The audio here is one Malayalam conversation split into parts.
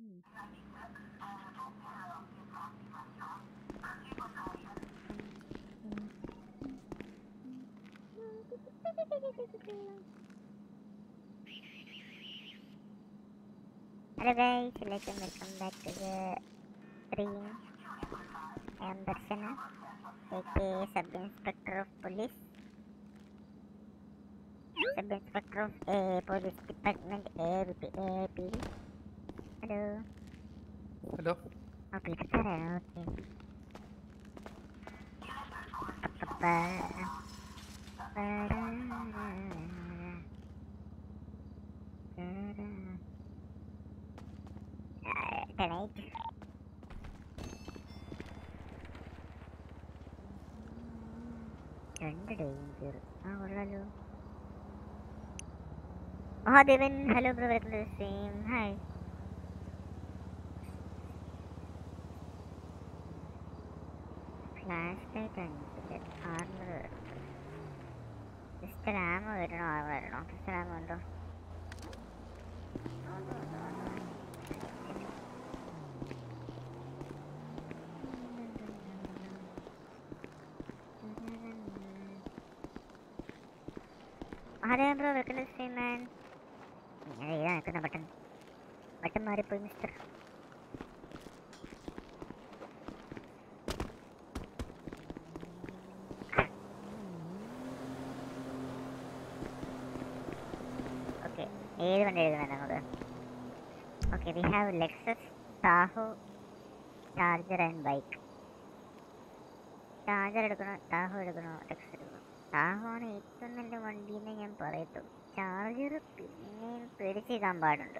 Hello guys, welcome, welcome back to the stream. I am Darshana, aka Sub Inspector of Police. Sub Inspector of A Police Department AVP APD. Hello. Hello ആ പുള്ളിക്കാരാണോ ഓക്കെ Tonight. രണ്ട് ഡേഞ്ചർ ആ കൊള്ളാലോ Mahadevan hello bro welcome to stream hi flash light അഞ്ചില് ആറില് പിസ്റ്റൽ ആമ വരണോ ആ വരണോ പിസ്റ്റൽ ആമ ഉണ്ടോ Mahadevan bro welcome to stream man ഞാൻ എഴുതാൻ നിൽക്കുന്ന ബട്ടൺ ബട്ടൺ മാറിപ്പോയി മിസ്റ്റർ ഓക്കെ ഏത് വണ്ടി എഴുതുന്നത് നമുക്ക് okay we have Lexus Tahoe charger and bike charger എടുക്കണോ ടാഹോ എടുക്കണോ ലെക്സ് എടുക്കണോ ടാഹോ ആണ് ഏറ്റവും നല്ല വണ്ടി എന്ന് ഞാൻ പറയത്തുള്ളൂ ചാർജർ പിന്നെയും പേടിച്ചേക്കാൻ പാടുണ്ട്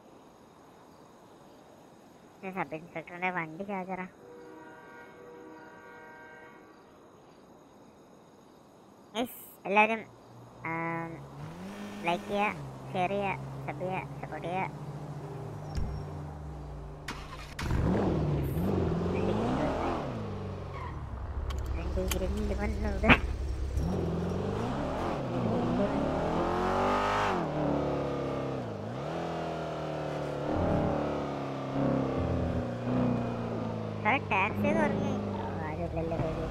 ഇത് സബ് ഇൻസ്പെക്ടറിന്റെ വണ്ടി ചാർജറാ യെസ് എല്ലാവരും ലൈക്ക് ചെയ്യുക ഷെയർ ചെയ്യുക സബ് ചെയ്യുക സപ്പോർട്ട് ചെയ്യുക രണ്ട് ഗ്രില്ല് വന്നത് സാറേ ടാക്സി തുടങ്ങി ആരുമില്ലല്ലോ പേര്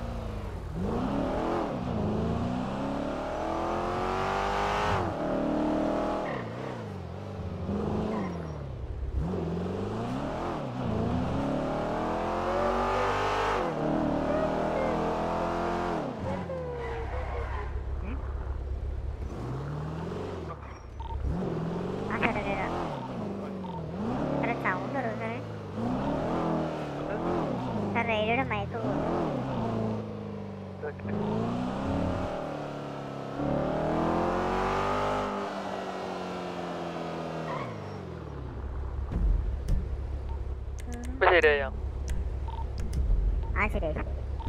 ആ സാറേ കേട്ടോ സാറേ സൗണ്ട് ഉള്ളൂ സാറേ സാർ റേഡിയോയുടെ മയക്ക് പോകുന്നു ഇപ്പൊ ശരിയായോ ആ ശരി ശരി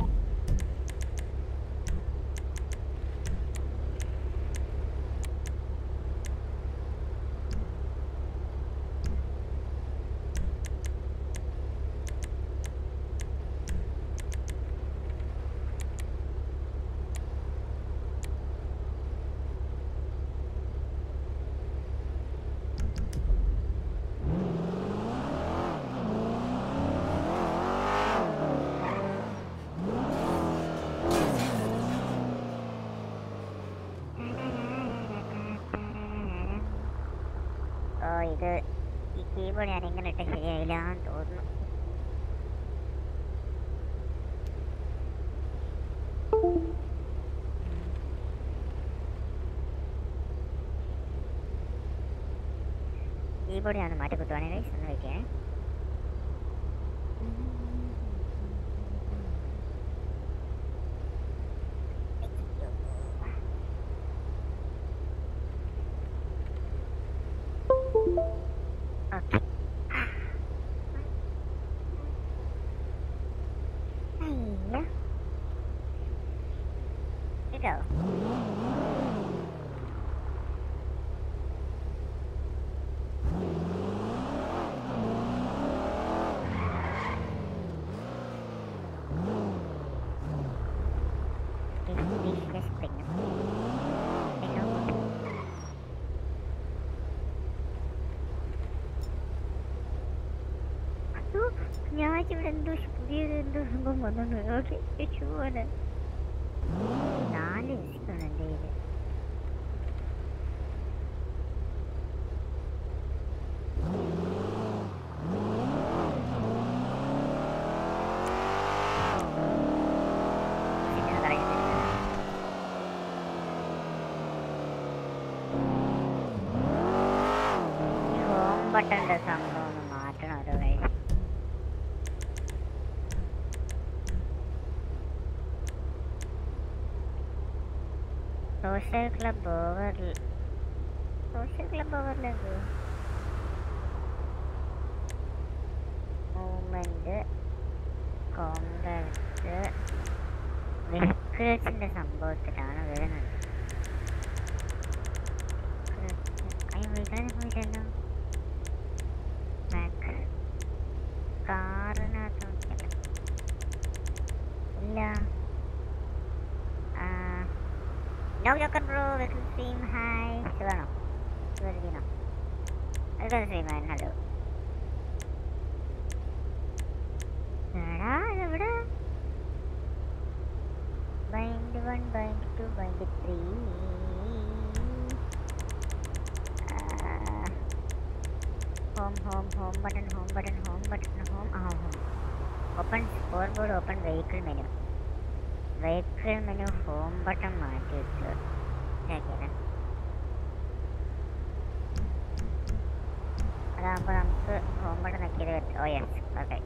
ഓ ഇത് ഈ കീബോർഡ് ഞാൻ ഇങ്ങനെ ഇട്ട് ശരിയായില്ല എന്ന് തോന്നുന്നു കീബോർഡ് ഞാൻ മാറ്റി കുത്തുവാണെങ്കിൽ ഒന്ന് വയ്ക്കേ ഓക്കെ അയ്യോ ഇതോ Delicious spring. Spring വിചാരിച്ചു ഇവിടെ എന്തോ ഷ് പുതിയൊരു എന്തോ സംഭവം വന്നു ഓക്കെ പോലെ നാല് ദിവസമാണ് എൻ്റെ കയ്യിൽ പിന്നെ കളയുന്നില്ല ഈ ഹോം ബട്ടന്റെ സംഭവം ഒന്ന് മാറ്റണം ഒരു വഴി social club over social club ഓവറിലേക്ക് മൂവ്മെന്റ് കോൺടാക്ട് വെഹിക്കിൾസിന്റെ സംഭവത്തിലാണ് വരുന്നത് അയ്യോ വീട്ടിൽ പോയിട്ടല്ലോ ബാക്ക് കാറിനകത്ത് നോക്കിയല്ലോ ഇല്ല no joker bro welcome stream hi സുഖാണോ സുഖമാണോ വെൽക്കം സ്ട്രീം ഹായ് ഹലോ എടാ ഇതെവിടെ bind one bind two bind three home home home button home button home button home ആ home open score board open vehicle menu vehicle menu home button മാറ്റി വെച്ചു ശരിയല്ലേ അതാകുമ്പോൾ നമുക്ക് ഹോം ബട്ടൺ നക്കിയത് പറ്റും ഓ യെസ് ഓക്കെ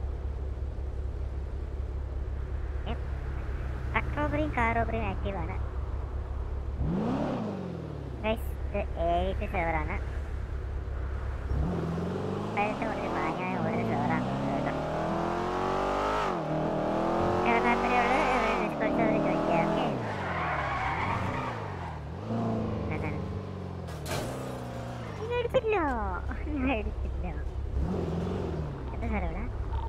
കട്ട് റോബറിയും കാർ റോബറിയും ആക്റ്റീവാണ് ഗൈസ് ഇത് ഏഴ് സെവറാണ് ഇപ്പോഴത്തെ ഒരു മാന്യമായ ഒരു സെവറാണ് കേട്ടോ താല്പര്യമുള്ള ഡിസ്കോഡ് സെവർ ജോയിൻ ചെയ്യാം ഓക്കെ ഞാൻ എടുത്തില്ല ഞാൻ എടുത്തില്ല എന്താ സാറേ ഇവിടെ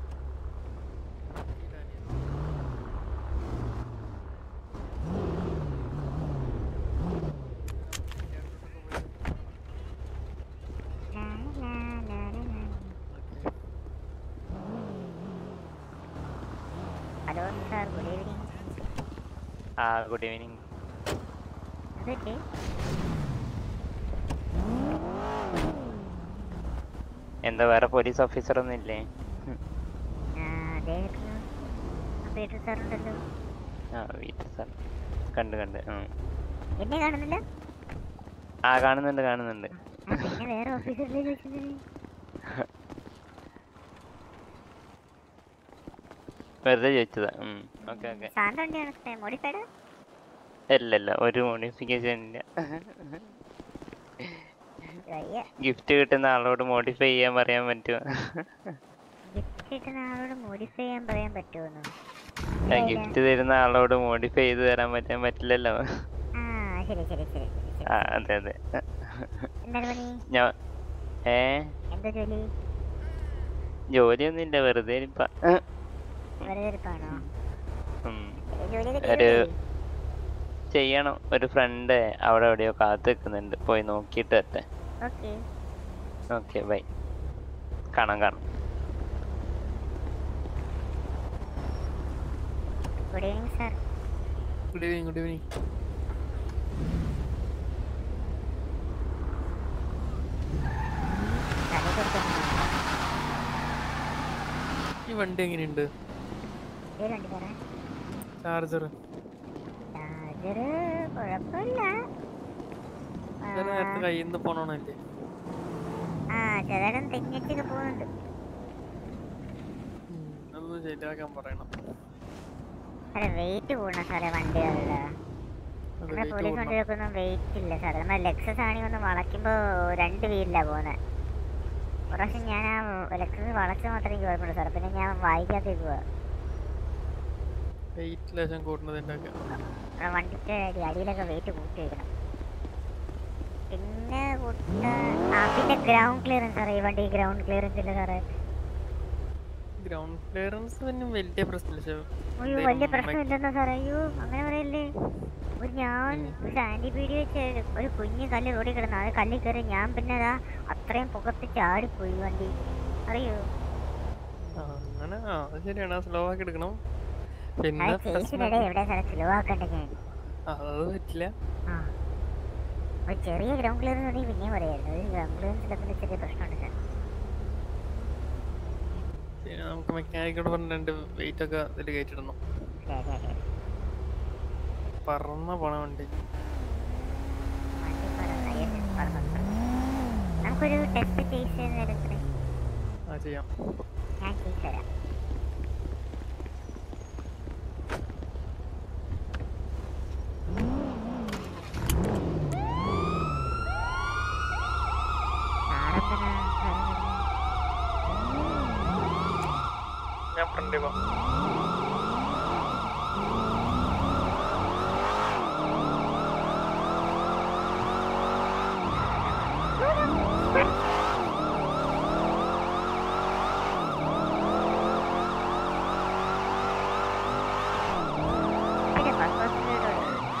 ലാ, ലാ, ലാ, ലാ, ലാ. ഹലോ സാർ ഗുഡ് ഈവനിങ് ആ ഗുഡ് ഈവനിങ് അതൊക്കെ എന്താ വേറെ പോലീസ് ഓഫീസർ ഒന്നും ഇല്ലേ അദ്ദേഹത്തിന് പീറ്റർ സാർ ഉണ്ടല്ലോ ആ വീട്ടിൽ സാർ കണ്ട് കണ്ട് ഉം. എന്നെ കാണുന്നില്ല ആ കാണുന്നുണ്ട് കാണുന്നുണ്ട് ആ, പിന്നെ വേറെ ഓഫീസറിലേക്ക് വെച്ചിട്ടുണ്ട് വെറുതെ ചോദിച്ചതാ ഓക്കെ ഓക്കെ സാറിന്റെ വണ്ടിയാണ് മോഡിഫൈഡ് ഇല്ല ഇല്ല ഒരു മോഡിഫിക്കേഷൻ ഇല്ല വയ്യ ഗിഫ്റ്റ് കിട്ടുന്ന ആളോട് മോഡിഫൈ ചെയ്യാൻ പറയാൻ പറ്റുമോ ഗിഫ്റ്റ് കിട്ടുന്ന ആളോട് മോഡിഫൈ ചെയ്യാൻ പറയാൻ പറ്റുമെന്നോ ഗിഫ്റ്റ് തരുന്ന ആളോട് മോഡിഫൈ ചെയ്ത് തരാൻ പറ്റാൻ പറ്റില്ലല്ലോ ആ ശരി ശരി ശരി ശരി ശരി ആ അതെ അതെ എന്താണ് പണി ഞാൻ ഏ എന്താ ജോലി ജോലിയൊന്നും ഇല്ല വെറുതെ ഇരിപ്പ വെറുതെ ഇരിപ്പാണോ ഉം. ജോലിയൊക്കെ ഒരു ചെയ്തില്ലേ? ചെയ്യണം ഒരു ഫ്രണ്ട് അവിടെ എവിടെയോ കാത്തു നിൽക്കുന്നുണ്ട് പോയി നോക്കിയിട്ട് വരട്ടെ ഓക്കെ ഓക്കെ ബൈ കാണാം കാണാം good evening sir good evening good evening തലേ കൊടുക്കുന്നു ഈ വണ്ടി എങ്ങനെയുണ്ട് ഏത് വണ്ടി സാറേ ചാർജർ ചാർജറ് കുഴപ്പമില്ല ആ, നേരത്തെ കയ്യിൽ നിന്ന് പോണോണല്ലേ ആ ചെറുതായിട്ടും തെങ്ങിച്ചൊക്കെ പോകുന്നുണ്ട് അതൊന്ന് ശരിയാക്കാൻ പറയണം സാറേ വെയിറ്റ് കൂടണം സാറേ വണ്ടികളില് അത് നമ്മുടെ weight പോലീസ് കൂടണം. വണ്ടികൾക്കൊന്നും വെയിറ്റ് ഇല്ല സാറേ നമ്മുടെ ലെക്സസ് ആണെങ്കിൽ ഒന്ന് വളയ്ക്കുമ്പോൾ രണ്ട് വീലില്ല പോകുന്നത് ഒരു പ്രാവശ്യം ഞാൻ ആ ലെക്സസ് വളച്ച് മാത്രമേ എനിക്ക് കുഴപ്പമുള്ളൂ സാറേ പിന്നെ ഞാൻ വായിക്കാത്തേക്ക് പോവാ വെയിറ്റ് ലേശം കൂടുന്നതിൻ്റെ ഒക്കെ നമ്മുടെ വണ്ടിയുടെ അടി അടിയിലൊക്കെ വെയിറ്റ് കൂട്ടി വെക്കണം പിന്നെ കൂട്ട ആ പിന്നെ ഗ്രൗണ്ട് ക്ലിയറൻസ് സാറേ ഈ വണ്ടി ഗ്രൗണ്ട് ക്ലിയറൻസ് ഇല്ല സാറേ ഗ്രൗണ്ട് ക്ലിയറൻസ് പിന്നെ വലിയ പ്രശ്നമില്ല പക്ഷേ അയ്യോ എന്തേലും വലിയ മെ- പ്രശ്നമില്ലെന്നോ സാറേ അയ്യോ അങ്ങനെ പറയല്ലേ ഒരു ഞാൻ ഉം. സാൻഡി പീടി വെച്ച് ഒരു കുഞ്ഞു കല്ല് റോഡിൽ കിടന്നു അത് കല്ലിൽ കയറി ഞാൻ പിന്നെ അതാ അത്രയും പുകത്ത് ചാടിപ്പോയി വണ്ടി അറിയോ ആ, അങ്ങനെ ശരിയാണ് ആ അത് ശരിയാണ് സ്ലോ ആക്കി എടുക്കണം പിന്നെ അത് പ്രശ്നം ചേച്ചിയുടെ എവിടെ സ്ഥലം സ്ലോ ആക്കണ്ട ഞാൻ ആ, അത് പറ്റില്ല ആ ഒരു ചെറിയ ഗ്രൗണ്ട് ക്ലിയർ എന്ന് പിന്നെയും പറയായിരുന്നു ഒരു ഗ്രൗണ്ട് ക്ലിയറൻസിലൊക്കെ ചെറിയ പ്രശ്നമുണ്ട് സാർ ശരി, നമുക്ക് മെക്കാനിക്കോട് പറഞ്ഞ രണ്ട് വെയിറ്റ് ഒക്കെ ഇതിൽ കയറ്റിടണം അതെ അതെ അതെ പറന്ന പോണ വണ്ടി വണ്ടി പറന്ന് yes, പറന്ന് പറന്ന്. നമുക്കൊരു ടെസ്റ്റ് ചെയ്ത് നേരത്തിന് ആ ചെയ്യാം ഞാൻ ചെയ്തു തരാം സാറെന്തിനാ സാറ് വരുന്നത്? ഞാൻ ഫ്രണ്ട് പോവാം പിന്നെ ബസ് ബസ്സിലൂടെ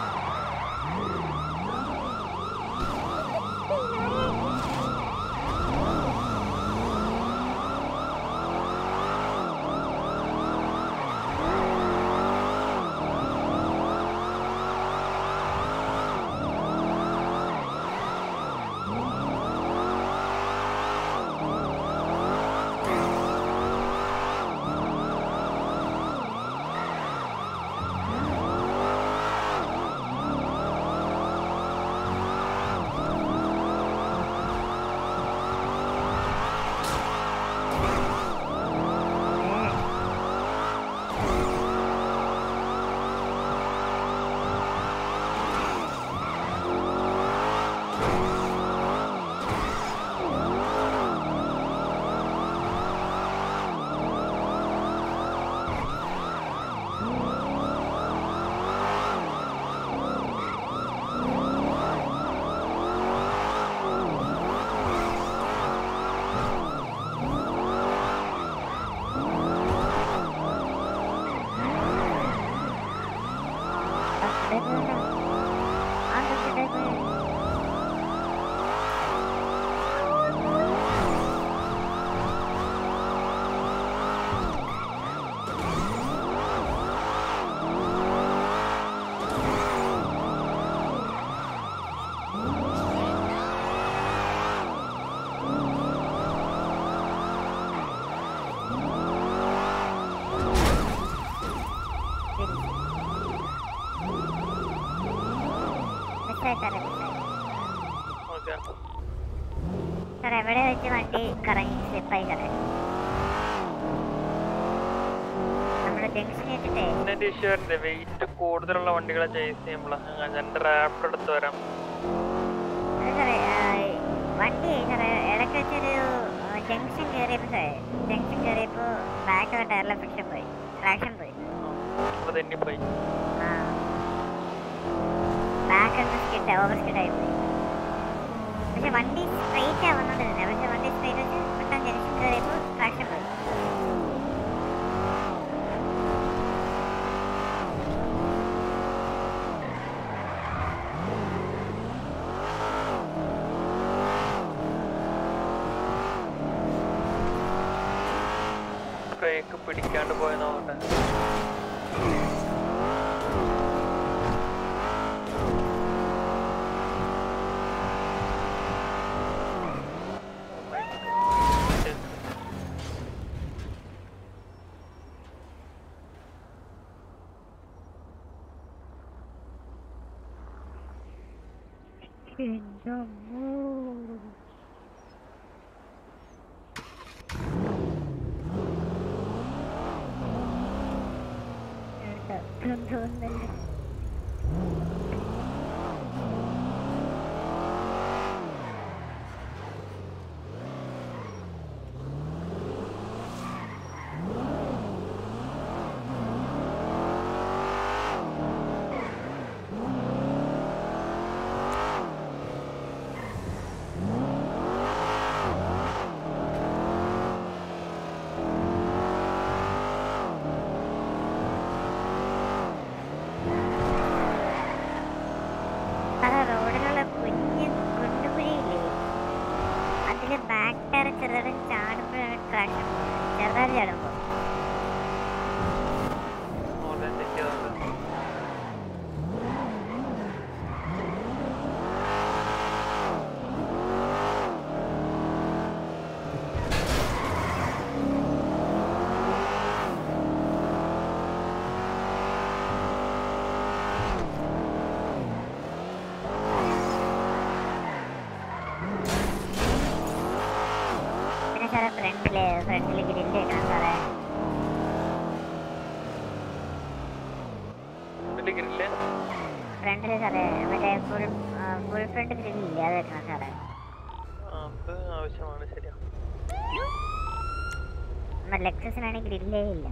മിസ്സായി സാറേ മിസ്സായി ഓക്കെ സാർ എവിടെ വെച്ച് വണ്ടി കറങ്ങി സ്ലിപ്പായി സാറേ നമ്മുടെ ജംഗ്ഷൻ ഇട്ടിട്ടേ ഇതിന്റെ ഇഷ്യൂ വരണ്ടേ വെയിറ്റ് കൂടുതലുള്ള വണ്ടികളെ ചേസ് ചെയ്യുമ്പോൾ ഞാൻ റാപ്പിഡ് എടുത്ത് വരാം അത് സാറേ ആ, വണ്ടി സാറേ ഇടയ്ക്ക് വെച്ചൊരു ജംഗ്ഷൻ കയറിയപ്പോൾ സാറേ ജംഗ്ഷൻ കയറിയപ്പോൾ ബാക്ക് ടയറിലെ ഫ്രിക്ഷൻ പോയി ട്രാക്ഷൻ പോയി അപ്പൊ തെന്നിപ്പോയി ആ ബാക്ക് ഒന്ന് സ്കിഡ് ഓവർ സ്കിഡ് ആയി പോയി പക്ഷെ വണ്ടി സ്ട്രെയിറ്റ് ആവുന്നുണ്ട് തന്നെ പക്ഷെ വണ്ടി സ്ട്രെയിറ്റ് വെച്ച് പെട്ടെന്ന് ജംഗ്ഷൻ കയറിയപ്പോൾ ട്രാക്ഷൻ പോയി ബ്രേക്ക് പിടിക്കാണ്ട് പോയ നോക്കട്ടെ തോന്നുന്നുണ്ട് സാറേ റോഡിലുള്ള കുഞ്ഞ് കുണ്ടുകുഴിയില്ലേ അതില് ബാക്ക് ടയർ ചെറുതായിട്ട് ചാടുമ്പോഴാണ് ട്രാക്ഷൻ ചെറുതായിട്ട് ചാടുമ്പോൾ സാറേ ഫ്രണ്ടില് ഫ്രണ്ടില് ഗ്രില്ല് വെക്കണം സാറേ ഇതില് ഗ്രില്ല് ഫ്രണ്ടില് സാറേ മറ്റേ ഫുൾ ഫുൾ ഫ്രണ്ട് ഗ്രില്ല് ഇല്ലേ അത് വെക്കണം സാറേ അത് ആവശ്യമാണ് ശരിയാ നമ്മുടെ ലെക്സസിനാണെങ്കിൽ ഗ്രില്ലേ ഇല്ല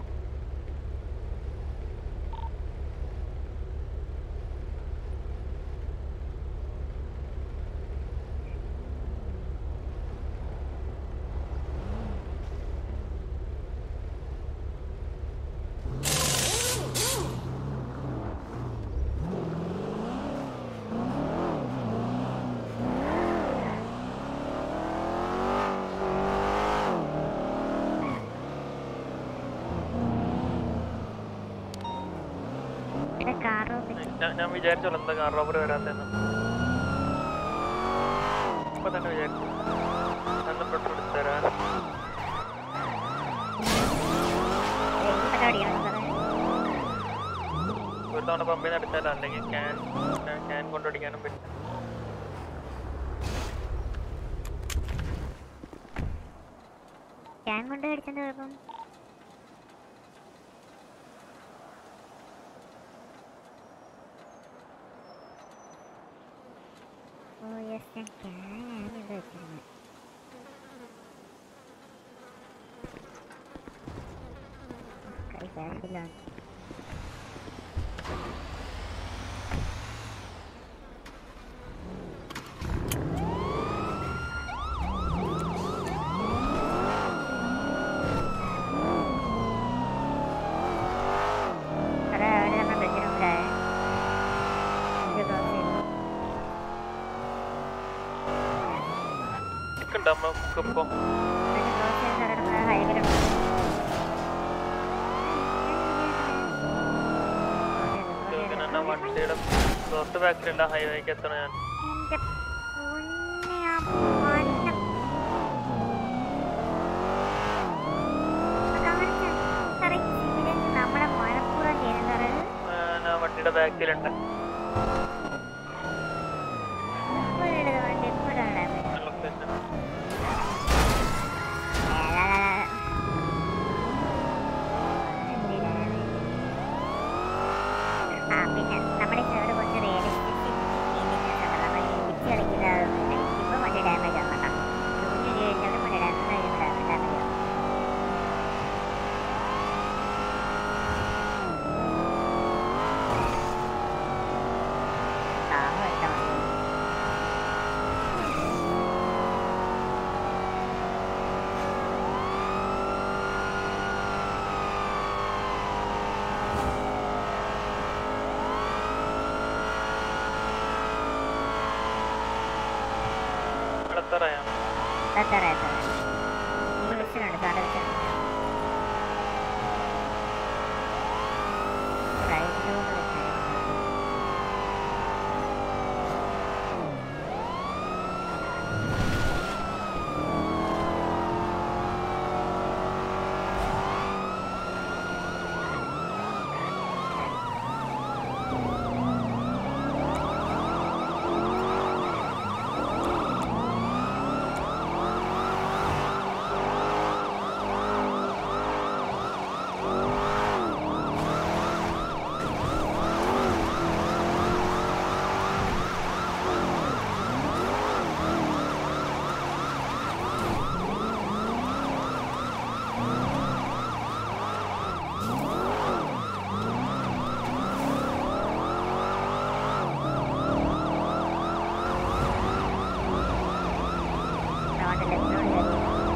ഇവിടെ കാറോ ഞാൻ ഞാൻ വിചാരിച്ചോളൂ എന്താ കാർ റോബർ വരാത്തെന്ന് ഇപ്പൊ തന്നെ വിചാരിച്ചു അന്ന് പെട്രോൾ എടുത്ത് തരാൻ അടിക്കണം സാറേ ഒരു തവണ പമ്പിൽ നിന്ന് അടിച്ചാലോ അല്ലെങ്കിൽ ക്യാൻ ക്യാൻ കൊണ്ടടിക്കാനും പറ്റും ഞാൻ കൊണ്ട് അടിച്ചെന്താ കുഴപ്പം ഓ യെസ് ഞാൻ ക്യാനാണ് ഇവിടെ വെച്ചിരുന്നത് കൈ ബാഗിലാണ് സാറേ അവിടെ നമ്മൾ ബ്രിഡ്ജിന് മുമ്പിലായേ ഇത് ക്രോസ് ചെയ്തു നിൽക്കണ്ട നമുക്കിപ്പോ ബ്രിഡ്ജ് ക്രോസ് ചെയ്ത് സാറേ നമ്മുടെ ഹൈവേയിലുണ്ട് ഇങ്ങനെ വണ്ടിയുടെ തൊട്ട് ബാക്കിലുള്ള ഹൈവേക്ക് എത്തണം ഞാൻ എന്റെ പൊന്നെ ആ മണ്ണ കാണിച്ച സാറേ ഇതിലെ നമ്മളെ മലപ്പുറം ചെയ്യുന്ന സാറേ ഞാൻ ആ വണ്ടിയുടെ ബാക്കിലുണ്ട് ഇപ്പോഴുള്ളത് വണ്ടി ഇപ്പോഴാണ് ലൊക്കേഷൻ ആ പിന്നെ നമ്മുടെ ചെറുത് കുറച്ച് റിയലിസ്റ്റിക് നമ്മൾ ഇടിച്ച് കളിക്കുന്നത് ഇപ്പം വണ്ടി ഡാമേജ് ആണ് കേട്ടോ സൂര്യ കഴിഞ്ഞാലും വണ്ടി ഡാമേജ് ഡാമേജ് ആവും ദാഹം എടുത്ത വണ്ടി അടുത്തറിയാം എത്ര എത്ര ഈ വിളിച്ചിട്ടുണ്ട് സാറേ വിളിച്ചിട്ടുണ്ട് റൈറ്റിലോട്ട് വെച്ചാൽ നമ്മുടെ ലെഫ്റ്റിലോട്ട് കയറി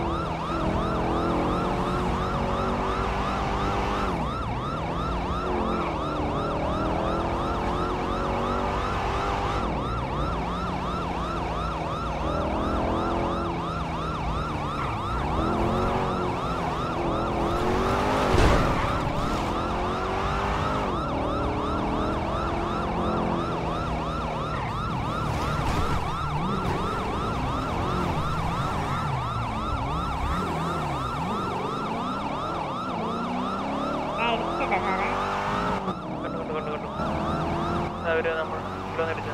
ഞാൻ ഇടിച്ചിട്ടുണ്ടോ സാറേ കണ്ടു കണ്ടു കണ്ടു കണ്ടു അവര് നമ്മൾ ഇവിടെ അടിച്ചു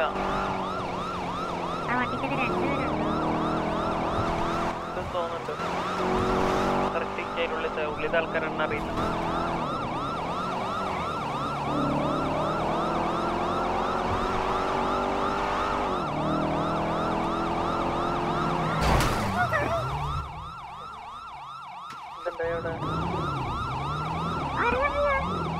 ആ വണ്ടിക്കകത്ത് രണ്ടുപേരുണ്ടോ ഉണ്ടെന്ന് തോന്നുന്നുണ്ട് കറക്റ്റ് അതിനുള്ളിൽ ഉള്ളിലത്തെ ആൾക്കാരാണെന്ന് അറിയില്ല എന്തുണ്ടായി അവിടെ അറിയാം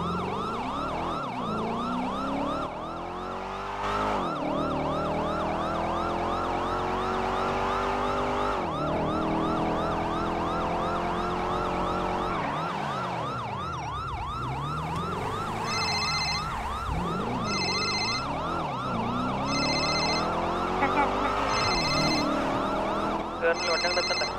കേറില്ല വണ്ടി അങ്ങോട്ട് എത്തണ്ട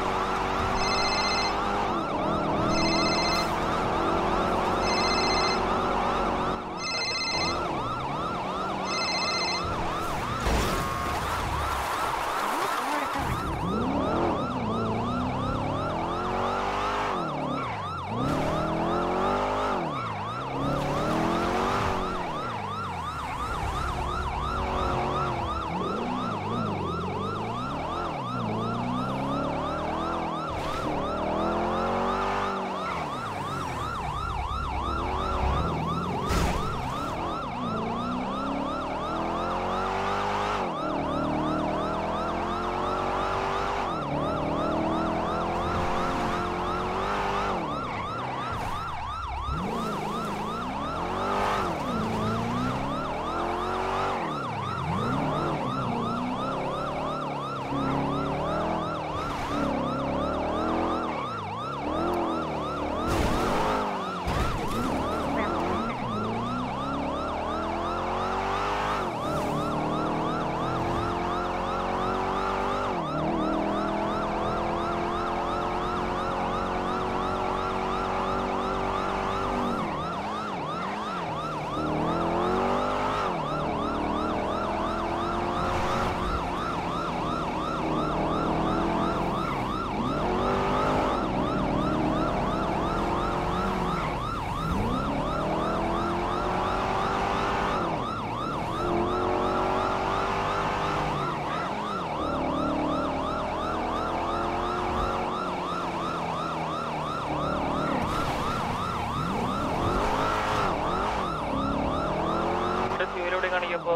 ഇവിടെ ഫ്യൂൽ എവിടെ കാണിക്കപ്പോ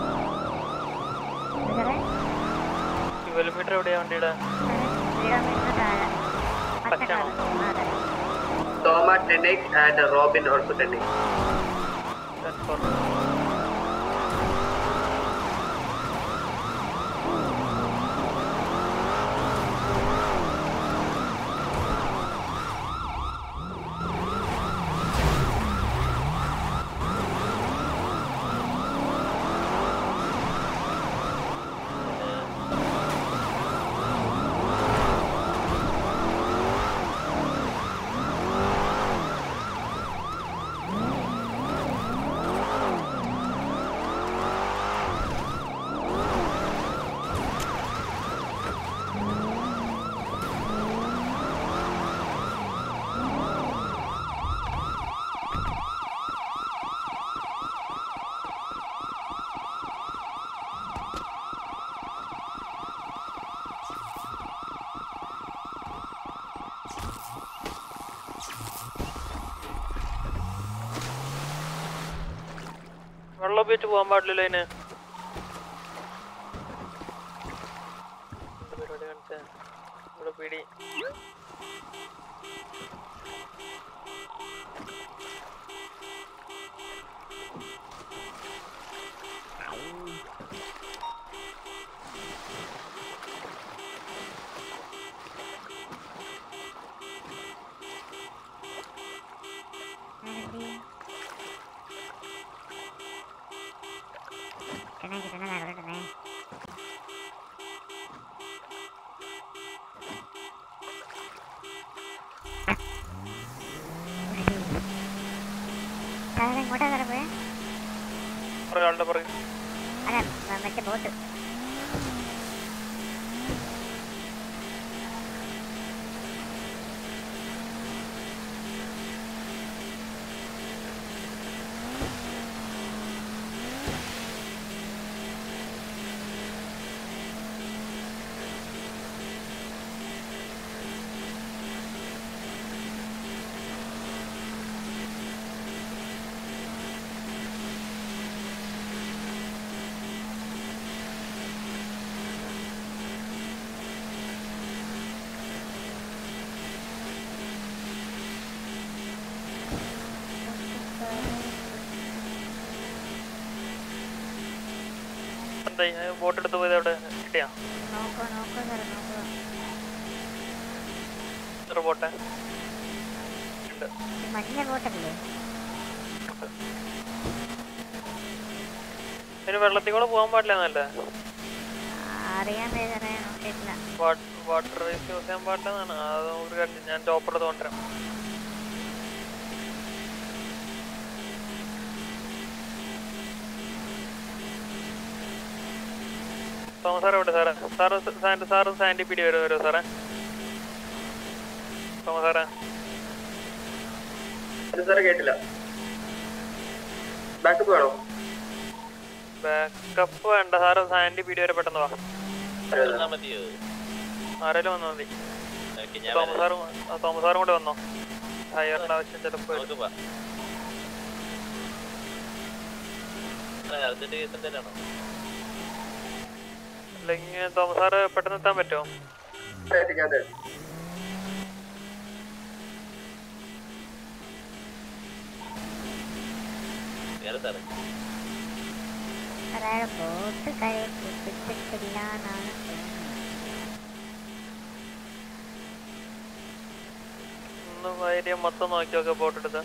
ഫ്യൂൽ മീറ്റർ എവിടെയാ വണ്ടിയുടെ പച്ചയാണോ? Toma 10x and Robin also 10x. Ten four. വെള്ളം ഉപയോഗിച്ച് പോകാൻ പാടില്ലല്ലോ അതിന് എന്ത് പരിപാടി കാണിച്ചേ? ഇവിടെ പിടി കിട്ടണേ കിട്ടണേ നടക്കണേ സാറേ എങ്ങോട്ടാ സാറേ പോയെ ഒരാളുടെ പറയും അല്ല മ- മറ്റേ ബോട്ട് എന്തായി ബോട്ട് എടുത്ത് പോയത് അവിടെ കിട്ടിയാ നോക്കോ നോക്കോ സാറേ നോക്കോ എത്ര ബോട്ടെ ഉണ്ട് ഇത് മഞ്ഞ ബോട്ടല്ലേ ഇതിന് വെള്ളത്തിൽ കൂടെ പോകാൻ പാടില്ല എന്നല്ലേ അറിയാൻ സാറേ നോക്കിയിട്ടില്ല വാട്ടർ വേസ്റ്റ് യൂസ് ചെയ്യാൻ പാടില്ല എന്നാണ് അത് ഒരു കാര്യം ഞാൻ ചോപ്പർ എടുത്ത് കൊണ്ടുവരാം തോമസ് സാർ എവിടെ സാറേ സാറ് സാൻഡ് സാറ് സാൻഡി പിടി വരുമോ വരുമോ സാറേ തോമസ് സാറേ അത് സാറേ കേട്ടില്ല ബാക്കപ്പ് വേണോ ബാക്കപ്പ് വേണ്ട സാറ് സാൻഡി പിടി വരെ പെട്ടെന്ന് വാ വന്നാ മതിയോ ആരെങ്കിലും വന്നാൽ മതി ഓക്കെ ഞാൻ തോമസ് സാറും ആ, തോമസ് സാറും കൂടെ വന്നോ ഹയറിന്റെ ആവശ്യം ചിലപ്പോൾ നമുക്ക് പോവാം അർജന്റ് കേസ് എന്തെങ്കിലാണോ അല്ലെങ്കിൽ തോമസ് സാറ് പെട്ടെന്ന് എത്താൻ പറ്റുമോ അതെ വേറെ സാറേ സാറേ ബോട്ട് കൈ കുത്തിച്ചിട്ടില്ല എന്നാണ് തോന്നുന്നത് ഒന്ന് വൈദ്യം മൊത്തം നോക്കി നോക്കാം ബോട്ട് എടുത്ത്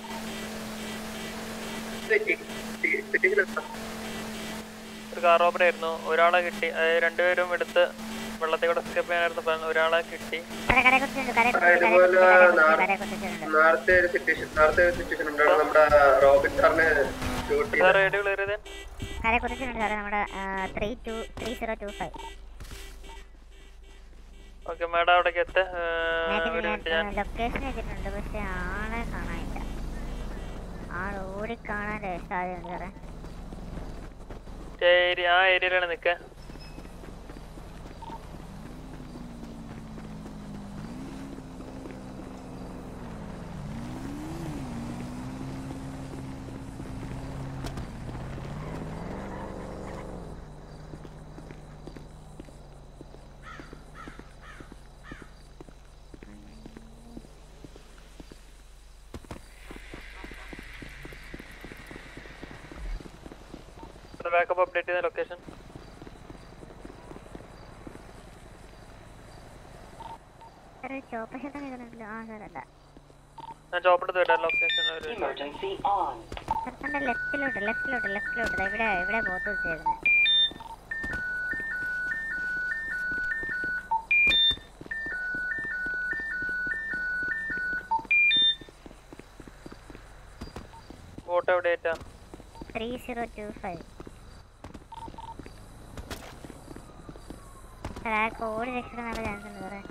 ഒരു കാർ ഓപ്പർ ആയിരുന്നു ഒരാളെ കിട്ടി അത് രണ്ടുപേരും എടുത്ത് വെള്ളത്തിൽ കൂടെ സ്കെപ്പ് ചെയ്യാനായിരുന്നു plan. ഒരാളെ കിട്ടി സാറേ കരയെ കുത്തിച്ചിട്ടുണ്ട് കരയെ ഇതുപോലെ നാ- കരയെ കുത്തിച്ചിട്ടുണ്ട് നേരത്തെ ഒരു സിറ്റുവേഷൻ നേരത്തെ ഒരു സിറ്റുവേഷൻ ഉണ്ടായിരുന്നു നമ്മുടെ റോബിൻ സാറിന് ഷൂട്ട് ചെയ്ത് സാർ ഐഡി ക്ലിയർ ചെയ്തേ കരയെ കുത്തിച്ചിട്ടുണ്ട് സാറേ നമ്മുടെ three two three zero two five okay madam അവിടേക്ക് എത്ത ഒരു മിനിറ്റ് ഞാൻ ലൊക്കേഷൻ വെച്ചിട്ടുണ്ട് പക്ഷെ ആളെ കാണാനില്ല ആൾ ഓടി കാണാൻ സാധ്യതയുണ്ട് സാറേ ഏരിയ ആ ഏരിയയിലാണ് നിൽക്കുക ബാക്കപ്പ് അപ്ഡേറ്റ് ചെയ്ത ലൊക്കേഷൻ സാറേ ചോപ്പ ശബ്ദം കേൾക്കുന്നുണ്ടല്ലോ ആ സാർ അല്ല ഞാൻ ചോപ്പ് എടുത്ത് വിടാം ലൊക്കേഷൻ ഒരു സാറിന്റെ ലെഫ്റ്റിലോട്ട് ലെഫ്റ്റിലോട്ട് ലെഫ്റ്റിലോട്ട് ദാ ഇവിടെ ഇവിടെ ബോട്ട് വെച്ചേക്കുന്നത് ബോട്ട് എവിടെ ആയിട്ടാ three zero two five sir ആ കോഡ് രക്ഷിക്കാൻ നല്ല ചാൻസ് ഉണ്ട് സാറേ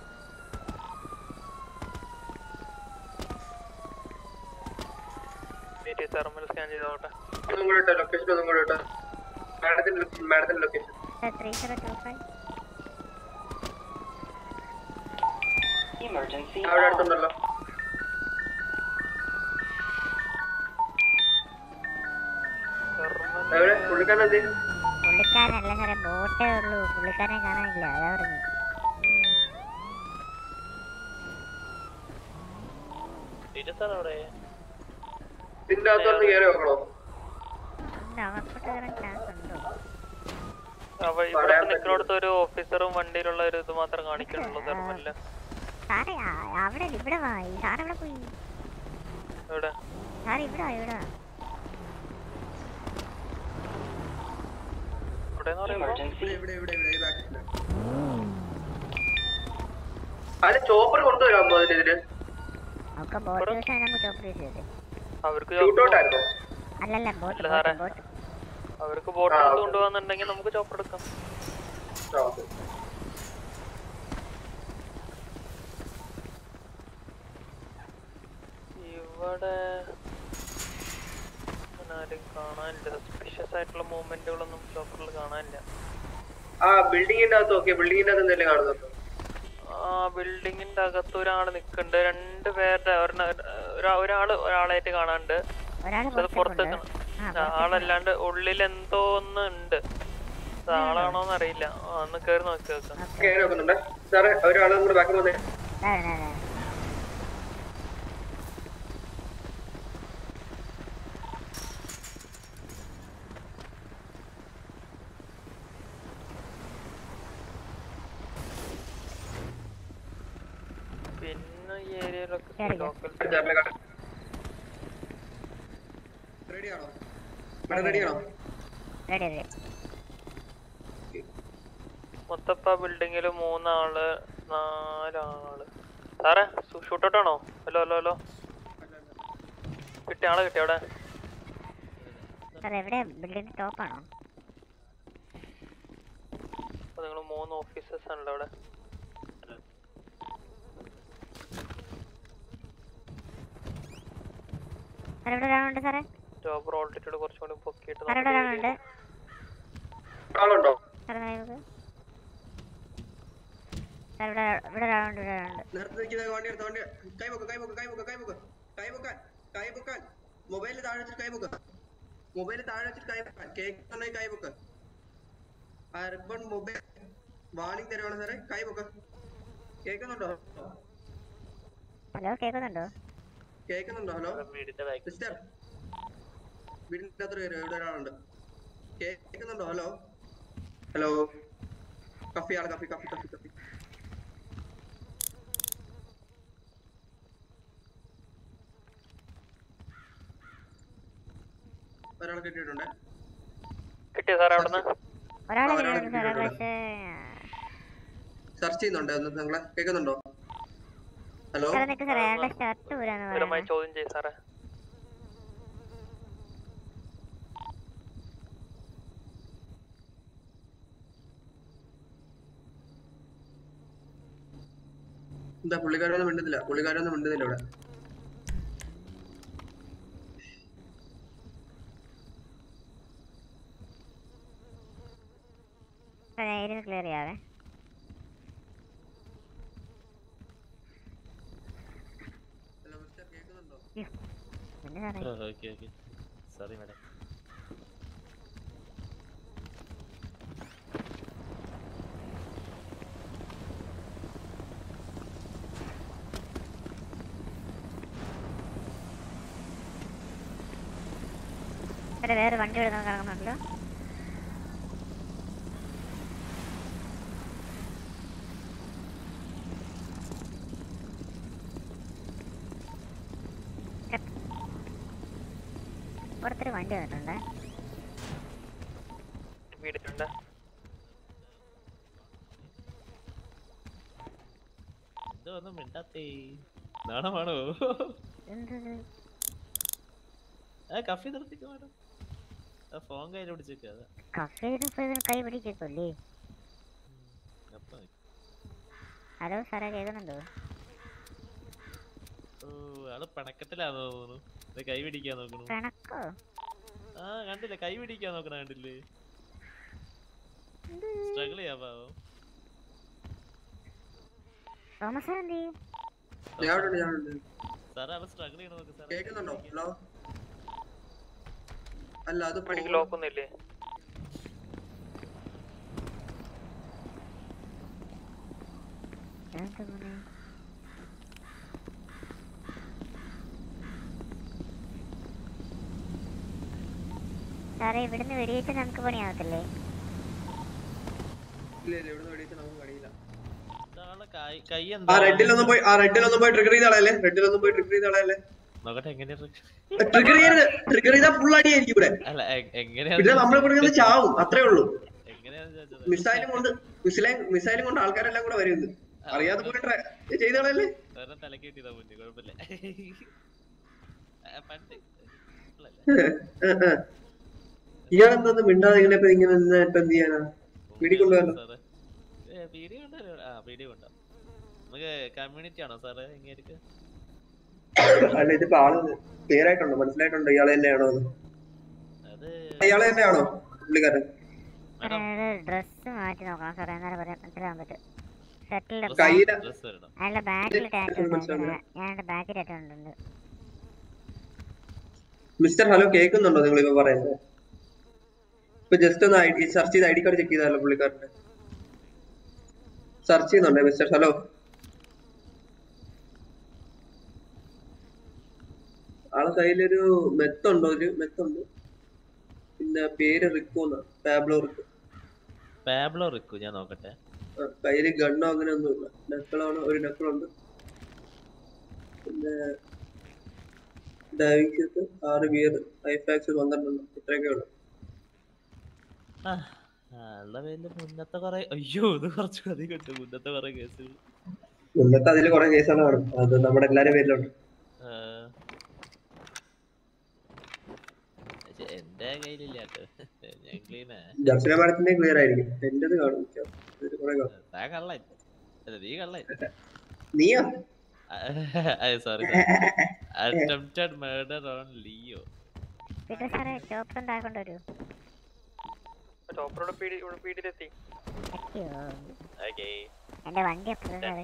തെർമൽ സ്കാൻ ചെയ്തോട്ടെ ഒന്നും കൂടെ ഇട്ടോ ലൊക്കേഷൻ ഒന്നും കൂടെ ഇട്ടോ മാഡത്തിന്റെ മാഡത്തിന്റെ location sir three zero two five അവിടെ അടുത്തുണ്ടല്ലോ തെർമൽ എവിടെ പുള്ളിക്കാരൻ എന്ത് ചെയ്യും? പുള്ളിക്കാരനല്ല സാറേ ബോട്ടേ ഉള്ളൂ പുള്ളിക്കാരനെ കാണാനില്ല അതാ പറഞ്ഞു ടീച്ചർ സാർ അവിടെ ഇതിന്റെ അകത്തൊന്ന് കയറി നോക്കണോ ഉണ്ട് അകത്തോട്ട് കയറാൻ ചാൻസ് ഉണ്ടോ അവ ഇവിടെ നിൽക്കുന്നിടത്ത് ഒരു ഓഫീസറും വണ്ടിയിലുള്ള ഒരു ഇത് മാത്രം കാണിക്കുന്നുള്ളൂ തെർമലില് സാറേ ആ- അവിടെ അല്ല, ഇവിടെ വാ ഈ സാർ എവിടെ പോയി എവിടെ സാർ ഇവിടെ വാ, ഇവിടെ വാ. ഇവിടെ എന്ന് പറയുമ്പോ അതിന് ചോപ്പർ കൊണ്ടുവരാൻ പോകുന്നത് ഇതിന് ഒക്കെ ബോട്ട് യൂസ് ചെയ്യാൻ നമുക്ക് ചോപ്പ് യൂസ് ചെയ്ത് അവർക്ക് ഷൂട്ടൗട്ട് ആയിരുന്നോ അല്ലല്ല ബോട്ട് അല്ല സാറേ. ബോട്ട് അവർക്ക് ബോട്ട് ആ, എടുത്ത് ഓക്കേ. കൊണ്ടുപോകാന്നുണ്ടെങ്കിൽ നമുക്ക് ചോപ്പ് എടുക്കാം ആ, ഓക്കേ. ഇവിടെ അങ്ങനെ ആരും കാണാനില്ല സസ്പീഷ്യസ് ആയിട്ടുള്ള മൂവ്മെന്റുകളൊന്നും ചോപ്പറിൽ കാണാനില്ല ആ ബിൽഡിങ്ങിന്റെ അകത്ത് ഓക്കെ ബിൽഡിങ്ങിന്റെ അകത്ത് എന്തെങ്കിലും കാണുന്നുണ്ടോ ആ ബിൽഡിങ്ങിന്റെ അകത്ത് ഒരാൾ നിൽക്കുന്നുണ്ട് രണ്ട് പേരുടെ ഒരെണ്ണ- ഒരാ- ഒരാള് ഒരാളായിട്ട് കാണാനുണ്ട് ഒരാൾ പക്ഷെ അത് പുറത്ത് പുറത്തേക്കുണ്ട് നിൽക്കണം ആ ആളല്ലാണ്ട് ഉള്ളിൽ എന്തോ ഒന്ന് ഉണ്ട് അത് ആളാണോന്ന് അറിയില്ല ആ, ഒന്ന് കേറി നോക്കി നോക്കാം കയറി നോക്കുന്നുണ്ട് സാറേ ഒരാളും കൂടെ ബാക്കി വന്നേ ദാ വരുന്നു, ദാ വരുന്നു. ഈ ഏരിയയിലൊക്കെ കേറിക്കോ. ലോക്കൽ റെഡിയാണോ ഇവിടെ റെഡിയാണോ റെഡി റെഡി മൊത്തപ്പ ബിൽഡിങ്ങില് മൂന്നാള് നാലാള് സാറേ ഷൂട്ടൗട്ടാണോ ഹലോ ഹലോ ഹലോ കിട്ടിയ ആളെ കിട്ടിയ അവിടെ സാർ എവിടെ ബിൽഡിംഗ് ടോപ്പാണോ അപ്പൊ നിങ്ങൾ മൂന്ന് ഓഫീസേഴ്സ് ആണല്ലോ അവിടെ സാർ ഇവിടെ ഒരാളുണ്ട് സാറേ ജോബ് ഓൾട്ടിറ്റ്യൂഡ് കുറച്ചും കൂടി പൊക്കിയിട്ട് സാർ ഇവിടെ ഒരാളുണ്ട് ആളുണ്ടോ സാർ നോക്ക് സാർ ഇവിടെ ഇവിടെ ഒരാളുണ്ട് ഇവിടെ ഒരാളുണ്ട് നേരത്തെ നിൽക്കുന്ന വണ്ടി എടുത്ത വണ്ടി കൈ പൊക്ക് കൈ പൊക്ക് കൈ പൊക്ക് കൈ പൊക്ക് കൈ പൊക്കാൻ കൈ പൊക്കാൻ മൊബൈലിൽ താഴെ വെച്ചിട്ട് കൈ പൊക്ക് മൊബൈലിൽ താഴെ വെച്ചിട്ട് കൈ പൊക്കാൻ കേക്ക് കൈ പൊക്ക് ആ റിബൺ മൊബൈൽ വാണിംഗ് തരുവാണ് സാറേ കൈ പൊക്ക് കേൾക്കുന്നുണ്ടോ ഹലോ കേൾക്കുന്നുണ്ടോ കേൾക്കുന്നുണ്ടോ ഹലോ വീടിന്റെ ബാക്ക് സിസ്റ്റർ വീടിന്റെ അത്ര പേര് ഇവിടെ ഒരാളുണ്ട് കേൾക്കുന്നുണ്ടോ ഹലോ ഹലോ കഫി ആള് കഫി കഫി കഫി കഫി ഒരാൾ കിട്ടിയിട്ടുണ്ട് കിട്ടിയ സാറേ അവിടെ നിന്ന് ഒരാളെ ആ, ഒരാളെ കിട്ടിയിട്ടുണ്ട് സാറേ കിട്ടിയിട്ടുണ്ട്. പക്ഷേ സെർച്ച് ചെയ്യുന്നുണ്ട് ഒന്ന് നിങ്ങളെ കേൾക്കുന്നുണ്ടോ ഹലോ സാറേ നിൽക്ക് സാറേ അയാളുടെ ഷർട്ട് ഊരാന്ന് സ്ഥിരമായി പറയുന്നത് ചോദ്യം ചെയ്യും സാറേ എന്താ പുള്ളിക്കാരൊന്നും മിണ്ടുന്നില്ല പുള്ളിക്കാരൊന്നും മിണ്ടുന്നില്ല ഇവിടെ സാറേ ഏരിയ ക്ലിയർ ചെയ്യാവേ ഹലോ മിസ്റ്റർ കേൾക്കുന്നുണ്ടോ പിന്നെ സാറേ ഓക്കെ ഓക്കെ സോറി മാഡം സാറേ വേറെ വണ്ടി എടുക്കാൻ കിടക്കുന്നുണ്ടല്ലോ പുറത്തൊരു വണ്ടി വന്നിട്ടുണ്ട് വീടിട്ടുണ്ട് എന്തോ ഒന്നും മിണ്ടാത്തേ നാണമാണോ എന്തത് ആ കഫി നിർത്തിക്കോ മാഡം ആ ഫോൺ കയ്യിൽ പിടിച്ചേക്ക അതാ കഫേന്ന് കൈ പിടിച്ചേക്കല്ലേ അപ്പൊ ഹലോ സാറേ കേൾക്കുന്നുണ്ടോ ഓ ആള് പണക്കത്തിലാന്ന് തോന്നുന്നു ദേ കൈ പിടിക്കാൻ നോക്കണു കണക്കോ ആ കണ്ടില്ലേ കൈ പിടിക്കാൻ നോക്കണ കണ്ടില്ലേ സ്ട്രഗിൾ ചെയ്യാ പാവം തോമസ് സാർ എന്ത് ചെയ്യും ഞാൻ അവിടെ ഉണ്ട്, ഞാൻ അവിടെ ഉണ്ട്. സാറേ ആള് സ്ട്രഗിൾ ചെയ്യണ നോക്ക് സാറേ കേൾക്കുന്നുണ്ടോ ഹലോ അല്ല അത് വണ്ടിക്ക് phone- ലോക്കൊന്നുമില്ലേ എന്താ മോനെ? സാറേ ഇവിടുന്ന് വെടിവെച്ച് നമുക്ക് പണിയാവത്തില്ലേ ഇല്ല ഇല്ല ഇവിടുന്ന് വെടിയിട്ട് നമുക്ക് കഴിയില്ല ആളെ കൈ കൈ ആ എന്താ റെഡിലൊന്നും പോയി ആ റെഡിലൊന്നും പോയി ട്രിഗർ ചെയ്ത ആളല്ലേ റെഡിലൊന്നും പോയി ട്രിഗർ ചെയ്ത ആളല്ലേ നോക്കട്ടെ എങ്ങനെയാ ട്രിഗർ ചെയ്യരുത് ട്രിഗർ ചെയ്താൽ ഫുൾ അടിയായിരിക്കും ഇവിടെ അല്ല എ- എങ്ങനെയാ പിന്നെ നമ്മൾ കൊടുക്കുന്നത് ചാവും അത്രേ ഉള്ളൂ എങ്ങനെയാന്ന് ചോദിച്ചത് മിസൈലും കൊണ്ട് മിസൈലും മിസൈലും കൊണ്ട് ആൾക്കാരെല്ലാം കൂടെ വരുന്നത് അറിയാതെ പോയി ട്രൈ ചെയ്ത ആളല്ലേ വേറെ തലക്ക് കിട്ടിയതാ മുന്നേ കുഴപ്പമില്ല ആ, പണ്ട് ഇപ്പളല്ല. ഇയാളെന്തോന്ന് മിണ്ടാതെ ഇങ്ങനെ ഇപ്പൊ ഇങ്ങനെ നിന്നാ ഇപ്പൊ എന്ത് ചെയ്യാനാ പിടികൊണ്ടുവരണം സാറേ ഏ, പീടിക ഉണ്ടല്ലോ ഇവിടെ. ആ പീടിക ഉണ്ടോ നമുക്ക് കമ്മ്യൂണിറ്റി ആണോ സാറേ ഇങ്ങനെ അല്ല ഇതിപ്പോ ആള് ക്ലിയർ മനസ്സിലായിട്ടുണ്ടോ ഇയാളെ തന്നെയാണോ എന്ന്? അത് ഇയാളെ തന്നെയാണോ പുള്ളിക്കാരൻ സാറേ ഡ്രസ്സ് മാറ്റി നോക്കണം സാറേ എന്നാലും പറയാൻ മനസ്സിലാവാൻ പറ്റും ഷർട്ടിലെ കയ്യില ഡ്രസ് വരണം അയാളുടെ ബാക്കിൽ ടാറ്റു ഉണ്ട് മനസ്സിലാവില്ല. ഞാനുടെ ബാക്കിൽ ടാറ്റു ഉണ്ട് മിസ്റ്റർ ഹലോ കേൾക്കുന്നുണ്ടോ നിങ്ങൾ ഇപ്പൊ പറയുന്നത് ഇപ്പൊ ജസ്റ്റ് ഒന്ന് ഐ സെർച്ച് ചെയ്ത് ഐ ഡി കാർഡ് ചെക്ക് ചെയ്താലോ പുള്ളിക്കാരന്റെ സെർച്ച് ചെയ്യുന്നുണ്ടേ മിസ്റ്റർ ഹലോ ആളെ കയ്യിലൊരു മെത്തുണ്ടോ ഒരു മെത്തുണ്ട് പിന്നെ പേര് റിക്കോ എന്നാ ടാബ്ലോ റിക്കോ പാബ്ലോ റിക്കു ഞാൻ നോക്കട്ടെ ആ, കയ്യില് ഗണ്ണോ അങ്ങനെ ഒന്നുമില്ല നക്കളാണ് ഒരു നക്കളുണ്ട് പിന്നെ ഡൈവിംഗ് ഷൂട്ട് ആറ് ഗിയർ ഐഫാക്സ് പന്ത്രണ്ടെണ്ണം ഇത്രയൊക്കെ ഉള്ളു ആ ആളുടെ പേരില് മുന്നത്തെ കൊറേ അയ്യോ ഇത് കുറച്ച് അധികം ഉണ്ട് മുന്നത്തെ കൊറേ കേസുകൾ മുന്നത്തെ അതിൽ കുറെ കേസുകൾ കാണും അത് നമ്മുടെ എല്ലാരും പേരിലുണ്ട് ആ. പക്ഷെ എന്റെ കയ്യിലില്ല കേട്ടോ ഞാൻ ക്ലീനാ ദർശന മാഡത്തിന്റെ ക്ലിയർ ആയിരിക്കും എന്റേത് കാണും മിക്കവാറും. ഇതില് കുറെ കാണും താ കള്ളൻ അല്ല നീ കള്ളൻ നീയോ sorry attempted murder on Leo Peter സാറേ ചോപ്പർ ഉണ്ടാക്കൊണ്ട് വരൂ ടോപ്പറോട് പീടി ഇവിടെ പീടിയിലെത്തി അയ്യോ ഓക്കേ എന്റെ വണ്ടി അപ്പുറം സാറേ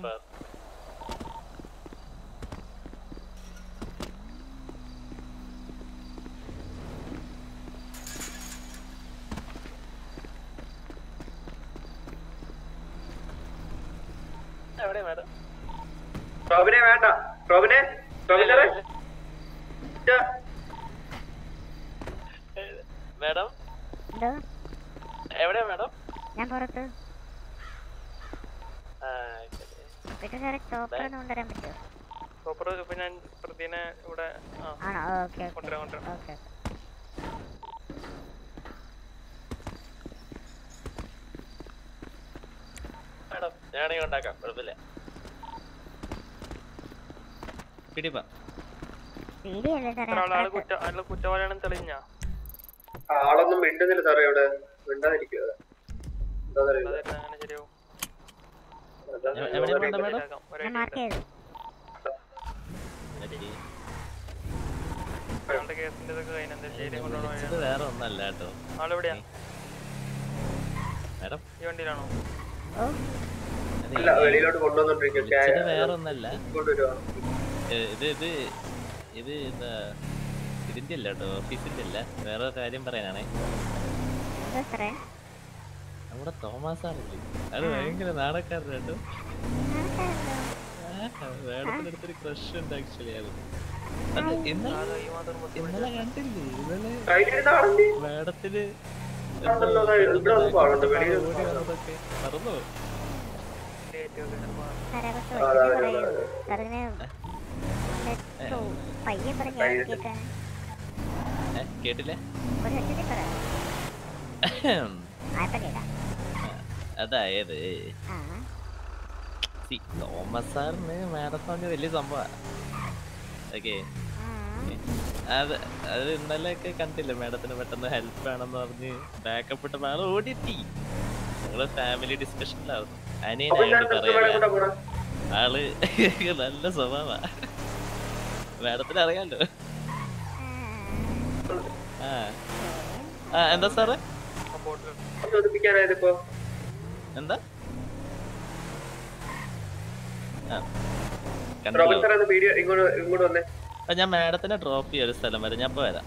എവിടെ മാഡം റോബിനെ വേണ്ട റോബിനെ റോബിൻ സാറേ ഇതാ. മാഡം എന്തോ എവിടെയാ മാഡം ഞാൻ പുറത്ത് പീറ്റർ സാറേ ചോപ്പർ ഒന്ന് കൊണ്ടുവരാൻ പറ്റുമോ ടോപ്പർ ഇപ്പൊ ഞാൻ പ്രതിനെ ഇവിടെ ആ ആണോ ഓക്കെ കൊണ്ടുവരാം കൊണ്ടുവരാം ഓക്കെ മാഡം ഞാണെങ്കിൽ ഉണ്ടാക്കാം കുഴപ്പമില്ല പിടിപ്പാ പേടിയല്ലേ സാറേ ഇത്ര ആള് ആള് അപ്പുറത്ത്. കുറ്റ ആള് കുറ്റവാളിയാണെന്ന് തെളിഞ്ഞാ ആളൊന്നും മിണ്ടുന്നില്ല സാറേ ഇവിടെ മിണ്ടാതിരിക്കുക എന്താന്നറിയില്ല അതെല്ലാം അങ്ങനെ ശരിയാവും എ- എവിടെയാ പോണ്ടേ മാഡം ശരിയാക്കാം. ഒരു ഞാൻ idea മാർക്ക് ചെയ്തു അയാളുടെ കേസിന്റെ ഇതൊക്കെ കഴിഞ്ഞ നെല്ലിയിലെ കൊണ്ടുപോകണ ഇത് വേറെ ഒന്നല്ല കേട്ടോ ആളെവിടെയാ മാഡം ഈ വണ്ടിയിലാണോ ഓ അത് അല്ല വെളിയിലോട്ട് കൊണ്ടുവന്നോണ്ടിരിക്കും വിളിച്ചത് വേറെ ഒന്നല്ല കൊണ്ടുവരുവാണ് ഏ, ഇത് ഇത് ഇത് എന്താ ഇതിന്റെ അല്ല കേട്ടോ ഓഫീസിന്റെ അല്ല വേറെ കാര്യം പറയാനാണേ എന്താ സാറേ നമ്മുടെ തോമസ് ആണില്ലേ അത് ഭയങ്കര നാടക്കാരൻ കേട്ടോ വേടത്തിന്റെ അടുത്തൊരു ക്രഷ് ഉണ്ട് ആക്ച്വലി അത് അത് ഇന്നലെ ആകെ ഈ മാത്രം പൊട്ടി ഇന്നലെ കണ്ടില്ലേ ഇന്നലെ കയ്യിലിരുന്ന ആളെന്തി വേടത്തിന് ആണല്ലോ, അതാ ഇവിടെ വന്ന് പാടുണ്ട്, വെളിയിൽ വന്ന് ഓടി വന്നതൊക്കെ മറന്നോ കയറ്റി വെക്ക് ചിലപ്പോ. സാറേ കുറച്ച് ആ, അതെ, ഒച്ചത്തിൽ അതെ, പറയൂ അതെ. സാറിന് ഒന്ന് പയ്യെ പറഞ്ഞ് ഞാൻ കേൾക്കാൻ ഏ, കേട്ടില്ല ഒരു ഒച്ചത്തിൽ പറ ആ ഇപ്പൊ കേൾക്കാം അതായത് ആ സി തോമസ് സാറിന് മാരത്തോന്റെ വലിയ സംഭവ ഓക്കെ ആ അത് അത് ഇന്നലെ ഒക്കെ കണ്ടില്ല മാഡത്തിന് പെട്ടെന്ന് ഹെൽപ്പ് വേണമെന്ന് പറഞ്ഞ് ബാക്കപ്പ് ഇട്ടപ്പോ ആള് ഓടിയെത്തി ഞങ്ങള് ഫാമിലി ഡിസ്കഷനിലായിരുന്നു അനിയനായോണ്ട് പറയാ ആള് നല്ല സ്വഭാവ മാഡത്തിന് അറിയാലോ ആ ആ എന്താ സാറേ ആ ബോട്ടിൽ ചോദിപ്പിക്കാനായത് ഇപ്പൊ എന്താ ആ റോബിൻ കണ്ടല്ലോ സാർ ഒന്ന് വീഡിയോ ഇങ്ങോട്ട് ഇങ്ങോട്ട് വന്നേ അപ്പൊ ഞാൻ മാഡത്തിനെ ഡ്രോപ്പ് ചെയ്യാം ഒരു സ്ഥലം വരെ ഞാൻ ഇപ്പൊ വരാം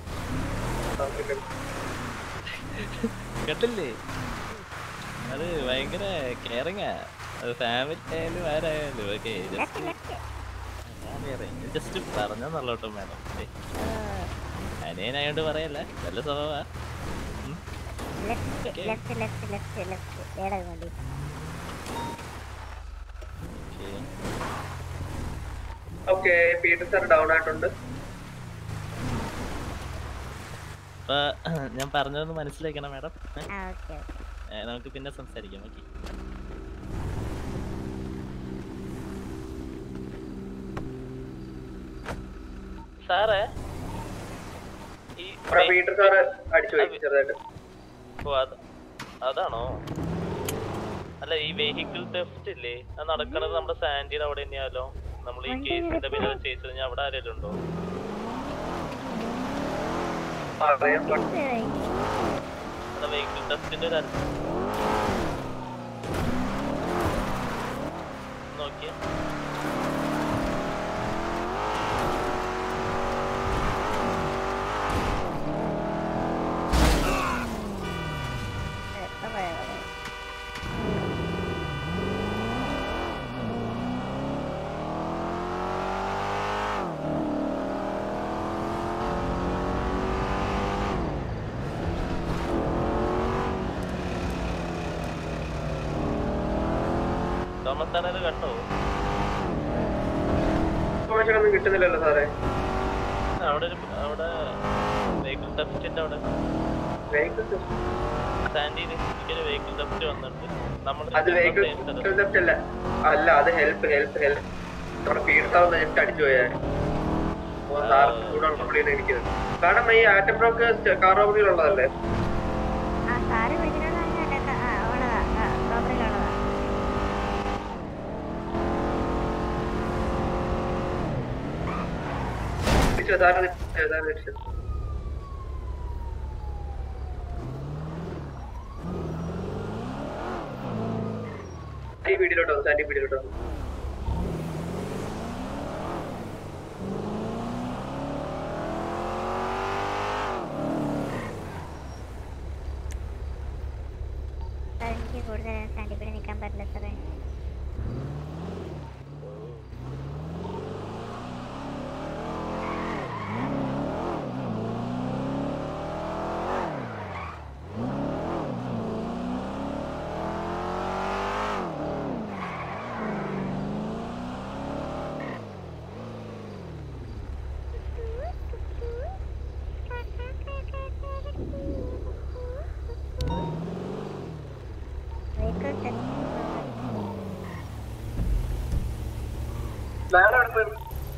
കേട്ടില്ലേ അത് ഭയങ്കര കെയറിങ്ങാ അത് ഫാമിലി ആയാലും ആരായാലും ഓക്കെ ലെഫ്റ്റ് ലെഫ്റ്റ് ജസ്റ്റ് പറഞ്ഞെന്നുള്ളോട്ടോ മാഡം അനിയനായോണ്ട് പറയല്ല നല്ല സ്വഭാവ left left left left left ഏടാ വേണ്ടി ഓക്കെ പീറ്റർ സാർ ഡൗൺ ആയിട്ടുണ്ട് അപ്പൊ ഞാൻ പറഞ്ഞതൊന്ന് മനസ്സിലാക്കണം മാഡം ആ ഓക്കെ ഓക്കെ നമുക്ക് പിന്നെ സംസാരിക്കാം ഓക്കെ സാറേ ഈ പീറ്റർ സാർ അടിച്ചു പോയി ചെറുതായിട്ട് ഓ അത് അതാണോ അല്ല ഈ വെഹിക്കിൾ ടെസ്റ്റ് ഇല്ലേ അത് നടക്കണത് നമ്മുടെ സാൻഡിയുടെ അവിടെ തന്നെയാലോ നമ്മൾ ഈ കേസിന്റെ പേര് ചെയ്ത് കഴിഞ്ഞാൽ അവിടെ ആരെങ്കിലും ഉണ്ടോ പറയാൻ അല്ല വെഹിക്കിൾ ടെസ്റ്റിന്റെ ഒരു അര- നോക്കിയേ ഇപ്പൊ പോയത് തോമസ് സാറേ ഇത് കണ്ടോ ഇൻഫോർമേഷൻ ഒന്നും കിട്ടുന്നില്ലല്ലോ സാറേ അവിടെ ഒരു അവിടെ വെഹിക്കിൾ ടെസ്റ്റിന്റെ അവിടെ വെഹിക്കിൾ സാൻഡിയിൽ എനിക്കൊരു വെഹിക്കിൾ ടെസ്റ്റ് വന്നിട്ടുണ്ട് നമ്മൾ അത് വെഹിക്കിൾ ടെസ്റ്റ് അല്ല അല്ല അത് ഹെൽപ്പ് ഹെൽപ്പ് ഹെൽപ്പ് നമ്മുടെ പീഡത്താവുന്ന ജസ്റ്റ് അടിച്ചു പോയാൽ സാറിന് കൂടെ ഉള്ളപ്പോഴാണ് ഇരിക്കുന്നത് കാരണം ഈ ആറ്റം ബ്രോക്ക് കാർ റോബറിയിലുള്ളതല്ലേ ആ കാറ് പിടിച്ചിട്ടുള്ള ആ ഉള്ളതാ റോബറിയിലുള്ളതാ തിരിച്ചോ, സാറിന് തിരിച്ചോ, സാറിന് തിരിച്ചോ. ഈ വീട്ടിലോട്ടോ സാൻഡി വീട്ടിലോട്ടോ സാർ എനിക്ക് കൂടുതൽ സ്റ്റാൻഡിൽ കൂടി നിൽക്കാൻ പറ്റില്ല സാറേ വെഹിക്കിൾ ടെസ്റ്റ് വേറെ എവിടെ പോയി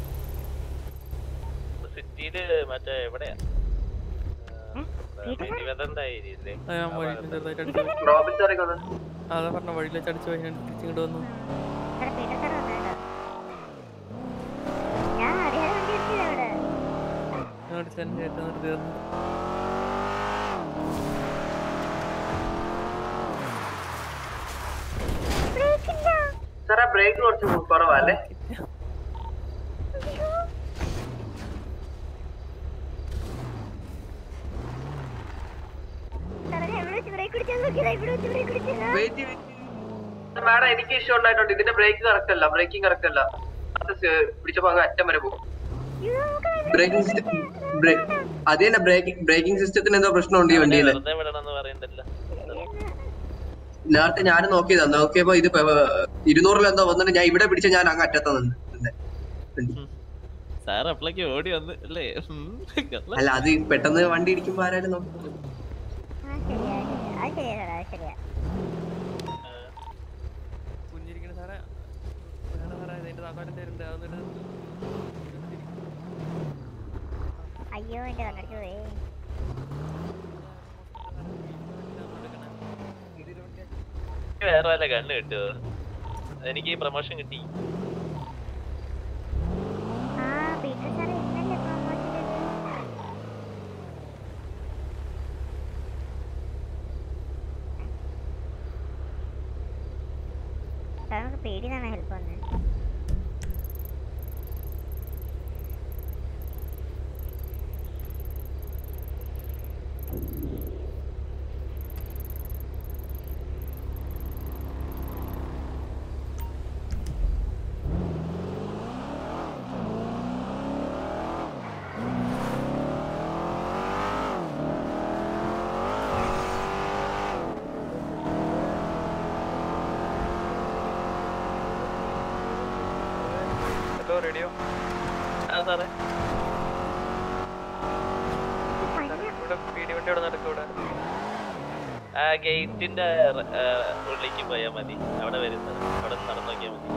സിറ്റിയില് മറ്റേ എവിടെയാ വീട്ടിൽ തിരുവനന്തപുരം ആ, ഞാൻ വഴിയിൽ ചെറുതായിട്ട് അടിച്ചു പോയി. റോബിൻ സാറൊക്കെ വന്നു അതാ പറഞ്ഞ വഴിയിൽ വെച്ച് അടിച്ചു പോയി ഞാൻ തിരിച്ചിങ്ങോട്ട് വന്നു സാറേ പീറ്റർ സാർ വന്നേട്ടോ ഞാൻ അറിയാതെ വണ്ടി എടുത്തില്ല ഇവിടെ ഞാൻ അടിച്ചു തന്നെ ഏറ്റവും നിർത്തി തന്നു ബ്രേക്ക് ഇല്ല സാറേ ബ്രേക്ക് കുറച്ച് കുറവല്ലേ സാറേ ഞാൻ ഇവിടെ വെച്ച് ബ്രേക്ക് പിടിച്ചാൽ നോക്കിയതാ ഇവിടെ വെച്ച് ബ്രേക്ക് പിടിച്ചില്ല വെയിറ്റ് മാഡം എനിക്ക് ഇഷ്യൂ ഉണ്ടായിട്ടുണ്ട് ഇതിന്റെ ബ്രേക്ക് കറക്റ്റ് അല്ല ബ്രേക്കിംഗ് കറക്റ്റ് അല്ല അത് സ് പിടിച്ചപ്പോ അങ്ങ് അറ്റം വരെ പോകും ബ്രേക്കിംഗ് അത് തന്നെ ബ്രേക്കിംഗ് ബ്രേക്കിംഗ് സിസ്റ്റത്തിന് എന്തോ പ്രശ്നമുണ്ട് ഈ വണ്ടിയില് വെറുതെ വിടണമെന്ന് പറയണ്ടല്ലോ നേരത്തെ ഞാൻ നോക്കിയതാ നോക്കിയപ്പോ ഇത് ഇരുന്നൂറിൽ എന്തോ വന്നിട്ട് ഞാൻ ഇവിടെ പിടിച്ച ഞാൻ അങ്ങ് അറ്റത്ത് നിന്ന് നിന്നെ. സാർ അപ്പളേക്ക് ഓടി വന്ന് അല്ലേ ഉം. കള്ള. അല്ല അത് പെട്ടെന്ന് വണ്ടി ഇടിക്കുമ്പോ ആരായാലും നോക്കും ആ ശരിയാ ശരിയാ അത് ശരിയാ സാറേ അത് ശരിയാ കുഞ്ഞിരിക്കണ സാറേ വേണ്ട സാറേ ഇതിന്റെ താക്കോലും തരുന്നുണ്ട് അതൊന്നിട്ട് അയ്യോ എന്റെ കണ്ണടിച്ചു പോയി വേറെ വല്ല കണ്ണ് കിട്ടുമോ എനിക്ക് പ്രൊമോഷൻ കിട്ടി ആ പീറ്റർ സാറേ ഇന്നല്ലേ പ്രൊമോഷൻ ചെയ്തത് സാർ നമുക്ക് പേടിയാണ് ഹെൽപ്പ് വന്നത് ഹലോ റേഡിയോ ആ സാറേ ഇവിടെ പീടി വണ്ടി ഇവിടെ നടക്കും ഇവിടെ ആ ഗേറ്റിന്റെ ഉള്ളിലേക്ക് പോയാൽ മതി അവിടെ വരുന്നത് അവിടെ നിന്ന് നടന്നു നോക്കിയാൽ മതി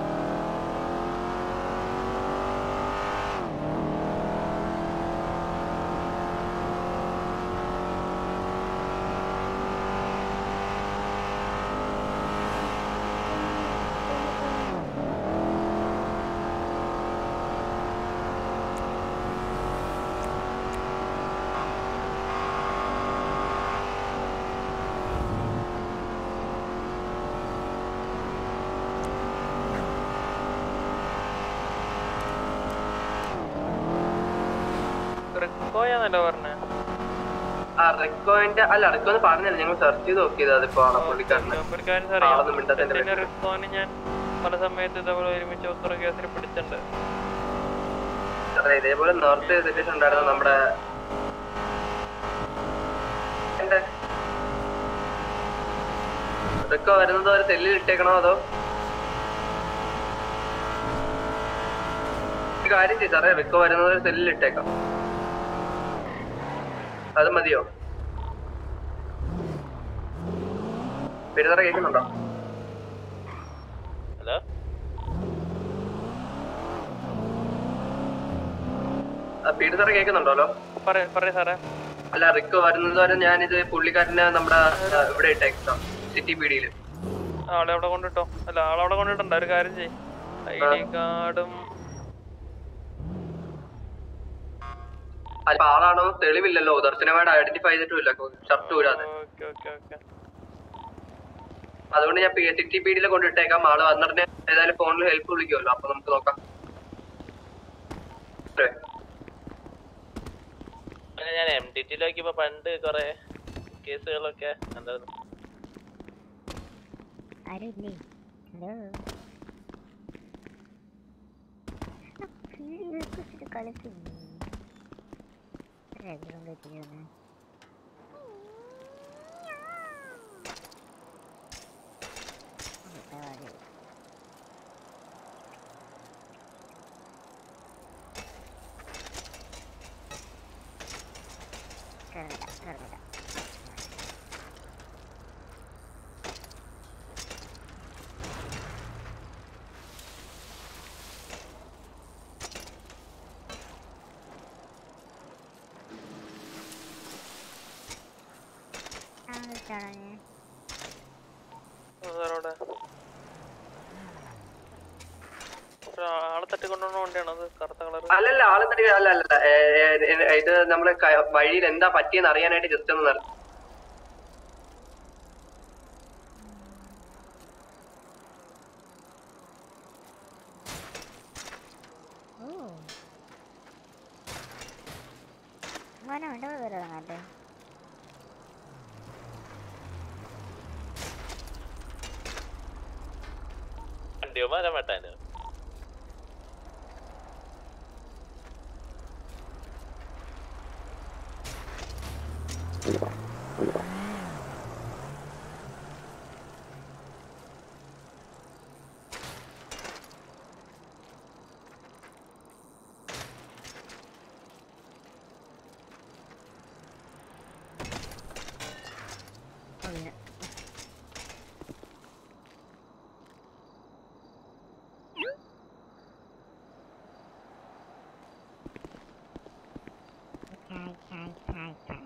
റിക്കോയാന്നല്ലോ പറഞ്ഞേ ആ റെക്കോന്റെ അല്ല റെക്കോ എന്ന് പറഞ്ഞില്ല ഞങ്ങൾ സെർച്ച് ചെയ്ത് നോക്കിയത് അതിപ്പോ ആണ് പുള്ളിക്കാരന് പുള്ളിക്കാരൻ ആളൊന്നും മിണ്ടാത്തതിന്റെ പിന്നെ പേരിൽ. റിക്കോന് ഞാൻ പല സമയത്ത് ഇതേപോലെ ഒരുമിച്ച് ഒത്തുറ കേസിൽ പിടിച്ചിട്ടുണ്ട് അതെ ഇതേപോലെ നേരത്തെ സിറ്റുവേഷൻ ഉണ്ടായിരുന്നു നമ്മുടെ എന്റെ റെക്കോ വരുന്നത് ഒരു സെല്ലിൽ ഇട്ടേക്കണോ അതോ കാര്യം ചെയ്ത് സാറേ റിക്കോ വരുന്നത് സെല്ലിൽ ഇട്ടേക്കാം അത് മതിയോ പെരുതറ കേൾക്കുന്നുണ്ടോ ഹലോ പീഡിതറ കേൾക്കുന്നുണ്ടല്ലോ പറയ പറയ സാറേ അല്ല റിക്കോ വരുന്നത് വരെ ഞാനിത് പുള്ളിക്കാരനെ നമ്മുടെ ആ, ഇവിടെ ഇട്ടേക്കാം സിറ്റി പീഡിയില് ആളെ അവിടെ കൊണ്ടിട്ടോ അല്ല ആളവിടെ കൊണ്ടിട്ടുണ്ടോ ഒരു കാര്യം ചെയ് ഐ ഡി കാർഡും അല്ല ആളാണോ തെളിവില്ലല്ലോ ദർശനമായിട്ട് ഐഡന്റിഫൈ ചെയ്തിട്ടുമില്ല ഷർട്ട് ഊരാതെ ഓക്കെ ഓക്കെ ഓക്കെ അതുകൊണ്ട് ഞാൻ സിറ്റി പീഡിയിൽ കൊണ്ടിട്ടേക്കാം ആള് വന്നിട്ട് ഏതായാലും ഫോണിൽ ഹെൽപ്പ് വിളിക്കുമല്ലോ അപ്പൊ നമുക്ക് നോക്കാം ഏ, അങ്ങനെ ഞാൻ എം ടി ടിയിലേക്ക് ഇപ്പൊ പണ്ട് കൊറേ കേസുകളൊക്കെ എന്തായിരുന്നു ആരുമില്ലേ ഹലോ ഫീൽഡ് കളിക്കുന്നു രണ്ടും കെട്ടിയാണ് കേറണ്ട കേറണ്ട ആ വിളിച്ചാണോ ഞാൻ സാറോടെ ആളെ തട്ടിക്കൊണ്ടുപോണ വണ്ടിയാണോ അത് കറുത്ത കളർ അല്ലല്ല ആള് തടി അല്ല അല്ല ഏ, ഏ, ഏ, ഇത് നമ്മള് ക- വഴിയിൽ എന്താ പറ്റിയെന്ന് അറിയാനായിട്ട് ജസ്റ്റ് ഒന്ന് നട- ഓ മോനെ ഉണ്ട് വരും അങ്ങോട്ട് വണ്ടിയോ മരം വെട്ടാനോ ഒന്ന് ചായ് ചായ് ചായ് ചായ്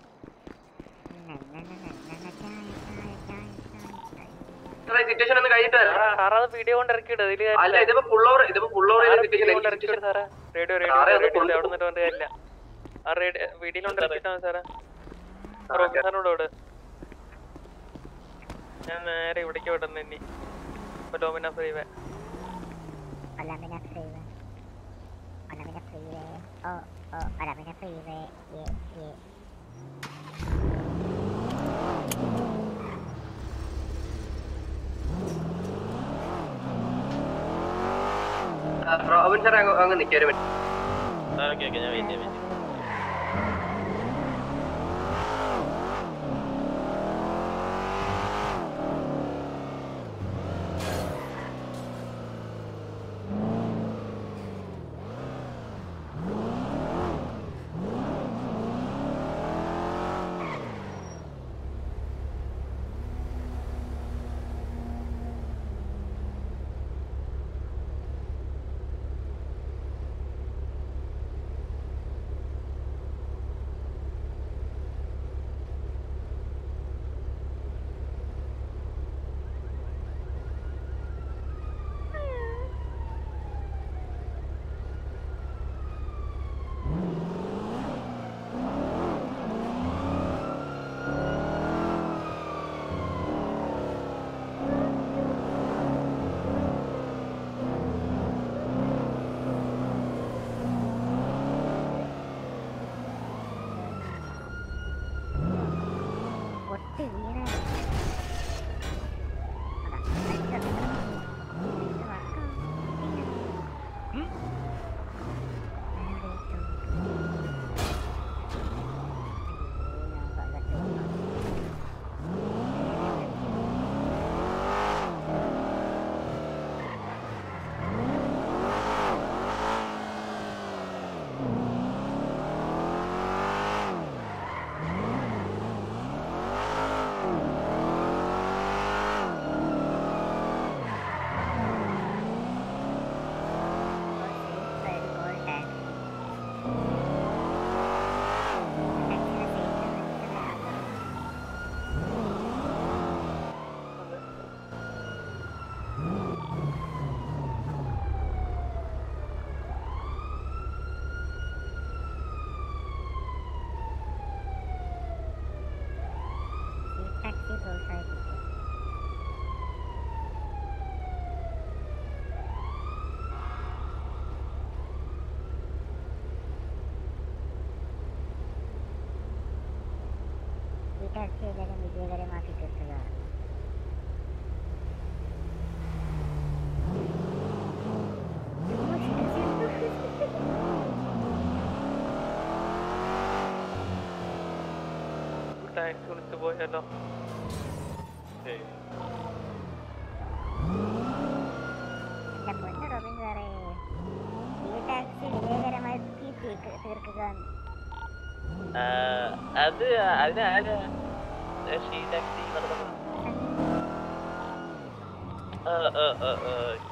നന്നനനനനന ചായ് ചായ് ചായ് ചായ് ചായ് സാറേ സിറ്റുവേഷൻ ഒന്ന് കഴിഞ്ഞിട്ട് തരാം സാറത് വീഡിയോ കൊണ്ട് ഇറക്കിയിട് ഇതില് അല്ല ഇതിപ്പോ പുള്ളോർ ഇതിപ്പോ പുള്ളോർ വീഡിയോ കൊണ്ട് ഇറക്കിയിട്ട് സാറേ റേഡിയോ റേഡിയോ സാറേ, അത് റേഡിയോ കൊണ്ട് അവിടെ നിന്നിട്ട് കാര്യമില്ല ആ റേഡിയോ വീഡിയോ കൊണ്ട് ഇറക്കിയിട്ടാണ് സാറേ ആ, റോബിൻ സാറിനോട് വിട് ഞാൻ നേരെ ഇവിടേക്ക് വിടുന്നു ഇനി ഇപ്പൊ ഡോമിന freeway Alamina Freeway. Alamina Freeway. Oh, oh, Alamina Freeway. Yeah, yeah. Robin sir അങ്ങ് അങ്ങ് നിൽക്കുക ഒരു മിനിറ്റ് ഓക്കെ ഓക്കെ ഞാൻ വെയിറ്റ് ചെയ്യാം വെയിറ്റ് ചെയ്യാം ഒട്ടി വീണ പ്രോത്സാഹിപ്പിക്കുക ഈ ടാക്സി എല്ലാവരും വിജയകരമാക്കി തീർക്കുക ടാക്സി വിളിച്ചു പോയാലോ എന്റെ പൊന്ന് റോബിൻ സാറേ ഈ ടാക്സി വിജയകരമായി തീർക്ക്- തീർക്കുക ആ, അത് അതിന് ആരാ ഷീ ടാക്സി നടന്നത് ആ, ആ, ആ, ആ.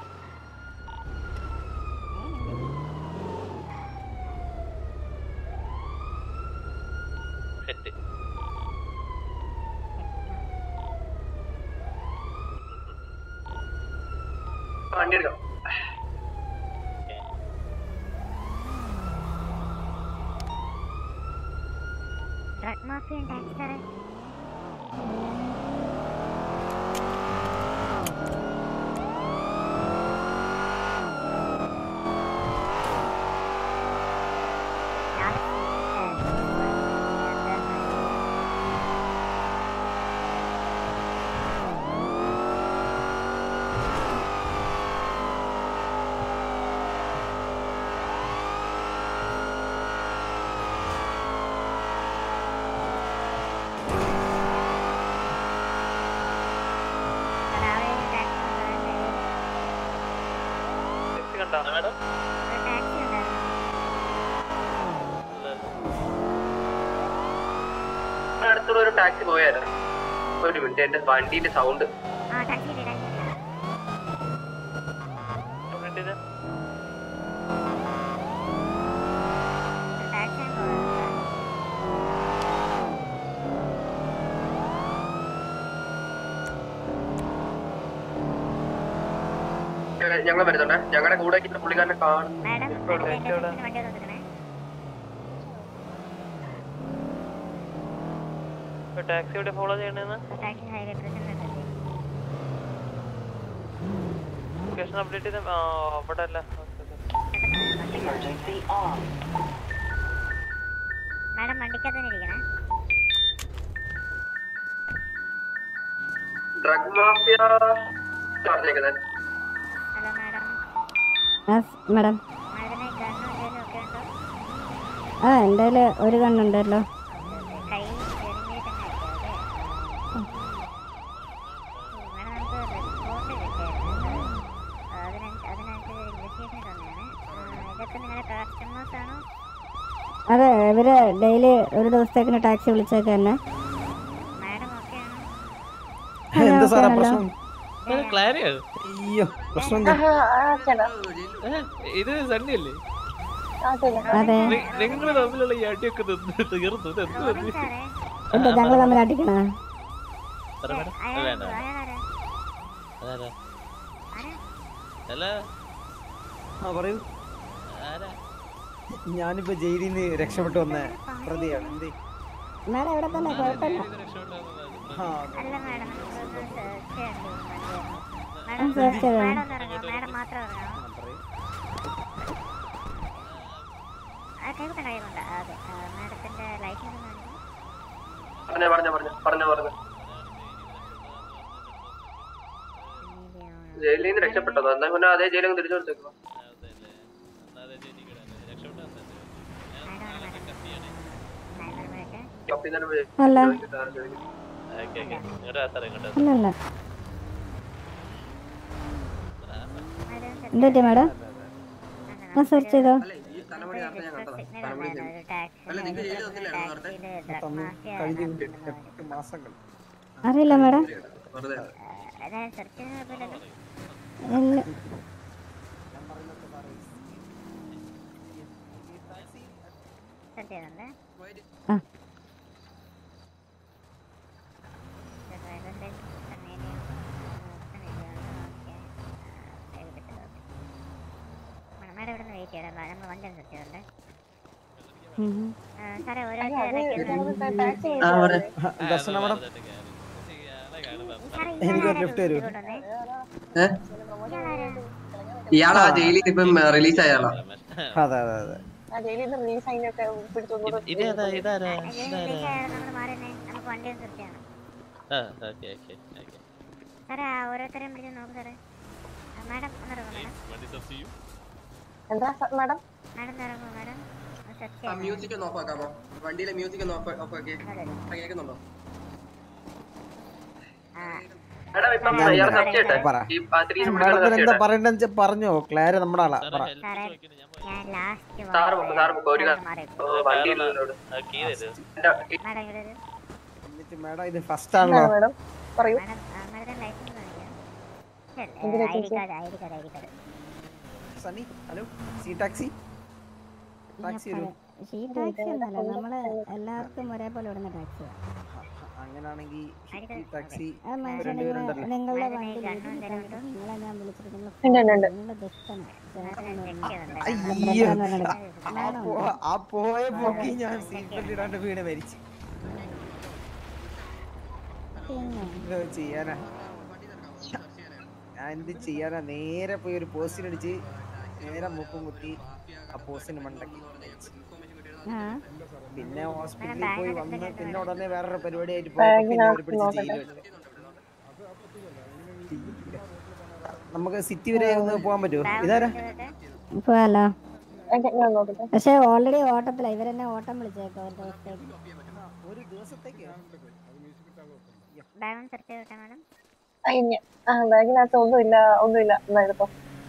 സെറ്റ് വണ്ടി എടുക്കാം ഡ്രഗ് മാഫിയൻ ടാക്സി സാറേ ടാക്സി കണ്ടോ മാഡം ടാക്സി ഉണ്ടായിരുന്നു അടുത്തുള്ള ഒരു ടാക്സി പോയായിരുന്നു ഒരു മിനിറ്റ് എന്റെ വണ്ടിന്റെ സൗണ്ട് ആ ടാക്സി ഇല്ലേ, ടാക്സി ഇല്ലേ? കംപ്ലൈന്റ് ചെയ്ത് ടാക്സി ആണ് പോകുന്നത്. ഞങ്ങൾ വരുന്നുണ്ട് ഞങ്ങളുടെ കൂടെ ഇരിക്കുന്ന പുള്ളിക്കാരനെ കാണുന്നു മാഡം ഇപ്പോൾ അടുത്ത ടാക്സി എവിടെ? ഇന്റർസെക്ഷന് വണ്ടി ഒന്ന് ഒതുക്കണേ. ഇപ്പൊ ടാക്സി എവിടെ ഫോളോ ചെയ്യണേന്ന് ടാക്സി ഹൈവേ പ്രസിഡന്റ് അല്ലേ ലൊക്കേഷൻ അപ്ഡേറ്റ് ചെയ്ത് ആ അവിടെ അല്ല മാഡം വണ്ടിക്കകത്ത് തന്നെ ഇരിക്കണേ ഡ്രഗ് മാഫിയ പറഞ്ഞേക്കുന്നത് ഹലോ മാഡം മാഡം മാഡത്തിന് ഗണ്ണും എന്തെങ്കിലും ഒക്കെ ഉണ്ടോ ആ എൻ്റെ കയ്യിൽ ഒരു കണ്ണുണ്ടല്ലോ കൈ ചെറിയ തന്നെ മാഡം നമുക്ക് റിപ്പോർട്ട് കിട്ടിയായിരുന്നു അതിനനുസരിച്ച് അതിനനുസരിച്ച് ഇൻവെസ്റ്റിഗേഷൻ തന്നെയാണ് ഇതൊക്കെ നിങ്ങളുടെ കസ്റ്റമേഴ്സ് ആണോ അതെ ഇവര് ഡെയിലി ഒരു ദിവസത്തേക്കിന് ടാക്സി വിളിച്ചേക്ക് തന്നെ മാഡം ഓക്കെ ആണോ എന്താ സാറേ ആണല്ലോ. പ്രശ്നം ക്ലാരിയാണ് അയ്യോ പ്രശ്നം എന്താ ഇത് സണ്ണി അല്ലേ അതെ നിങ്ങൾ തമ്മിലുള്ള ഈ അടിയൊക്കെ നിന്ന് തീർന്നു ഇത് എന്ത് റോബിൻ പറ്റി? സാറേ എന്താ ഞങ്ങൾ തമ്മിൽ അടിക്കണ പറ മാഡം. അത് അയാൾ വേണ്ട അയാളാരാ അതാരാ ആരാ അല്ല ആ പറയൂ ആരാ ഞാനിപ്പോ ജയിലിൽ നിന്ന് രക്ഷപ്പെട്ടു വന്ന പ്രതിയാണ് എന്തേ മാഡം ഇവിടെ തന്നെ കുഴപ്പമില്ല ആ അല്ല മാഡം നമുക്കൊന്ന് സെർച്ച് ചെയ്യേണ്ടി ആ, മാഡം search ചെയ്തോ. മാഡം ഒന്ന് ഇറങ്ങാം മാഡം മാത്രം ഇറങ്ങാം പറയൂ ആ കൈകൊണ്ട് കൈകൊണ്ട് അതെ ആ, മാഡത്തിന്റെ ലൈസൻസ് ഒന്ന് കാണിക്കൂ. പറഞ്ഞോ പറഞ്ഞോ പറഞ്ഞോ പറഞ്ഞോ പറഞ്ഞോ നീലിയാണോ? ജയിലിൽ നിന്ന് രക്ഷപ്പെട്ടത് എന്നാ പിന്നെ അതേ ജയിലങ്ങ് തിരിച്ചു കൊടുത്തേക്കോ മാഡം ആണ് മാഡം. Nine one eight. കപ്പി തന്നെ പോയി. അല്ല ചോദിക്കട്ടെ, ആരും ചോദിക്കട്ടെ. ഓക്കെ ഓക്കെ ഇങ്ങോട്ട് വാ സാറേ ഇങ്ങോട്ട് വാ. അല്ലല്ല മാഡം എന്ത് പറ്റി മാഡം ആ സെർച്ച് ചെയ്തോ അല്ല ഈ തലമുടി നേരത്തെ ഞാൻ കണ്ടതാ സിഗ്നൽ തലമുടി ഉണ്ടായിരുന്നു ഒരു ടാക്സി അല്ല, നിങ്ങൾ ജയിലിൽ വന്നില്ലായിരുന്നോ നേരത്തെ? ടാക്സിയിൽ തന്നു മാഫിയ കഴിഞ്ഞ നടത്തുന്നത് എട്ട് മാസങ്ങൾ അറിയില്ല മാഡം വെറുതെ അതായത് സെർച്ച് ചെയ്യുന്ന കുഴപ്പമില്ലല്ലോ ഇല്ല സെർച്ച് ചെയ്യുന്നുണ്ട് ആ മാഡം ഇവിടെ നിന്ന് വെയിറ്റ് ചെയ്യണം നമ്മൾ വണ്ടി ഒന്ന് സെർച്ച് ചെയ്തിട്ടുണ്ട് ഉം. സാറേ ഓരോരുത്തർ ദർശന മാഡം എനിക്കൊരു ലിഫ്റ്റ് തരൂ ഏ? ഇയാളാ ജയിലിൽ ഇപ്പം റിലീസ് ആയാളാ അതെ അതെ അതെ ഇതേതാ ഇതാരാ നമ്മൾ മാറുന്നേ നമുക്ക് വണ്ടി ഒന്ന് സെർച്ച് ചെയ്യണം ആ ഓക്കെ ഓക്കെ ഓക്കെ സാറേ ആ ഓരോരുത്തരെയും വിളിച്ച് നോക്ക് സാറേ ആ, മാഡം ഒന്നിറങ്ങും മാഡം വണ്ടി സെർച്ച് ചെയ്യും എന്താ മാഡം മാഡം ഇറങ്ങും മാഡം സെർച്ച് ആ ചെയ്യാം മ്യൂസിക് ഒന്ന് ഓഫ് ആക്കാമോ വണ്ടിയിലെ മ്യൂസിക് ഒന്ന് ഓഫ് ഓഫ് ആക്കി ആ, കേൾക്കുന്നുണ്ടോ പറ മാഡത്തിന് എന്താ പറയണ്ടെന്ന് വെച്ചാ പറഞ്ഞോ ക്ലാര നമ്മുടെ ആളാ പറ സാറേ ഞാൻ ലാസ്റ്റ് സാറ് പൊക്ക്, സാറ് പൊക്ക്, ഒരു കാ- കീ തരൂ മാഡം ഇവിടെ ഒരു എന്നിട്ട് മാഡം ഇത് ഫസ്റ്റ് ആണല്ലോ മാഡം പറയൂ മാഡം ആ, മാഡത്തിന് ലൈസൻസ് കാണിക്കാം എന്തിനാ ഐ ഡി ചേച്ചി? Card I D card I D card Sunny hello സി ടാക്സി ടാക്സി വരൂ ഈ ടാക്സി ഒന്നല്ല നമ്മള് എല്ലാവർക്കും ഒരേപോലെ വിടുന്ന ടാക്സിയാണ് അങ്ങനാണെങ്കിൽ ടാക്സി അത് മനുഷ്യൻ രണ്ടുപേരുണ്ടല്ലോ നിങ്ങളുടെ വണ്ടി നിങ്ങളെ ഞാൻ വിളിച്ചിട്ട് നിങ്ങൾ ഉണ്ട്, ഉണ്ട്, ഉണ്ട്. നിങ്ങൾ ദുഷ്ടനാ ചേട്ടനെന്ന് പറഞ്ഞിട്ട്. അയ്യോ പറഞ്ഞിട്ട് ആ മാഡം പോ- ആ പോയ പോക്കി ഞാൻ സീറ്റ് ബെൽറ്റ് ഇടാണ്ട് വീണ് മരിച്ചു പിന്നെ എന്തോ ചെയ്യാനാ ഞാൻ എന്ത് ചെയ്യാനാ നേരെ പോയി ഒരു പോസ്റ്റിന് അടിച്ച് നേരെ മുക്കും കുത്തി ആ പോസ്റ്റിന് മണ്ടക്കി ആ പിന്നെ ഹോസ്പിറ്റലിൽ പോയി വന്ന് പിന്നെ ഉടനെ വേറൊരു പരിപാടി ആയിട്ട് പോയപ്പോ പിന്നെ അവര് പിടിച്ച് ജയിലിൽ നമുക്ക് സിറ്റി വരെ ഒന്ന് പോകാൻ പറ്റുമോ ഇതാരാ പോവാലോ ഓക്കേ, ഞാൻ നോക്കട്ടെ പക്ഷെ ഓൾറെഡി ഓട്ടത്തില ഇവരെന്നെ ഓട്ടം വിളിച്ചേക്കോ ഒരു ദിവസത്തേക്ക് ഒരു ദിവസത്തേക്ക് ബാഗ് ഒന്ന് സെർച്ച് ചെയ്തോട്ടെ മാഡം അയ്യ ആ ബാഗിനകത്ത് ഒന്നുമില്ല ഒന്നുമില്ല എന്നാ എടുത്തോ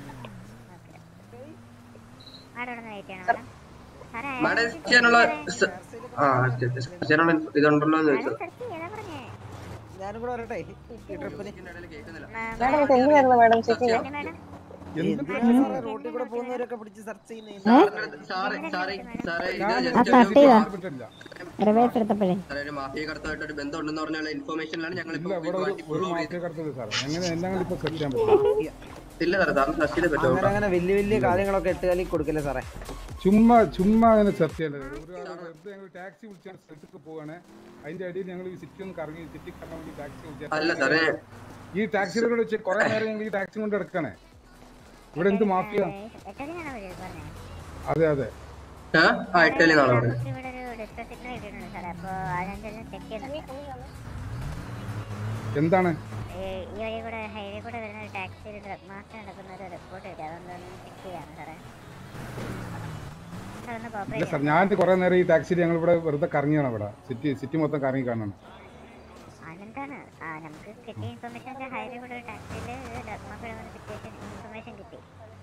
മാഡം ഇവിടെ വെയിറ്റ് ചെയ്യണം മാഡം സാറേ മാഡം ചെയ്യാനുള്ള സ- ആ ചെയ്യാനുള്ള ഇതുണ്ടല്ലോ എന്ന് ചോദിച്ചത് സെർച്ച് ചെയ്താ പറഞ്ഞേ ഞാനും കൂടെ വരട്ടെ ഈ ട്രിപ്പിന് മാഡം ഇത് എന്തിനായിരുന്നു മാഡം ചെക്ക് ചെയ്യാൻ മാഡം എന്തിനാണ് സാറേ റോട്ടിൽ കൂടെ പോകുന്നവരൊക്കെ പിടിച്ച് സെർച്ച് ചെയ്യുന്നത് സാറേ സാറേ സാറേ ഇത് ആ just തട്ടിയതാ ഒരു- റിവേഴ്സ് എടുത്തപ്പോഴേ സാറേ ഒരു മാഫിയ കടത്തുമായിട്ട് ഒരു ബന്ധം ഉണ്ടെന്ന് പറഞ്ഞുള്ള ഇൻഫർമേഷനിലാണ് ഞങ്ങൾ ഇല്ല ഇവിടെ ഒരു ഒരു മാഫിയ കടത്തത് സാർ എങ്ങനെ എല്ലാം ഇപ്പൊ സെർച്ച് ചെയ്യാൻ പറ്റും ഇല്ല സാറേ സാറിന് സെർച്ച് ചെയ്തേ പറ്റുമോ അങ്ങനെ അങ്ങനെ വലിയ വലിയ കാര്യങ്ങളൊക്കെ എട്ട് കാലി കൊടുക്കല്ലേ സാറേ ചുമ്മാ ചുമ്മാ അങ്ങനെ സെർച്ച് ചെയ്യേണ്ടത് ഒരു വെറുതെ ഞങ്ങൾ ടാക്സി വിളിച്ചാൽ സ്ഥലത്തേക്ക് പോവാണ് അതിന്റെ അടിയിൽ ഞങ്ങൾ ഈ സിറ്റി ഒന്ന് കറങ്ങി സിറ്റി കറങ്ങാൻ വേണ്ടി ടാക്സി അല്ല സാറേ ഈ ടാക്സിയുടെ കൂടെ വെച്ച് കുറെ നേരം ഞങ്ങൾ ഈ ടാക്സി കൊണ്ട് എടുക്കണേ ഇവിടെ എന്ത് മാഫിയ എട്ടതിനാണോ വിളിച്ചത് പറഞ്ഞേ അതെ അതെ ആ ആ എട്ടല്ലേ നാളെ പറഞ്ഞു നമുക്ക് ഇവിടെ ഒരു ഡിസ്ട്രസ് സിഗ്നൽ കിട്ടിയിട്ടുണ്ട് സാറേ അപ്പോൾ അതിനനുസരിച്ച് ചെക്ക് ചെയ്യുന്നുണ്ട് എന്താണ് ഈ ഈ വഴി കൂടെ ഹൈവേ കൂടെ വരുന്ന ഒരു ടാക്സിയിൽ ഡ്രഗ് മാസ്റ്റർ നടക്കുന്ന ഒരു റിപ്പോർട്ട് കിട്ടി അതൊന്ന് ചെക്ക് ചെയ്യാണ് സാറേ സാർ ഒന്ന് ഇല്ല കോപ്പറേറ്റ് സാർ ഞാൻ കുറെ നേരം ഈ ടാക്സിയിൽ ഞങ്ങൾ ഇവിടെ വെറുതെ കറങ്ങിയാണ് ഇവിടെ സിറ്റി സിറ്റി മൊത്തം കറങ്ങി കാണണം അതെന്താണ് ആ നമുക്ക് കിട്ടിയ ഇൻഫർമേഷൻ വെച്ചാൽ ഹൈവേ കൂടെ ഒരു ടാക്സിയിൽ ഡ്രഗ് മാസ്റ്റർ സിറ്റുവേഷൻ ഇൻഫർമേഷൻ കിട്ടി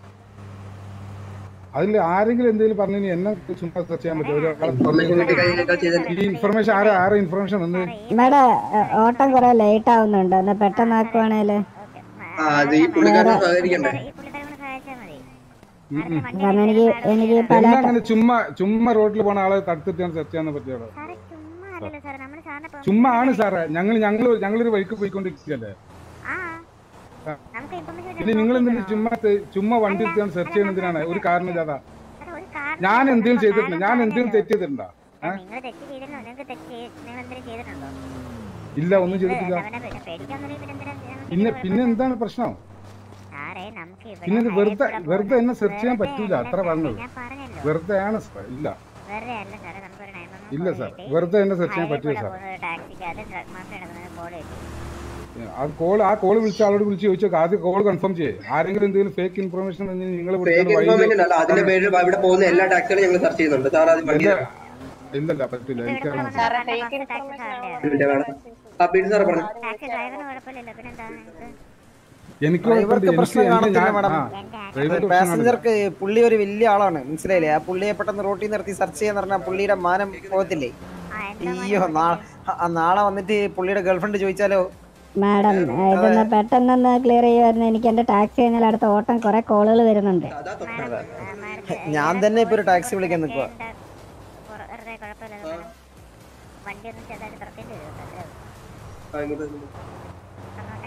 അതിൽ ആരെങ്കിലും എന്തെങ്കിലും പറഞ്ഞു എന്നെ ചുമ്മാ സെർച്ച് ചെയ്യാൻ പറ്റും ഇൻഫർമേഷൻ കിട്ടി ഒരാളെ കഴിഞ്ഞാൽ ചെയ്ത ഈ ഇൻഫർമേഷൻ ആരാ ആരാ ഇൻഫർമേഷൻ വന്നത് മേഡം ഓട്ടം കുറെ ലേറ്റ് ആവുന്നുണ്ട് ഒന്ന് പെട്ടെന്ന് ആക്കുവാണേല് ആ അത് ഈ പുള്ളിക്കാരനെ സഹകരിക്കണ്ടേ ഈ പുള്ളിക്കാരെ സഹായിച്ചാൽ മതി ഉം ഉം. കാരണം എനിക്ക് എനിക്ക് പല എല്ലാം അങ്ങനെ ചുമ്മാ ചുമ്മാ റോഡിൽ പോണ ആളെ തടുത്തിട്ടാണ് സെർച്ച് ചെയ്യാൻ പറ്റിയത് സാറേ ചുമ്മാ അല്ലല്ലോ സാറേ നമ്മൾ സാറിനെ ചുമ്മാ ആണ് സാറേ ഞങ്ങൾ ഞങ്ങൾ ഞങ്ങളൊരു വഴിക്ക് പോയിക്കൊണ്ടിരിക്കുകയല്ലേ ആ ആ. നമുക്ക് ഇൻഫർമേഷൻ പിന്നെ നിങ്ങൾ എന്തിനാ ചുമ്മാ തെ- ചുമ്മാ വണ്ടി എടുത്താണ് സെർച്ച് ചെയ്യുന്നതിനാണ് ഒരു കാരണമില്ലാതാ സാറേ ഒരു കാരണം ഞാൻ എന്തെങ്കിലും ചെയ്തിട്ടുണ്ട് ഞാൻ എന്തെങ്കിലും തെറ്റ് ചെയ്തിട്ടുണ്ടോ ഏ? നിങ്ങൾ തെറ്റ് ചെയ്തിരുന്നോ നിങ്ങൾക്ക് തെറ്റ് ചെയ്- നിങ്ങൾ എന്തെങ്കിലും ചെയ്തിട്ടുണ്ടോ ഇല്ല ഒന്നും ചെയ്തിട്ടില്ല അവനെ പേ- പേടിക്കാന്നൊരു പിന്നെ എന്തിനാ ഞങ്ങൾക്ക് പിന്നെ ഇത് പിന്നെ എന്താണ് പ്രശ്നം സാറേ നമുക്ക് ഇവിടെ പിന്നെ ഇത് highway വെറുതെ കൂടെ വെറുതെ പോകും. എന്നെ സെർച്ച് ചെയ്യാൻ വെറുതെ പറ്റൂല അല്ല അത്ര സാറേ, പറഞ്ഞത് ഞാൻ പറഞ്ഞല്ലോ വെറുതെ ആണ് സാർ ഇല്ല വെറുതെ അല്ല സാറേ നമുക്കൊരു നയൻ വൺ ഇല്ല സാർ വെറുതെ എന്നെ സെർച്ച് ചെയ്യാൻ പറ്റൂല സാർ ടാക്സിക്കകത്ത് ഡ്രഗ് മാഫിയ നടക്കുന്ന കോൾ കിട്ടി ആ കോൾ ആ കോൾ വിളിച്ച ആളോട് വിളിച്ച് ചോദിച്ചോ ആദ്യം കോൾ കൺഫേം ചെയ്യേ ആരെങ്കിലും എന്തെങ്കിലും ഫേക്ക് ഇൻഫർമേഷൻ നിങ്ങൾ ഫേക്ക് ഇൻഫർമേഷൻ അല്ല അതിന്റെ പേരിൽ ഇവിടെ പോകുന്ന എല്ലാ ടാക്സികളും ഞങ്ങൾ സെർച്ച് ചെയ്യുന്നുണ്ട് സാർ അത് വണ്ടി ഇല്ല ഇല്ലല്ല പറ്റില്ല എനിക്കറിയാം സാറേ ഫേക്ക് ഇൻഫർമേഷൻ മിനിറ്റ് വേണം ആ പിന്നെ സാർ പറഞ്ഞു ടാക്സി ഡ്രൈവറിന് കുഴപ്പമില്ലല്ലോ പിന്നെന്താ നിങ്ങൾക്ക് എനിക്ക് ഡ്രൈവർക്ക് കുഴപ്പമില്ല. എനിക്ക് പ്രശ്നം എനിക്ക് കാണത്തില്ല ഞാൻ- മാഡം. ആ, ഡ്രൈവർക്ക് പ്രശ്നം കാണില്ല. പാസഞ്ചർക്ക് പുള്ളി ഒരു വലിയ ആളാണ് മനസ്സിലായില്ലേ ആ പുള്ളിയെ പെട്ടെന്ന് റോട്ടിൽ നിർത്തി സെർച്ച് ചെയ്യാന്ന് പറഞ്ഞാൽ പുള്ളിയുടെ മാനം പോകത്തില്ലേ ആ എന്താ അയ്യോ നാ- ആ, നാളെ വന്നിട്ട് പുള്ളിയുടെ ഗേൾഫ്രണ്ട് ചോദിച്ചാലോ മാഡം ഇതൊന്ന് പെട്ടെന്നൊന്ന് ക്ലിയർ ചെയ്യുമായിരുന്നു എനിക്ക് എന്റെ ടാക്സി കഴിഞ്ഞാൽ അടുത്ത ഓട്ടം കുറെ കോളുകൾ വരുന്നുണ്ട് അതാ തൊട്ടത് ഞാൻ തന്നെ ഇപ്പൊ ഒരു ടാക്സി വിളിക്കാൻ നിൽക്കുക വെറുതെ കുഴപ്പമില്ലല്ലോ മാഡം വണ്ടി ഒന്ന് ചെറുതായിട്ട് തുറക്കേണ്ടി വരും കേട്ടോ, അത്രേ ഉള്ളൂ. ആ, ഇങ്ങോട്ട് വരൂ. തുറന്നോട്ടെ.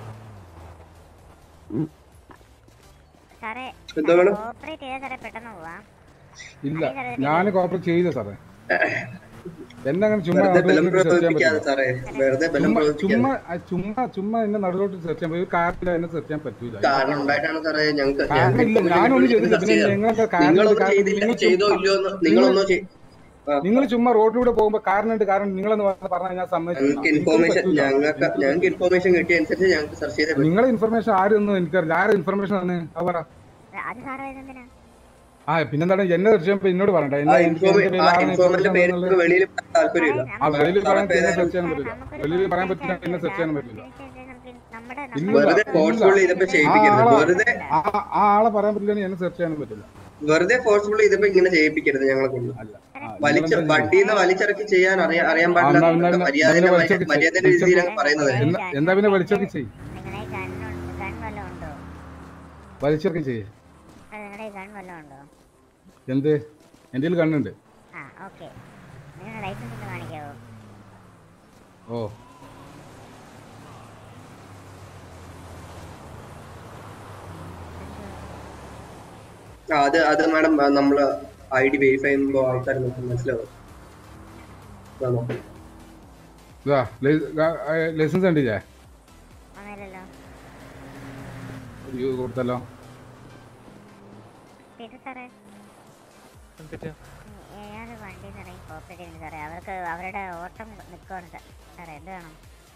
സാറേ എന്താ വേണം കോപ്പറേറ്റ് ചെയ്താൽ സാറേ പെട്ടെന്ന് പോവാം ഇല്ല ഞാൻ കോപ്പറേറ്റ് ചെയ്ത സാറേ എന്നെ അങ്ങനെ ചുമ്മാ വെറുതെ ബലം നടുറോട്ടിൽ സെർച്ച് ചെയ്യാൻ പ്രയോഗിപ്പിക്കാതെ പറ്റില്ല സാറേ വെറുതെ ബലം ചുമ്മാ പ്രയോഗിപ്പിക്കാതെ ചുമ്മാ ആ, ചുമ്മാ ചുമ്മാ എന്നെ നടുറോട്ടിൽ സെർച്ച് ചെയ്യാൻ ഒരു കാറിൽ എന്നെ സെർച്ച് ചെയ്യാൻ പറ്റൂല കാരണം ഉണ്ടായിട്ടാണ് സാറേ ഞങ്ങൾക്ക് കാരണം ഇല്ല ഞാനൊന്നും ചെയ്തില്ല പിന്നെ നിങ്ങൾക്ക് കാരണം നിങ്ങളൊന്നും കാരണം ചെയ്തില്ല നിങ്ങൾ ചെയ്തോ ഇല്ലയോ എന്ന് നിങ്ങളൊന്നും ചെയ്- ആ. നിങ്ങൾ ചുമ്മാ റോഡിലൂടെ പോകുമ്പോ കാരണമുണ്ട് കാരണം നിങ്ങളെന്ന് പറഞ്ഞാൽ ഞാൻ സമ്മതിച്ചു ഞങ്ങൾക്ക് ഇൻഫോർമേഷൻ ഞങ്ങൾക്ക് ഞങ്ങൾക്ക് ഇൻഫോർമേഷൻ കിട്ടിയ അനുസരിച്ച് ഞങ്ങൾക്ക് സെർച്ച് ചെയ്തേ പറ്റൂ. നിങ്ങളെ ഇൻഫർമേഷൻ ആരൊന്നും എനിക്കറിയില്ല ആരെ ഇൻഫർമേഷൻ ആണ് അത് പറ അത് സാറ് എന്തിനാ ആ പിന്നെന്താണ് എന്നെ സെർച്ച് ചെയ്യുമ്പോൾ എന്നോട് പറയണ്ട ആ എന്നെ എനിക്ക് ഇൻഫോർമേ എന്റെ ആ പേരിൽ ആരാണ് ഇൻഫോർമറിന്റെ information പേര് എന്നുള്ളത് നമുക്ക് വെളിയിൽ പറയാൻ താല്പര്യമില്ല ആ വെളിയിൽ പറയാൻ സാറേ, എന്നെ ഏതായാലും സെർച്ച് ചെയ്യാൻ പറ്റില്ല വെളിയിൽ പറയാൻ പറ്റില്ല എന്നെ സെർച്ച് ചെയ്യാൻ പറ്റില്ല നമ്മുടെ ഇല്ല, വെറുതെ ഇല്ല. ഫോഴ്സ്ഫുൾ ചെയ്തപ്പോ ആ ചെയ്യിപ്പിക്കരുത് ആളെ- വെറുതെ ആ ആ ആളെ പറയാൻ പറ്റില്ല എന്നെ സെർച്ച് ചെയ്യാനും പറ്റില്ല വെറുതെ ഫോഴ്സ്ഫുൾ ചെയ്തപ്പോ ഇങ്ങനെ ചെയ്യിപ്പിക്കരുത് ഞങ്ങളെ കൊണ്ട് ആ, വലിച്ച നിങ്ങളെന്താ വണ്ടിന്ന് വലിച്ചിറക്കി ചെയ്യാൻ അറിയാൻ അറിയാൻ ആ, എന്നാ- എന്നാ- പാടില്ല എന്നാ- മര്യാദ എന്നാ വലിച്ചൊക്കെ ചെയ്യ്. മര്യാദയുടെ രീതിയിലാണ് പറയുന്നത് എന്താ എന്താ പിന്നെ വലിച്ചൊക്കെ ചെയ്യും നിങ്ങളുടെ ഗൺ ഗൺ വല്ലതും ഉണ്ടോ വലിച്ചൊക്കെ ചെയ്യേ അത് നിങ്ങളുടെ ഗൺ വല്ലതും ഉണ്ടോ എന്ത് എൻ്റെ കയ്യിൽ കണ്ണുണ്ട് ആ ഓക്കെ നിങ്ങളുടെ ലൈസൻസ് ഒന്ന് കാണിക്കാവോ ഓ ആ, അത് അത് മാഡം നമ്മള് ഐ ഡി വെരിഫൈ ചെയ്യുമ്പോ ആൾക്കാർ നോക്കും മനസ്സിലാവും ഇതാ നോക്ക്. ഇതാ ലൈസൻസ് കണ്ടില്ലേ ഒന്നുമില്ലല്ലോ അയ്യോ കൊടുത്തല്ലോ പീറ്റർ സാറേ ഏത് വണ്ടി ഇറങ്ങി കോപ്പറേറ്റ് ചെയ്യുന്നു സാറേ അവർക്ക് അവരുടെ ഓട്ടം നിൽക്കുവാണ് സാ- സാറേ എന്ത് വേണം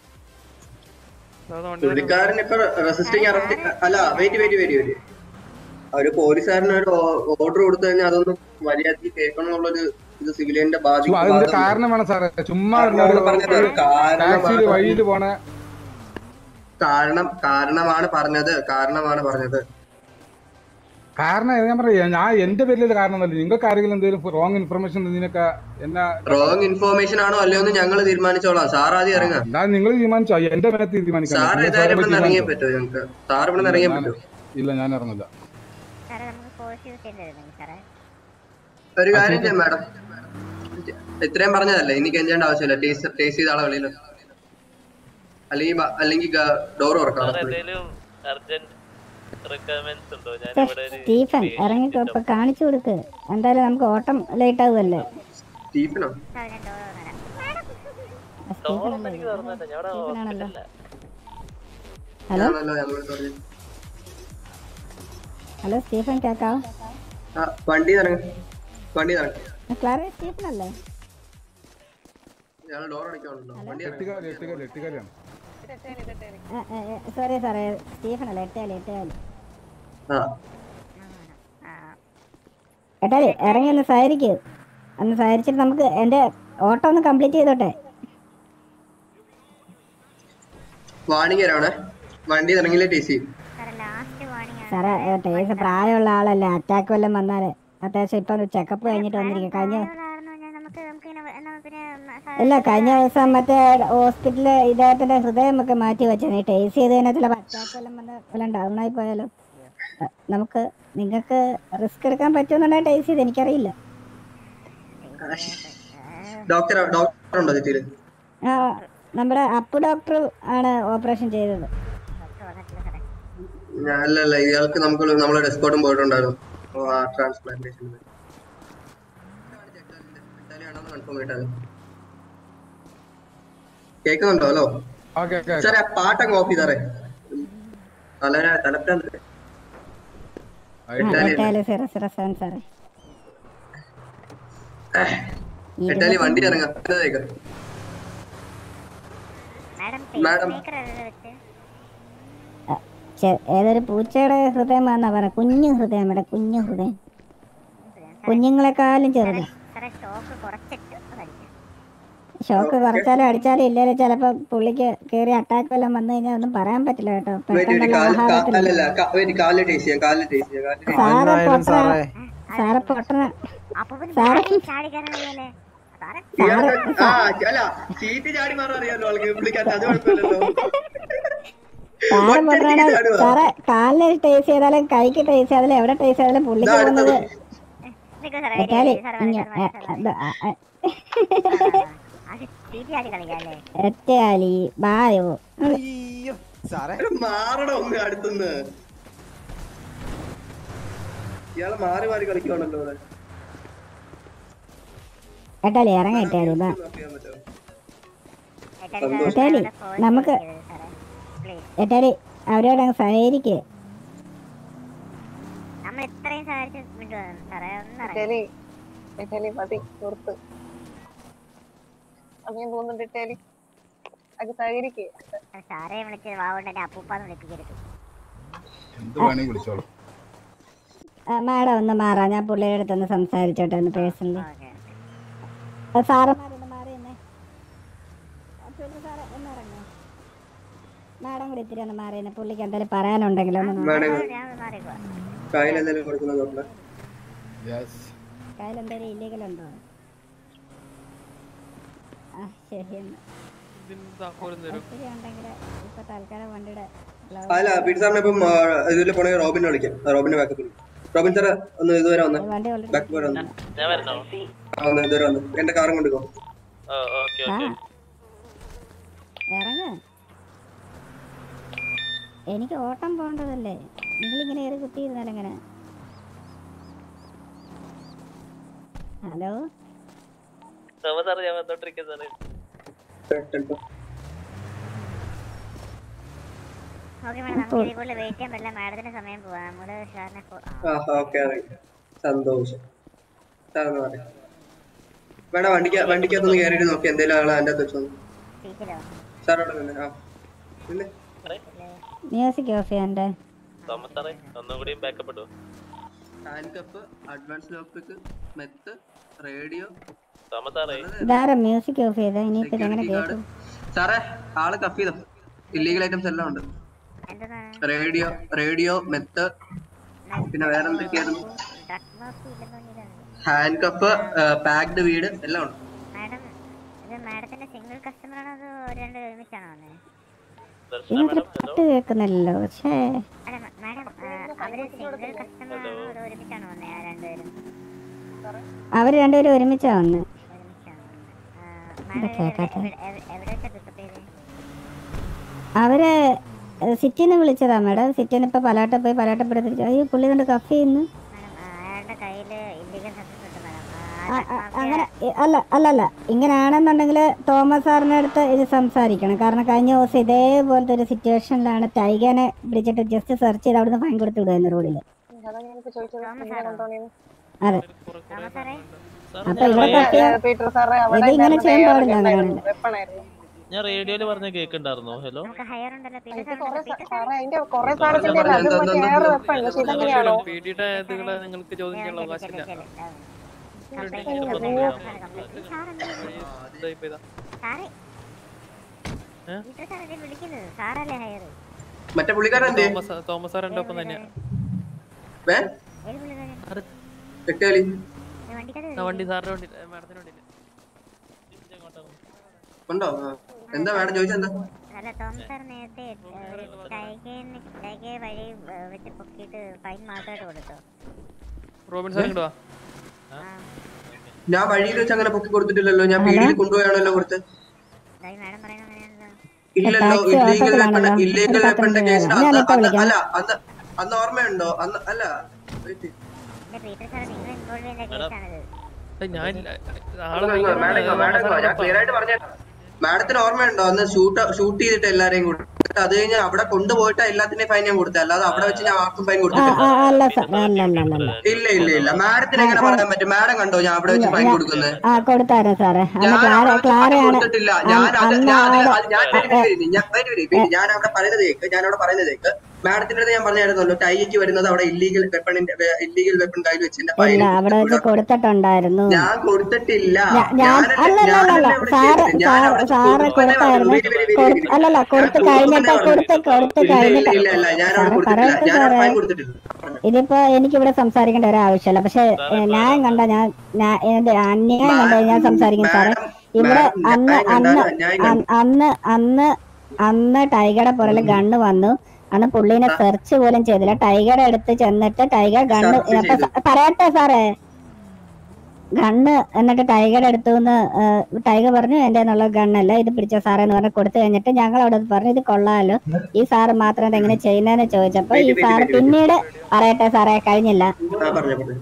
പുള്ളിക്കാരൻ ഇപ്പൊ റെസിസ്റ്റിംഗ് അറസ്റ്റ് അല്ല വെയിറ്റ് വെയിറ്റ് വെയിറ്റ് വെയിറ്റ് ഒരു പോലീസുകാരന് ഒരു ഓർഡർ കൊടുത്തു കഴിഞ്ഞാൽ അതൊന്നും മര്യാദക്ക് കേൾക്കണം എന്നുള്ളൊരു ഇത് സിവിലിയന്റെ ചുമ്മാ അതിന്റെ ബാധിക്കും കാരണം വേണം സാറേ ചുമ്മാ കാരണമാണ് പറഞ്ഞത്. കാരണമാണ് ടാക്സിയിൽ വഴിയിൽ പോണ കാരണം കാരണമാണ് പറഞ്ഞത് കാരണമാണ് പറഞ്ഞത് കാരണം ഞാൻ പറയാ ഞാൻ എന്റെ പേരിൽ കാരണം ഒന്നല്ല നിങ്ങൾക്ക് ആരെങ്കിലും എന്തെങ്കിലും റോങ് ഇൻഫർമേഷൻ ഇതിനൊക്കെ എന്നാ റോങ് ഇൻഫോർമേഷൻ ആണോ അല്ലയോ എന്ന് ഞങ്ങൾ തീരുമാനിച്ചോളാം സാർ ആദ്യം ഇറങ്ങാം എന്താ നിങ്ങൾ തീരുമാനിച്ചോ എന്റെ മേനത്ത് തീരുമാനിക്കാം സാർ നിങ്ങൾ ഏതായാലും സാറിനെ ഇവിടെ നിന്ന് ഇറങ്ങിയേ തീരുമാനിച്ചോ. പറ്റൂ ഞങ്ങൾക്ക് സാർ ഇവിടെ നിന്ന് ഇറങ്ങിയേ ഞാൻ- പറ്റൂ ഇല്ല ഞാൻ ഇറങ്ങില്ല സാറേ നമുക്ക് ഫോഴ്സ് യൂസ് ചെയ്യേണ്ടി വരുന്നെങ്കിൽ സാറേ ഒരു കാര്യം ചെയ്യാം മാഡം ഇത്രയും പറഞ്ഞതല്ലേ ഇനി കെഞ്ചേണ്ട ആവശ്യമില്ല ടേസ്റ്റ് ടേസ്റ്റ് ചെയ്ത ആളെ വെളിയിൽ അല്ലെങ്കിൽ ബ- അല്ലെങ്കിൽ ഡോർ തുറക്കാം സാർ എന്തെങ്കിലും അർജന്റ് റിക്വയർമെന്റ്സ് ഉണ്ടോ ഞാൻ ഛെ, ഇവിടെ ഒരു സ്റ്റീഫൻ ഇറങ്ങിക്കോ ഇപ്പൊ കാണിച്ചു കൊടുക്ക് എന്തായാലും നമുക്ക് ഓട്ടം ലേറ്റ് ആവുമല്ലേ സ്റ്റീഫനോ സാർ ഞാൻ ഡോർ തുറന്നുതരാം സ്റ്റീഫൻ അല്ലേ എനിക്ക് തുറന്നിട്ട് ഞാൻ ഇവിടെ സ്റ്റീഫനാണല്ലോ ഹോസ്പിറ്റലിലാ. ഹലോ ഞാനല്ലോ ഞങ്ങൾ പറഞ്ഞു ഹലോ സ്റ്റീഫൻ കേക്കാവോ ആ വണ്ടി ഇറങ്ങി വണ്ടി ഇറങ്ങി ക്ലാര സ്റ്റീഫൻ അല്ലേ ഞങ്ങൾ ഡോർ അടിക്കാണല്ലോ വണ്ടി ഇറങ്ങി എട്ടുകാലി എട്ടുകാലി എട്ടുകാലിയാണ് സോറി സാറേ സ്റ്റീഫൻ അല്ലേ എട്ടേലി എട്ടേലി ആ എട്ടാലി ഇറങ്ങി ഒന്ന് സഹരിക്ക് ഒന്ന് സഹരിച്ചിട്ട് നമുക്ക് എൻ്റെ ഓട്ടം ഒന്ന് കംപ്ലീറ്റ് ചെയ്തോട്ടെ വാണിംഗ് തരാണേ വണ്ടി ഇറങ്ങിയില്ലേ ടേസ്റ്റ് ചെയ്യും സാറേ ലാസ്റ്റ് വാണിംഗ് ആണ് സാറേ ടേസ് പ്രായമുള്ള ആളല്ലേ അറ്റാക്ക് വല്ലതും വന്നാല് അത്യാവശ്യം ഇപ്പം ചെക്കപ്പ് കഴിഞ്ഞിട്ട് വന്നിരിക്കും കഴിഞ്ഞ കാരണം ഞാൻ നമുക്ക് നമുക്ക് ഇങ്ങനെ എന്നാ പിന്നെ സാർ ഇല്ല കഴിഞ്ഞ ദിവസം മറ്റേ ഹോസ്പിറ്റലിൽ ഇദ്ദേഹത്തിന്റെ ഹൃദയം ഒക്കെ മാറ്റി വെച്ചത് ഈ ടേസ് ചെയ്ത് കഴിഞ്ഞാൽ ചില അറ്റാക്ക് വല്ലതും വന്ന് വല്ലതും ഡൗൺ ആയി പോയാലോ അ, നമുക്ക് നിങ്ങൾക്ക് റിസ്ക് എടുക്കാൻ പറ്റുമെന്നുണ്ടെങ്കിൽ ടേസ് ചെയ്ത് എനിക്കറിയില്ല ഡോക്ടർ ഡോക്ടർ ഉണ്ടോ ചുറ്റില് ആ നമ്മുടെ അപ്പു ഡോക്ടർ ആണ് ഓപ്പറേഷൻ ചെയ്തത് ഡോക്ടർ വന്നിട്ടില്ല സാറേ ഞാൻ അല്ല അല്ല ഇയാൾക്ക് നമുക്ക് നമ്മളെ ഡെസ്കോട്ടും പോയിട്ടുണ്ടായിരുന്നു ഓ, ആ ട്രാൻസ്പ്ലാന്റേഷൻ കൺഫേം ചെയ്താൽ കേൾക്കുന്നുണ്ടോ ഹലോ ഓക്കെ ഓക്കെ സാറേ ആ പാട്ടങ്ങ് ഓഫ് ചെയ്താറേ തല തലപ്രാന്ത് എട്ടാല് സീറോ സീറോ സെവൻ സാറേ എട്ടാലി വണ്ടി ഇറങ്ങാം മാഡം മാഡം. മേക്കർ അല്ലേ വെച്ച് ചെ- ഏതൊരു പൂച്ചയുടെ ഹൃദയം വന്നാ പറ കുഞ്ഞു ഹൃദയം ഇവിടെ കുഞ്ഞു ഹൃദയം കുഞ്ഞുങ്ങളെക്കാളും ചെറുത് സാറേ ഷോക്ക് കുറച്ചിട്ട് അതടിക്കാം ഷോക്ക് കുറച്ചാലും അടിച്ചാലും ഇല്ലാലും ചിലപ്പോ പുള്ളിക്ക് കേറി അറ്റാക്ക് വല്ലതും വന്നു കഴിഞ്ഞാൽ ഒന്നും പറയാൻ പറ്റില്ല കേട്ടോ പെട്ടെന്നുള്ള ആഹാരത്തിൽ അല്ലല്ല കാലിൽ ടേസ്റ്റ് ചെയ്യാം കാലിൽ ടേസ്റ്റ് ചെയ്യാം കാലിൽ സാറ് ആയാലും പൊട്ടണ സാറേ സാറ് പൊട്ടണ അപ്പൊ പിന്നെ സാറേ ചാടി ചാടി കയറാൻ കഴിയല്ലേ സാറേ ഇയാൾക്ക് ആ അല്ല ചീറ്റ് ചാടി മാറാൻ അറിയാലോ ആൾക്ക് പുള്ളിക്കാരൻ അത് കുഴപ്പമില്ലല്ലോ സാറ് ഒറ്റ പൊട്ടണ ചീറ്റ് ചാടുവാ. സാറെ കാലിന് ടേസ്റ്റ് ചെയ്താലും കൈക്ക് ടേസ്റ്റ് ചെയ്താലും എവിടെ ടേസ്റ്റ് ചെയ്താലും പുള്ളിക്ക് ഇതാ അടുത്തത്. പോകുന്നത് നിൽക്കൂ സാറേ എട്ടാലി സാറേ ഇങ്ങ സാറേ സാറേ അത് ചീറ്റി ചാടി കളിക്കാം അല്ലേ എറ്റാലി ബായോ അയ്യോ സാറേ എടാ, മാറണം ഒന്ന് അടുത്തുനിന്ന് ഇയാള് മാറി മാറി കളിക്കുവാണല്ലോ ഇവിടെ ഏട്ടാലി ഇറങ്ങ ഏട്ടാലി ബാ ഏട്ടായി ഏട്ടാലി നമുക്ക് പ്ലീസ് ഏട്ടാലി അവരോട് അങ്ങ് സഹകരിക്കേ നമ്മൾ ഇത്രയും സഹായിച്ചിട്ടുണ്ട് സാറേ ഒന്നറിയാം ഇറ്റലി ഇറ്റലി മതി നിർത്ത് അങ്ങനെ തോന്നുന്നുണ്ട് ഇറ്റലി അത് സഹകരിക്കേ സാറേ വിളിച്ച് വാവുകൊണ്ട് എന്നെ അപ്പൂപ്പാന്ന് വിളിപ്പിക്കരുത് എന്ത് വേണമെങ്കിൽ വിളിച്ചോളൂ മാഡം ഒന്ന് മാറാം ഞാൻ പുള്ളിയുടെ അടുത്തൊന്ന് സംസാരിച്ചോട്ടെ ഒന്ന് പേഴ്സണലി ഓക്കെ സാറന്മാരൊന്ന് മാറി നിന്നേ സാറേ ഒന്ന് ഇറങ്ങോ മാഡം കൂടി ഇത്തിരി ഒന്ന് മാറി നിന്നേ പുള്ളിക്ക് എന്തെങ്കിലും പറയാനുണ്ടെങ്കിലോ ഒന്ന് മാറി. മാഡം ഞാൻ മാറിക്കോ കയ്യിൽ എന്തെങ്കിലും കൊടുക്കുന്ന നോക്കണേ യെസ് കയ്യിൽ എന്തെങ്കിലും ഇല്ലീഗൽ ഉണ്ടോ ആ ശരി എന്നാ ഇതിന് താക്കോലും തരും ഒത്തിരി ഉണ്ടെങ്കിൽ ഇപ്പൊ തൽക്കാലം വണ്ടിയുടെ അല്ല പീറ്റ് സാറിനെ ഇപ്പം ഇതിൽ പോണെങ്കിൽ റോബിനെ വിളിക്കാം ആ, റോബിനെ ബാക്കപ്പ് റോബിൻ സാറ് ഒന്ന് ഇതുവരെ വന്ന് വണ്ടി ഓൾറെഡി ബാക്ക് വരെ വന്ന് ഞാൻ വരണോ ആ ഒന്ന് ഇതുവരെ വന്ന് എന്റെ കാറും കൊണ്ടുപോ ഓ ഓക്കെ ആ ഓക്കെ ഇറങ്ങ എനിക്ക് ഓട്ടം പോകേണ്ടതല്ലേ നിങ്ങളിങ്ങനെ കയറി കുത്തിയിരുന്നാലെങ്ങനെ ഹലോ തോമസ് സാറ് ഞാൻ വന്നോണ്ടിരിക്കുന്നത് സാറേ ഓക്കെ മാഡം നമുക്ക് ഇതിൽ കൂടുതൽ വെയിറ്റ് ചെയ്യാൻ പറ്റില്ല മാഡത്തിന് സമയം പോവാം നമ്മള് സാറിനെ ഫോ- ആ, ആ ഓക്കെ സന്തോഷം സാറെന്ന് പറയാം വേണം വണ്ടിക്ക് വണ്ടിക്കകത്തൊന്ന് കയറിയിട്ട് നോക്കി എന്തെങ്കിലും ആളെ എൻ്റെ അകത്ത് വെച്ചോന്ന് സീറ്റിലോ സാറോടെ തന്നെ ആ പിന്നെ മ്യൂസിക് ഓഫ് ചെയ്യാൻ്റെ തോമസ് സാറേ ഒന്നും കൂടി ബാക്കപ്പ് ഇട്ടു hand cuff advance lock meth radio Thomas സാറേ ഇതാരാ മ്യൂസിക് ഓഫ് ചെയ്ത ഇനിയിപ്പോ ഇതെങ്ങനെ സെക്യൂരിറ്റി ഗാർഡ് കേൾക്കും സാറേ ആള് കഫ് ചെയ്തോ ഇല്ലീഗൽ ഐറ്റംസ് എല്ലാം ഉണ്ട് എന്താണ് റേഡിയോ റേഡിയോ മെത്ത് പിന്നെ വേറെ എന്തൊക്കെയായിരുന്നു ഡ്രഗ് മാഫി ഇല്ലെന്ന് പറഞ്ഞതാണ് ഹാൻഡ് കപ്പ് പാക്ഡ് വീട് എല്ലാം ഉണ്ട് മാഡം ഇത് മാഡത്തിന്റെ സിംഗിൾ കസ്റ്റമർ ആണോ അതോ രണ്ട് ഒരുമിച്ചാണോ വന്നത് ദർശന ഇതിനകത്ത് മാഡം ഹലോ പാട്ട് കേൾക്കുന്നില്ലല്ലോ പക്ഷേ അല്ല മ- മാഡം ആ, അവര് സിംഗിൾ കസ്റ്റമർ ആണോ അതോ ഒരുമിച്ചാണോ വന്നത് ആ രണ്ടുപേരും അവര് രണ്ടുപേരും ഒരുമിച്ചാ വന്ന് ഒരുമിച്ചാണോ വന്നത് ആ, ഇത് മാഡം കേൾക്കാത്ത. എവിടെ- എവിടെ- എവിടെ വെച്ചാ പിക്കപ്പ് ചെയ്തത് അവര് സിറ്റിന്ന് വിളിച്ചതാ മാഡം സിറ്റിന്ന് ഇപ്പൊ പലാട്ട പോയി പലാട്ടപ്പെടുത്തിരിച്ചു അയ്യോ പുള്ളി കൊണ്ട് കഫ് ചെയ്യുന്നു മാഡം ആ, അയാളുടെ കയ്യില് ഇല്ലീഗൽ സബ്സ്റ്റൻസ് ഉണ്ട് മാഡം ആ, ആ, അങ്ങനെ ഇ- അല്ല അല്ല അല്ല ഇങ്ങനെയാണെന്നുണ്ടെങ്കിൽ തോമസ് സാറിന്റെ അടുത്ത് ഇത് സംസാരിക്കണം കാരണം കഴിഞ്ഞ ദിവസം ഇതേപോലത്തെ ഒരു സിറ്റുവേഷനിലാണ് ടൈഗനെ പിടിച്ചിട്ട് ജസ്റ്റ് സെർച്ച് ചെയ്ത് അവിടുന്ന് ഫൈൻ കൊടുത്തു വിടുക റോഡിൽ അതാ ഞാനിപ്പോ ചോദിച്ചത് എന്തിനാ കൊണ്ടുപോണേന്ന് അതെ തോമസ് സാറേ അപ്പൊ ഇവിടെ കഫ് ചെയ്യാൻ പീറ്റർ സാറേ അവിടെ ഇത് ഇങ്ങനെ ചെയ്യാൻ പാടില്ല അങ്ങനെയാണെങ്കിൽ വെപ്പണായിരുന്നു ഞാൻ റേഡിയോയില് പറഞ്ഞ കേക്കുണ്ടായിരുന്നോ ഹലോ നമുക്ക് ഹയർ ഉണ്ടല്ലോ പീറ്റർ ഇത് സാർ കൊറേ ഉണ്ടല്ലോ, പീറ്റർ സാറേ അതിന്റെ കൊറേ സാധനത്തിന്റെ അത് എന്താ, മറ്റേ എന്താ, വേറെ എന്താ? വെപ്പൺ പക്ഷെ ഇതെങ്ങനെയാണോ പീഡിയുടെ ഇതുകളെ നിങ്ങൾക്ക് ചോദ്യം ചെയ്യാനുള്ള അവകാശമില്ല ഇതായിപ്പോ ഇതാ സാറേ ഏ? പീറ്റർ സാറല്ലേ വിളിക്കുന്നത് സാറല്ലേ ഹയർ മറ്റേ പുള്ളിക്കാരൻ എന്തേ തോമസ് തോമസ് സാറിന്റെ ഒപ്പം തന്നെയാ വേ ഏത് പുള്ളിക്കാരൻ എട്ടുകളി വണ്ടിക്കത് ആ വണ്ടി സാറിന്റെ വണ്ടി മാഡത്തിന്റെ വണ്ടി ഉണ്ടോ ആ. എന്താ മാഡം ചോദിച്ചെന്താ അല്ല തോമസ് സാർ നേരത്തെ ഒരു ടൈഗേന്ന് ടൈഗയെ വഴി ഏ, വെച്ച് പൊക്കിയിട്ട് ഫൈൻ മാത്രമായിട്ട് കൊടുത്തു റോബിൻ സാർ ഇങ്ങോട്ട് വാ ഞാൻ വഴിയിൽ വെച്ച് അങ്ങനെ പൊക്കി കൊടുത്തിട്ടില്ലല്ലോ ഞാൻ പീടിയിൽ കൊണ്ടുപോയാണല്ലോ കൊടുത്ത് ഇതായി മാഡം പറയുന്നത് അങ്ങനെയാണല്ലോ ഇല്ലല്ലോ ടാക്സി ഇല്ലീഗൽ വെപ്പൺ ഓട്ടത്തിലാണല്ലോ. ഇല്ലീഗൽ ഒരു പത്ത് വെപ്പണിന്റെ മിനിറ്റ് കേസിൽ വേണം. ഞാൻ അന്ന് ഇപ്പൊ അന്ന് വിളിക്കാം. അല്ല അന്ന് അന്ന് ഓർമ്മയുണ്ടോ അന്ന് അല്ല wait. എന്റെ പീറ്റർ സാർ നിങ്ങൾ ഇൻവോൾവ് ചെയ്ത കേസാണിത് ഏയ് ഞാൻ ആള് മാഡം ഇങ്ങോ, മാഡം ഇങ്ങോ, മാഡം ഇങ്ങോ. ഞാൻ ക്ലിയർ ആയിട്ട് പറഞ്ഞേക്കാം മാഡത്തിന് ഓർമ്മയുണ്ടോ അന്ന് ഷൂട്ട് ഷൂട്ട് ചെയ്തിട്ട് എല്ലാരെയും കൂടി അത് കഴിഞ്ഞ് അവിടെ കൊണ്ടുപോയിട്ട് എല്ലാത്തിന്റെയും ഫൈൻ ഞാൻ കൊടുത്തത് അല്ലാതെ അവിടെ വെച്ച് ഞാൻ ആർക്കും ഫൈൻ ആ കൊടുത്തിട്ടില്ല ആ അല്ല സാർ അല്ല അല്ല അല്ല അല്ല ഇല്ല ഇല്ല ഇല്ല മാഡത്തിന് എങ്ങനെ പറയാൻ പറ്റും മാഡം കണ്ടോ ഞാൻ അവിടെ വെച്ച് ഫൈൻ കൊടുക്കുന്നത് ആ കൊടുത്തായിരുന്നു സാറേ അന്ന് ഞാൻ ക്ലാര അവിടെ വെച്ച് ഫൈൻ ക്ലാരയാണ് കൊടുത്തിട്ടില്ല ഞാൻ അത് അന്ന് ഞാൻ അത് അവിടെ അത് ഞാൻ wait, wait, wait, ഞാൻ wait, wait, wait, ഞാൻ അവിടെ പറയുന്നത് കേക്ക് ഞാൻ അവിടെ പറയുന്നത് കേക്ക് മാഡത്തിന്റെ അടുത്ത് ഞാൻ പറഞ്ഞായിരുന്നല്ലോ ടൈക്ക് വരുന്നത് അവിടെ ഇല്ലീഗൽ വെപ്പണിന്റെ ഇല്ലീഗൽ വെപ്പൺ കയ്യിൽ വെച്ചിന്റെ ഫൈൻ ഇല്ല അവിടെ വെച്ച് കൊടുത്തിട്ടുണ്ടായിരുന്നു ഞാൻ കൊടുത്തിട്ടില്ല ഞാ- ഞാൻ ഞാനല്ലേ- അല്ലല്ല അല്ലല്ല ഞാനല്ലേ അവിടെ സാറ് ചെയ്തത്? ഞാൻ സാറ് അവിടെ സാറ് കൊടുക്കുമെന്നേ കൊടുത്തായിരുന്നു പറഞ്ഞു. വരി, വരി, വരി, കൊടു- വരി. അല്ലല്ല കൊടുത്ത് ഞാൻ കഴിഞ്ഞിട്ട് കൊടുക്കുമെന്നേ കൊടുത്ത് കൊടുത്ത് ഇല്ല, ഇല്ല, കഴിഞ്ഞിട്ട് ഇല്ല, ഇല്ല, ഞാൻ അവിടെ സാറ് കൊടുത്തിട്ടില്ല പറയട്ടെ ഞാൻ അവിടെ സാറേ ഫൈൻ കൊടുത്തിട്ടില്ല ഇതിപ്പോ എനിക്കിവിടെ സംസാരിക്കേണ്ട ഒരു ആവശ്യമില്ല പക്ഷെ ഏ, ന്യായം കണ്ട ഞാൻ ഞാൻ- എന്റെ അന്യായം കണ്ട ഞാൻ സംസാരിക്കും സാറേ ഇവിടെ മാഡം, അന്ന് ന്യായം അന്ന് കണ്ടാലും അന്യായം അന്ന് അന്ന് അന്ന് അന്ന് ടൈഗറുടെ പുറകിൽ ഗണ്ണ് വന്നു അന്ന് പുള്ളീനെ സെർച്ച് പോലും ചെയ്തില്ല ടൈഗറുടെ അടുത്ത് ചെന്നിട്ട് ടൈഗർ ഗണ്ണ് Search അപ്പൊ ചെയ്തു. സ- പറയട്ടെ സാറേ ഗണ്ണ് എന്നിട്ട് ടൈഗറുടെ അടുത്ത് നിന്ന് ടൈഗർ പറഞ്ഞു എന്റെ എന്നുള്ള ഗണ്ണല്ല ഇത് പിടിച്ച സാറേ എന്ന് പറഞ്ഞ് കൊടുത്തു കഴിഞ്ഞിട്ട് ഞങ്ങൾ അവിടെ പറഞ്ഞു ഇത് കൊള്ളാലോ ഈ സാറ് മാത്രം ഇത് എങ്ങനെ ചെയ്യുന്നതെന്ന് ചോദിച്ചപ്പോ ഈ Wait, wait, sir wait, wait. പിന്നീട് പറയട്ടെ സാറേ കഴിഞ്ഞില്ല ആ പറഞ്ഞു പറഞ്ഞു പറഞ്ഞു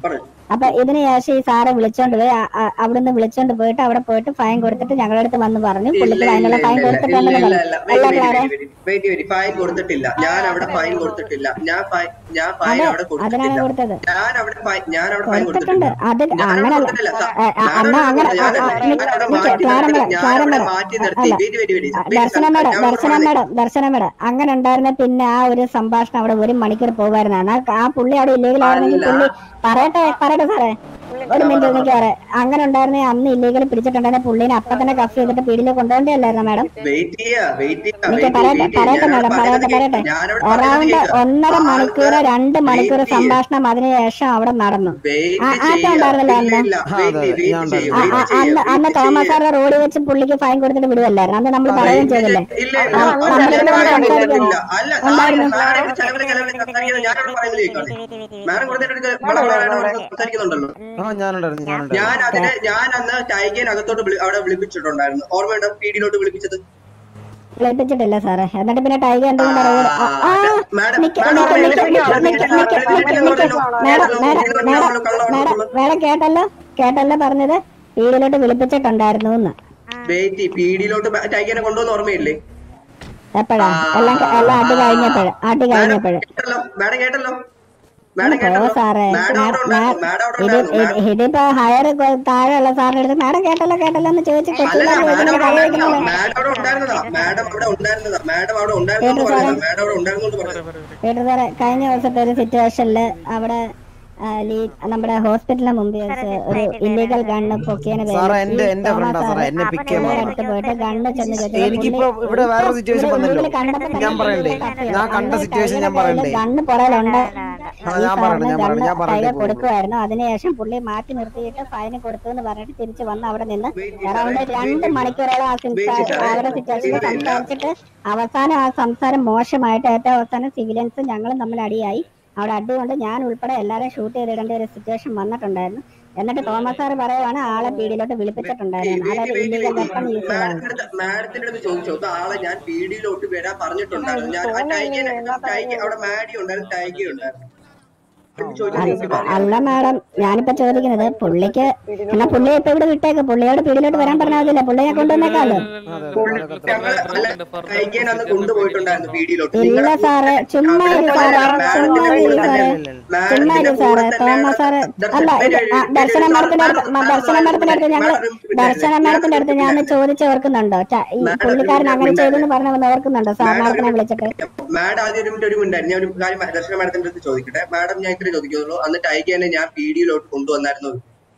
അപ്പൊ ഇതിന് ശേഷം ഈ സാറെ വിളിച്ചോണ്ട് പോയി അ- അ- അവിടുന്ന് വിളിച്ചോണ്ട് പോയിട്ട് അവിടെ പോയിട്ട് ഫൈൻ കൊടുത്തിട്ട് ഞങ്ങളുടെ അടുത്ത് വന്ന് പറഞ്ഞു ഇല്ല, പുള്ളിക്ക് ഇല്ല, അതിനുള്ള ഇല്ല, ഫൈൻ ഇല്ല, കൊടുത്തിട്ടുണ്ടെന്ന് ഇല്ല, പറഞ്ഞു ഇല്ല, അല്ല wait, wait, Clare wait, wait, wait, wait, fine കൊടുത്തിട്ടില്ല ഞാൻ അവിടെ ഫൈൻ കൊടുത്തിട്ടില്ല ഞാൻ ഫൈൻ ഞാൻ ഫൈൻ അതെ അവിടെ അതിനാണ് കൊടുത്തിട്ടില്ല കൊടുത്തത് ഞാൻ അവിടെ ഫൈൻ ഞാൻ അവിടെ ഫൈൻ കൊടുത്തിട്ടുണ്ട് കൊടുത്തിട്ടില്ല അത് ഞാൻ അവിടെ അങ്ങനല്ല കൊടുത്തിട്ടില്ല സ- ഏ, അ- ഞാൻ എന്നാ അവിടെ അങ്ങനെ കൊടുത്തില്ല. അ- ഞാൻ അ- നിക്ക് അവിടെ നിക്ക് മാറ്റി ക്ലാര നിർത്തി മേഡം ഞാൻ ക്ലാര അവിടെ മേഡം മാറ്റി അ- നിർത്തി അല്ല wait wait wait Darshana madam Darshana madam Darshana madam അങ്ങനെ ഉണ്ടായിരുന്ന പിന്നെ ആ ഒരു സംഭാഷണം അവിടെ ഒരു മണിക്കൂർ പോകുമായിരുന്നാണ് ആ പുള്ളി അവിടെ ഇല്ലീഗൽ ആയിരുന്നെങ്കിൽ പുള്ളി പറയട്ടെ പറയട്ടെ സാറേ ഒരു മിനിറ്റ് എനിക്ക് പറയാം അങ്ങനെ ഉണ്ടായിരുന്നെ അന്ന് ഇല്ലീഗൽ പിടിച്ചിട്ടുണ്ടായിരുന്ന പുള്ളിനെ അപ്പൊ തന്നെ കഫ് ചെയ്തിട്ട് പീടിയിൽ കൊണ്ടുപോകണ്ടല്ലായിരുന്നോ മാഡം വെയിറ്റ് ചെയ്യാ വെയിറ്റ് ചെയ്യാ എനിക്ക് വെയിറ്റ് പറയട്ടെ വെയിറ്റ് പറയട്ടെ ഞാൻ മാഡം പറയട്ടെ പറയട്ടെ ഞാനവിടെ പറയുന്നത് അറൗണ്ട് കേൾക്കുക ഒന്നര മണിക്കൂർ രണ്ട് മണിക്കൂർ wait ചെയ്യ്. സംഭാഷണം അതിനുശേഷം അവിടെ നടന്നു വെയിറ്റ് ആ- ആറ്റം ചെയ്യാ ഉണ്ടായിരുന്നല്ലോ ഇല്ല അന്ന് ഇല്ല വെയിറ്റ് വെയിറ്റ് ചെയ്യ് ആ- ആ- വെയിറ്റ് ചെയ്യ് അന്ന് അന്ന് വെയിറ്റ് തോമസ് ചെയ്യ് സാറിന്റെ റോഡിൽ വെച്ച് പുള്ളിക്ക് ഫൈൻ കൊടുത്തിട്ട് വിടുവല്ലായിരുന്നു അന്ന് നമ്മൾ പറയുകയും ചെയ്തില്ലേ ഇല്ല ആ, ഇല്ല നമ്മുടെ അല്ല അടുത്ത് വന്ന് ഫൈൻ സംസാരിക്കാൻ കൊടുത്തിട്ടില്ല അല്ല സാറ് ഉണ്ടായിരുന്നു സാറിന്റെ ചെലവില് ചെലവില് സംസാരിക്കുന്നത് ഞാനവിടെ പറയുന്നത് കേൾക്കാതെ മാഡം കൊടുത്തിട്ട് വളരെ വളരെ സംസാരിക്കുന്നുണ്ടല്ലോ ആ ഞാനുണ്ടായിരുന്നു ഞാനുണ്ടായിരുന്നു ഞാൻ അതിന് ഞാൻ അന്ന് ടൈഗൻ അകത്തോട്ട് വിളി- അവിടെ വിളിപ്പിച്ചിട്ടുണ്ടായിരുന്നു ഓർമ്മയുണ്ടോ പീഡിയിലോട്ട് വിളിപ്പിച്ചത് വിളിപ്പിച്ചിട്ടില്ല സാറേ എന്നിട്ട് പിന്നെ ടൈഗർ എന്തുകൊണ്ടാണ് റോഡ് ആ, ആ, മാഡം നിക്ക്, മാഡം നിക്ക്, അവിടെ നിക്ക്, വിളിപ്പിച്ചത് നിക്ക്, നിക്ക്, നിക്ക്, നിക്ക്, നിക്ക്. Madam madam madam madam madam കേട്ടല്ലോ കേട്ടല്ലോ പറഞ്ഞത് വീടിലോട്ട് വിളിപ്പിച്ചിട്ടുണ്ടായിരുന്നു എന്ന് വെയിറ്റ് പീഡിയിലോട്ട് ടൈഗനെ കൊണ്ടുവന്ന് ഓർമ്മയില്ലേ എപ്പോഴാ എല്ലാം എല്ലാം അടി കഴിഞ്ഞപ്പോഴ് അടി കഴിഞ്ഞപ്പോഴ് കേട്ടല്ലോ മാഡം കേട്ടല്ലോ മാഡം പോ കേട്ടല്ലോ സാറേ മാഡം അവിടെ ഉണ്ടായിരുന്നു മാഡം അവിടെ ഇത് ഉണ്ടായിരുന്നു ഇത് ഇതിപ്പോ ഹയർ താഴെയുള്ള സാറിന്റെ അടുത്ത് മാഡം കേട്ടല്ലോ കേട്ടല്ലോ എന്ന് ചോദിച്ച് അല്ലല്ല കൊച്ചില്ലാതെ മാഡം ചോദിക്കുന്നത് അവിടെ കഥ ഉണ്ടായിരുന്നതാ കേൾക്കുന്നല്ലോ മാഡം അവിടെ ഉണ്ടായിരുന്നതാ മാഡം അവിടെ ഉണ്ടായിരുന്നെന്ന് കേട്ടു സാറേ. പറയുന്നത് മാഡം അവിടെ ഉണ്ടായിരുന്നെന്ന് പറയുന്നത് കേട്ടു സാറേ കഴിഞ്ഞ ദിവസത്തെ ഒരു സിറ്റുവേഷനില് അവിടെ ആ, ലീ- നമ്മുടെ ഹോസ്പിറ്റലിന് മുമ്പിൽ വെച്ച് ഒരു ഇല്ലീഗൽ ഗണ്ണ് പൊക്കിയതിന് പേരിൽ സാറേ ഈ എന്റെ എന്റെ തോമസ് ഫ്രണ്ടാ സാറേ സാറ് എന്നെ പിക്ക് ചെയ്യാൻ പുള്ളിയുടെ പറഞ്ഞു അടുത്ത് പോയിട്ട് ഗണ്ണ് ചെന്ന് ചോദിച്ചപ്പോൾ എനിക്കിപ്പോ പുള്ളി ഇവിടെ വേറൊരു സിറ്റുവേഷൻ ഇവിടെ വന്നല്ലോ ഉള്ളിൽ കണ്ടപ്പോൾ തന്നെ ഞാൻ പറയണ്ടേ കത്തിയത്. ഞാൻ കണ്ട അന്ന് സിറ്റുവേഷൻ ഞാൻ ടൈഗറിന്റെ പറയണ്ടേ കയ്യില് ഗണ്ണ് പുറകിലുണ്ട് ആ, ഈ ഞാൻ പറയട്ടെ സാറിന് ഞാൻ പറയട്ടെ ഗണ്ണ് ഞാൻ പറയട്ടെ ടൈഗർ കൊടുക്കുമായിരുന്നു അതിനുശേഷം പുള്ളി മാറ്റി നിർത്തിയിട്ട് ഫൈന് കൊടുത്തു എന്ന് പറഞ്ഞിട്ട് തിരിച്ച് വന്ന് അവിടെ നിന്ന് അറൗണ്ട് രണ്ട് മണിക്കൂറോളം ആ സംസാ- അവരുടെ സിറ്റുവേഷനിൽ സംസാരിച്ചിട്ട് അവസാനം ആ സംസാരം മോശമായിട്ട് ഏറ്റവും അവസാനം സിവിലിയൻസും ഞങ്ങളും തമ്മിൽ അടിയായി അവിടെ അടി കൊണ്ട് ഞാൻ ഉൾപ്പെടെ എല്ലാവരെയും ഷൂട്ട് ചെയ്തിടേണ്ട ഒരു സിറ്റുവേഷൻ വന്നിട്ടുണ്ടായിരുന്നു എന്നിട്ട് തോമസ് സാർ പറയുവാണ് ആളെ പീടിയിലോട്ട് വിളിപ്പിച്ചിട്ടുണ്ടായിരുന്നു അതായത് ഇല്ലീഗൽ വെപ്പൺ യൂസ് ചെയ്താണ് മാഡത്തിന്റെ അടുത്ത് ചോദിച്ചു "ഇത് ആളെ ഞാൻ പീഡിയിലോട്ട് വരാൻ പറഞ്ഞിട്ടുണ്ടായിരുന്നു ഞാൻ ആ ടൈഗിന് ടൈഗ അവിടെ മാഡി ഉണ്ടായിരുന്നു ടൈഗി ഉണ്ടായിരുന്നു ചോദിച്ചു അല്ല മാഡം ഞാനിപ്പോ ചോദിക്കുന്നത് പുള്ളിക്ക് എന്നാ പുള്ളിയെ ഇപ്പൊ ഇവിടെ വിട്ടേക്ക് പുള്ളിയോട് പീടിയിലോട്ട് വരാൻ പറഞ്ഞാൽ മതിയല്ലേ പുള്ളിയെ കൊണ്ടുവന്നേക്കാലോ ഞങ്ങള് അല്ല ടൈഗിനെ അന്ന് കൊണ്ടുപോയിട്ടുണ്ടായിരുന്നു പീഡിയിലോട്ട് ഇല്ല സാറേ ചുമ്മാ ഇരി സാറേ ചുമ്മാ ഇരി സാറേ ചുമ്മാ ഇരി സാറേ തോമസ് സാറ് അല്ല ഇത് ആ, ദർശന മേഡത്തിന്റെ അടുത്ത് മ, ദർശന മേഡത്തിന്റെ അടുത്ത് ഞങ്ങള് ദർശന മേഡത്തിന്റെ അടുത്ത് ഞാൻ ചോദിച്ച് ഓർക്കുന്നുണ്ടോ ച- ഈ പുള്ളിക്കാരൻ അങ്ങനെ ചെയ്തെന്ന് പറഞ്ഞ ഓർക്കുന്നുണ്ടോ സാർ മാഡത്തിനെ വിളിച്ചിട്ട് മാഡം ആദ്യം ഒരു മിനിറ്റ് ഒരു മിനിറ്റ് ഞാൻ ഒരു കാര്യം ദർശന മാഡത്തിന്റെ അടുത്ത് ചോദിക്കട്ടെ മാഡം ഞാൻ ഇത്രേ ചോദിക്കുന്നുള്ളൂ അന്ന് ടൈഗിനെ ഞാൻ പീഡിയിലോട്ട് കൊണ്ടുവന്നായിരുന്നു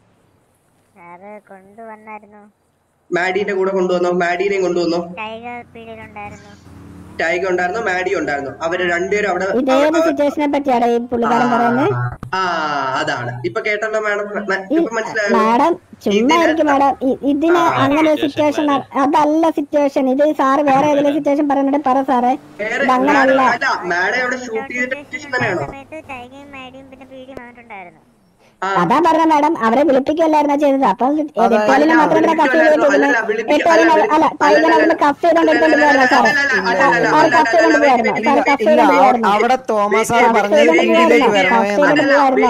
സാറ് കൊണ്ടുവന്നായിരുന്നു മാഡീന്റെ കൂടെ കൊണ്ടുവന്നോ മാഡീനെയും കൊണ്ടുവന്നോ ടൈഗർ പീടിയിലുണ്ടായിരുന്നു ടൈഗ ഉണ്ടായിരുന്നു മാഡി ഉണ്ടായിരുന്നു അവര് രണ്ടുപേരും അവിടെ ഇതേത് സിറ്റുവേഷനെ പറ്റിയാണ് ഈ പുള്ളിക്കാരൻ പറയുന്നത് ആ അതാണ് ഇപ്പൊ കേട്ടല്ലോ മാഡം ഇപ്പൊ മനസ്സിലായോ മാഡം ചുമ്മാ ഇരിക്കും മാഡം ഇ- ഇതിന് അങ്ങനെ ഒരു സിറ്റുവേഷൻ അതല്ല സിറ്റുവേഷൻ ഇത് സാറ് വേറെ ഏതെങ്കിലും സിറ്റുവേഷൻ പറയുന്നുണ്ട് പറ സാറേ വേറെ ഇതങ്ങനല്ല മാഡം അല്ല മാഡം അവിടെ ഷൂട്ട് ചെയ്തിട്ട് സിറ്റുവേഷൻ തന്നെയാണോ സമയത്ത് ടൈഗയും മാഡിയും പിന്നെ പീടിയും വന്നിട്ടുണ്ടായിരുന്നു അതാ പറഞ്ഞ മാഡം അവരെ വിളിപ്പിക്കുകയല്ലായിരുന്നോ ചെയ്തത് അപ്പൊ എട്ടോലിനെ മാത്രം ഇവിടെ കഫ് ചെയ്തിട്ടിരുന്നു എട്ടോലിനെ അല്ല ടൈഗർ അവിടുന്ന് കഫ് ചെയ്തോണ്ട് എടുത്തോണ്ട് പോയായിരുന്നു സാറ് സാറ് കഫ് ചെയ്തോണ്ട് പോയായിരുന്നോ സാറ് കഫ് ഇല്ല ചെയ്തോണ്ട് അവ- പോയായിരുന്നോ അവിടെ തോമസ് സാർ പറഞ്ഞ് വീട്ടിലേക്ക് വരണോ എന്നാണ്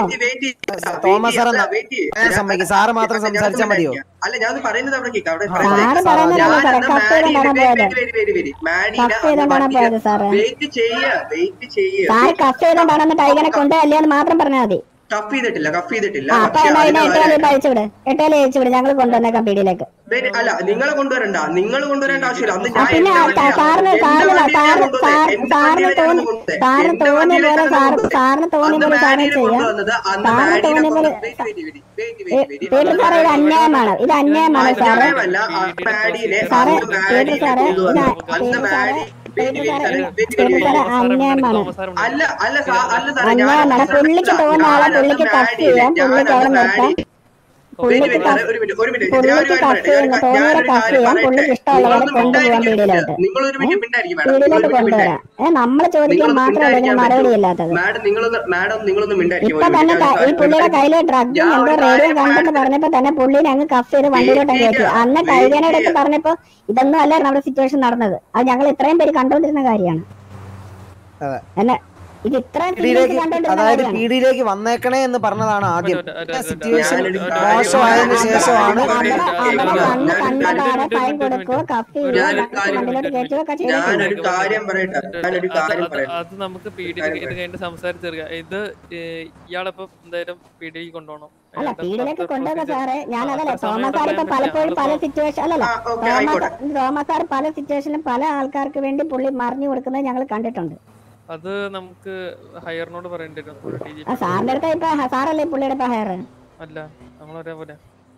തോമസ് സാർ ഞാൻ സമ്മതിക്കും സാറ് മാത്രം സംസാരിച്ചാൽ മതിയോ അല്ല ഞാൻ പറയുന്നത് അവിടെ കേൾക്കാം അവിടെ സാറ് പറയുന്നതല്ല സാറേ കഫ് ചെയ്തോണ്ടാണ് പോയത് കഫ് ചെയ്തോണ്ടാണ് പോയത് സാറ് വെയിറ്റ് ചെയ്യ വെയിറ്റ് ചെയ്യ സാറ് കഫ് ചെയ്തോണ്ടാണെന്ന് ടൈഗറെ കൊണ്ടുപോയല്ലേ എന്ന് മാത്രം പറഞ്ഞാൽ മതി കഫ് ചെയ്തിട്ടില്ല കഫ് ചെയ്തിട്ടില്ല ആ അപ്പൊ പക്ഷെ എന്നാ അതിന് ഇതിനെ എട്ടോലി പകരം- ഇപ്പൊ അയച്ചു വിട് എട്ടോലി അയച്ചു വിട് ഞങ്ങൾ കൊണ്ടുവന്നേക്കാം പീടിയിലേക്ക് വേ- അല്ല നിങ്ങളെ കൊണ്ടുവരണ്ട നിങ്ങൾ കൊണ്ടുവരേണ്ട ആവശ്യമില്ല അന്ന് ആ, ഞാൻ പിന്നെ എന്റെ ആ വണ്ടിയിലാ- സാറിന് എന്റെ സാറിന് വണ്ടിയിലാ സാറ് കൊണ്ടുവന്നത്. സാർ എന്റെ സാറിന് വണ്ടിയിലാണ് തോന്നി കൊണ്ടുവന്നത്. സാറിന് എന്റെ തോന്നിയ വണ്ടിയിലാണ് പോലെ സാർ കൊണ്ടുവന്നത്. സാറിന് തോന്നിയ അന്ന് പോലെ സാധനം മാഡിനെ ചെയ്യാം കൊണ്ടുവന്നത് അന്ന് സാറിന് മാഡിനെ തോന്നിയ പോലെ കൊണ്ടുവന്നത് wait wait wait wait wait Peter സാറേ ഇത് അന്യായമാണ് ഇത് അന്യായമാണ് സാറ് അന്യായമല്ല ആ മാഡിനെ സാറേ അന്ന് പീറ്റർ മാഡിനെ സാറേ ഇത് കൊണ്ടുവന്നത് അന്ന് പീറ്റർ സാറേ മാഡി പീറ്റർ സാറേ പീറ്റർ സാറേ അന്യായമാണ് അല്ല അല്ല സാ- അല്ല സാറേ ഞാൻ അന്യായമാണ് പുള്ളിക്ക് തോന്നുന്ന ആളെ പുള്ളിക്ക് കഫ് ചെയ്യാം പുള്ളിക്ക് അവിടെ നിർത്താം പുള്ളിക്ക് കഫ് ഒരു മിനിറ്റ് ഒരു മിനിറ്റ് ഞാൻ പുള്ളിക്ക് ഒരു കാര്യം കഫ് പറയട്ടെ ചെയ്യുന്ന ഞാൻ തോന്നിയവരെ ഒരു കഫ് കാര്യം ചെയ്യാം പറയട്ടെ പുള്ളിക്ക് ഇഷ്ടമുള്ളവരെ നിങ്ങളൊന്ന് കൊണ്ടുപോകാൻ മിണ്ടായിരിക്കും പീടിയിലോട്ട് നിങ്ങളൊരു മിനിറ്റ് മിണ്ടായിരിക്കും മാഡം പീടിയിലോട്ട് നിങ്ങളൊരു മിനിറ്റ് കൊണ്ടുവരാം ഏ നമ്മൾ ചോദിക്കാൻ നിങ്ങളൊന്ന് മാത്രമല്ല ഇതിന് മിണ്ടായിരിക്കാൻ മറുപടി പറ്റുമോ? ഇല്ലാത്തത് മാഡം നിങ്ങളൊന്ന് മാഡം നിങ്ങളൊന്ന് മിണ്ടായിരിക്കും ഇപ്പൊ തന്നെ ക- ഈ പുള്ളിയുടെ കയ്യില് ഡ്രഗും ഞാൻ എന്തോ ഒരു റേഡിയോ കാര്യം കണ്ടെന്ന് പറഞ്ഞപ്പോ തന്നെ പുള്ളിനെ അങ്ങ് കഫ് ചെയ്ത് വണ്ടിയിലോട്ട് കയറ്റി അന്ന് വെയിറ്റ് ടൈഗനയുടെ അടുത്ത് ചെയ്യാം. പറഞ്ഞപ്പോ ഇതൊന്നും അല്ല നമ്മുടെ സിറ്റുവേഷൻ നടന്നത് അത് ഞങ്ങൾ ഇത്രയും പേര് കണ്ടുകൊണ്ടിരുന്ന കാര്യമാണ് അതെ. എന്നെ ഇത് ഇത്രയും പിടിയിലേക്ക് സീരിയസ് കണ്ടോണ്ടിരുന്ന അതായത് കാര്യമാണ് പീഡിയിലേക്ക് വന്നേക്കണേ എന്ന് പറഞ്ഞതാണ് ആദ്യം ഒറ്റ- ഒറ്റ- ഒറ്റ- സിറ്റുവേഷൻ ഞാനൊരു കാര്യം മോശമായതിനു ശേഷമാണ് അവിടെ അവിടെ കണ്ണ് കണ്ടപാടെ ഫൈൻ ഒരു കൊടുക്കുകയോ കഫ് ചെയ്യുകയോ ഞാനൊരു കാര്യം മണ്ടിലോട്ട് കയറ്റുകയോ ഒക്കെ ചെയ്തിട്ടുണ്ട് ഞാനൊരു കാര്യം പറയട്ടെ ഞാനൊരു അത് കാര്യം അത് പറയട്ടെ അത് നമുക്ക് പീഡി കാര്യം ഇത് കഴിഞ്ഞിട്ട് സംസാരിച്ചെടുക്കാം ഇത് ഏഹ്, ഇയാളിപ്പം എന്തായാലും പീഡിയിലേക്ക് കൊണ്ടുപോകണം അല്ല അയാളുടെ പീഡിയിലേക്ക് further കൊണ്ടുപോകുക procedure- സാറേ ഞാനതല്ല അത്ര സമയം തോമസ് സാർ ഇപ്പൊ പറയാൻ പലപ്പോഴും പല പറ്റില്ല. സിറ്റുവേഷൻ അല്ലല്ല ആ, ഓക്കേ, തോമസ് ആയിക്കോട്ടെ. തോമസ് സാർ പല സിറ്റുവേഷനിലും പല ആൾക്കാർക്ക് വേണ്ടി പുള്ളി മറിഞ്ഞു കൊടുക്കുന്നത് ഞങ്ങൾ കണ്ടിട്ടുണ്ട് അത് നമുക്ക് ഹയറിനോട് പറയേണ്ടി വരും ഒരു DGP. ആ സാറിന്റെ അടുത്ത് ഇപ്പൊ സാറല്ലേ പുള്ളിയുടെ ഇപ്പൊ ഹയർ അല്ല നമ്മൾ ഒരേപോലെ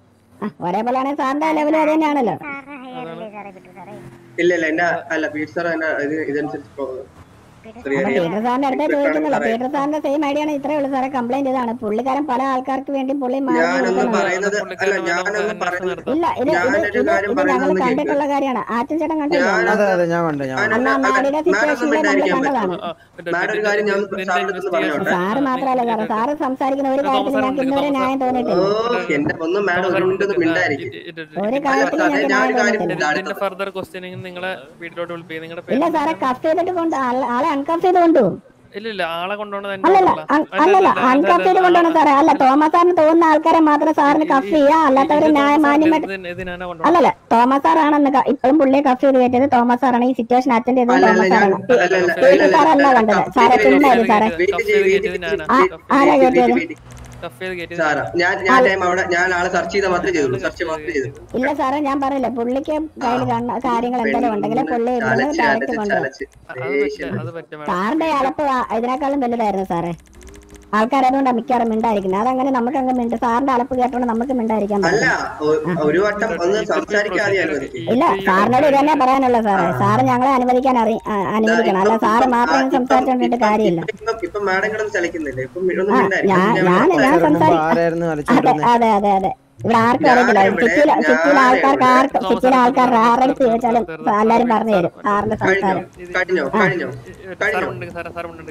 ഒരേപോലെ ആണെങ്കിൽ സാറിന്റെ ലെവലും അത് തന്നെയാണല്ലോ സാറിന് ഹെയറില്ലേ സാറേ പറ്റൂ സാറേ ഇല്ല ഇല്ല എന്റെ അല്ല പീറ്റ് സാർ എന്നെ ഇത് ഇതനുസരിച്ച് പോകുന്നത് ചെറിയ അപ്പൊ പീറ്റർ സാറിന്റെ അടുത്തേ ചോദിക്കുന്നില്ല സാറേ. പീറ്റർ സാറിന്റെ സെയിം ഐഡിയ ആണ് ഇത്രേ ഉള്ളൂ സാറേ കംപ്ലൈന്റ് ഇതാണ് പുള്ളിക്കാരൻ പല ആൾക്കാർക്ക് വേണ്ടി പുള്ളി മറിഞ്ഞു ഞാനൊന്ന് കൊടുക്കുന്നുണ്ട് പറയുന്നത് അല്ല ഞാനൊന്ന് പറയുന്നത് ഇല്ല ഇത് ഇത് ഞാനൊരു ഇത് കാര്യം ഇത് ഞങ്ങൾ പറയുന്നത് കണ്ടിട്ടുള്ള കാര്യമാണ് ആറ്റൻ ചേട്ടൻ കണ്ടില്ല ഞാൻ- അതെ അതെ ഞാൻ കണ്ടു ഞാൻ കണ്ടു. അന്ന് ആ മാഡിയുടെ സിറ്റുവേഷനിൽ നമ്മൾ കണ്ടതാണ് മാഡം ഒരു കാര്യം ഞാൻ സാറിന്റെ അടുത്ത് പറഞ്ഞോട്ടെ സാറ് മാത്രമല്ല സാറ് സാറ് സംസാരിക്കുന്ന ഒരു കാര്യത്തിൽ ഞങ്ങൾക്ക് ഇന്നുവരെ ന്യായം ഓ തോന്നിയിട്ടില്ല എന്റെ ഒന്നും മാഡം ഒരു മിനിറ്റ് ഒന്ന് മിണ്ടായിരിക്കും ഒരു കാര്യത്തിൽ അതെ, ഞങ്ങൾക്ക് ഞാനൊരു ന്യായം കാര്യം തോന്നിയിട്ടില്ല അടുത്തത്. ഫർദർ ക്വസ്റ്റ്യനിങ് നിങ്ങളെ വീട്ടിലോട്ട് വിളിപ്പിക്കും നിങ്ങളുടെ ഇല്ല സാറേ കഫ് ചെയ്തിട്ട് കൊണ്ട് ആളെ- ആളെ അൺകഫ് ചെയ്ത് കൊണ്ടുപോകും ഇല്ല ഇല്ല ആളെ കൊണ്ടുപോകണത് എന്റെ അല്ലല്ല ഓർമ്മ. അ- അല്ലല്ല അൺകഫ് ചെയ്ത് കൊണ്ടുപോകണം സാറേ അല്ല തോമസ് സാറിന് തോന്നുന്ന ആൾക്കാരെ മാത്രം സാറിന് കഫ് ചെയ്യാം അല്ലാത്തവര് ന്യായ മാന്യമായിട്ട് ഇതിന് ഇതിനാണ് കൊണ്ടുപോകണം അല്ലല്ല തോമസ് സാറാണെന്ന് ക- ഇപ്പോഴും പുള്ളിയെ കഫ് ചെയ്ത് കയറ്റിയത് തോമസ് സാറാണ് ഈ സിറ്റുവേഷൻ അറ്റൻഡ് ചെയ്തത് അല്ല, അല്ല, തോമസ് ഞാൻ- സാറാണ് അല്ല, അല്ല, അല്ല, പീറ്റർ അല്ല, സാറല്ല അല്ല, കണ്ടത് കഫ് സാറേ ചെയ്ത് ചുമ്മായിരുന്നു സാറേ വെയിറ്റ് ചെയ്യ്, വെയിറ്റ് ചെയ്യ്, ഞാനാ. ആ- ആരാ വെയിറ്റ് ചെയ്യ്, കയറ്റിയത് വെയിറ്റ് ചെയ്യ്. കഫ് ചെയ്ത് കയറ്റി സാറാ ഞാൻ ഞാൻ ടൈം അവിടെ ഞാൻ ആളെ സെർച്ച് ചെയ്താൽ മാത്രമേ ചെയ്തുള്ളൂ സെർച്ച് മാത്രമേ ചെയ്തുള്ളൂ ഇല്ല സാറേ ഞാൻ പറഞ്ഞില്ല പുള്ളിക്ക് കയ്യിൽ കണ്ട കാര്യങ്ങൾ എന്തെങ്കിലും ഉണ്ടെങ്കിൽ പുള്ളി ഇരുന്ന് ചലച്ച് ഡയറക്റ്റ് ചലച്ച് കൊണ്ടുപോകും ചലച്ച് അത് പറ്റില്ല അത് പറ്റില്ല madam. സാറിന്റെ അലപ്പ് ആ- ഇതിനേക്കാളും വലുതായിരുന്നു സാറേ ആൾക്കാർ അതുകൊണ്ടാണ് മിക്കവാറും മിണ്ടായിരിക്കുന്നത് അതങ്ങനെ നമുക്ക് അങ്ങ് മിണ്ട് സാറിന്റെ അലപ്പ് കേട്ടോണ്ട് നമുക്ക് മിണ്ടായിരിക്കാൻ അല്ല പറ്റില്ല ഒ- ഒരു വട്ടം ഒന്ന് സംസാരിക്കാതെ അനുവദിക്കും ഇല്ല സാറിനോട് ഇത് തന്നെ പറയാനുള്ള സാറേ സാറ് ഞങ്ങളെ അനുവദിക്കാൻ അറി ആ, അനുവദിക്കണം അല്ല സാറ് മാത്രം ഇങ്ങനെ സംസാരിച്ചോണ്ടിട്ട് കാര്യമില്ല ഇപ്പൊ മാഡം കിടന്ന് ചലിക്കുന്നില്ലേ ഇപ്പൊ ഒന്നും ആ മിണ്ടായിരിക്കും. ഞാൻ ഞാൻ ഞാൻ ഞാൻ മുമ്പ് സംസാരിക്കും ആരായിരുന്നു അതെ കളിച്ചോണ്ടിരുന്നത് അതെ അതെ അതെ ഇവിടെ ആർക്കും ഞാൻ അറിയത്തില്ല ഇവിടെ- സിറ്റിയിലെ ഞാൻ സിറ്റിയിലെ ആൾക്കാർക്ക് ഇവിടെ- ആർക്കും സിറ്റിയിലെ ആൾക്കാർ ആരെടുത്ത് ചോദിച്ചാലും എല്ലാരും പറഞ്ഞു തരും സാറിന്റെ കഴിഞ്ഞോ സംസാരം കഴിഞ്ഞോ കഴിഞ്ഞോ സാർ കഴിഞ്ഞോ ഉണ്ട് സാറേ സാർ ഉണ്ട്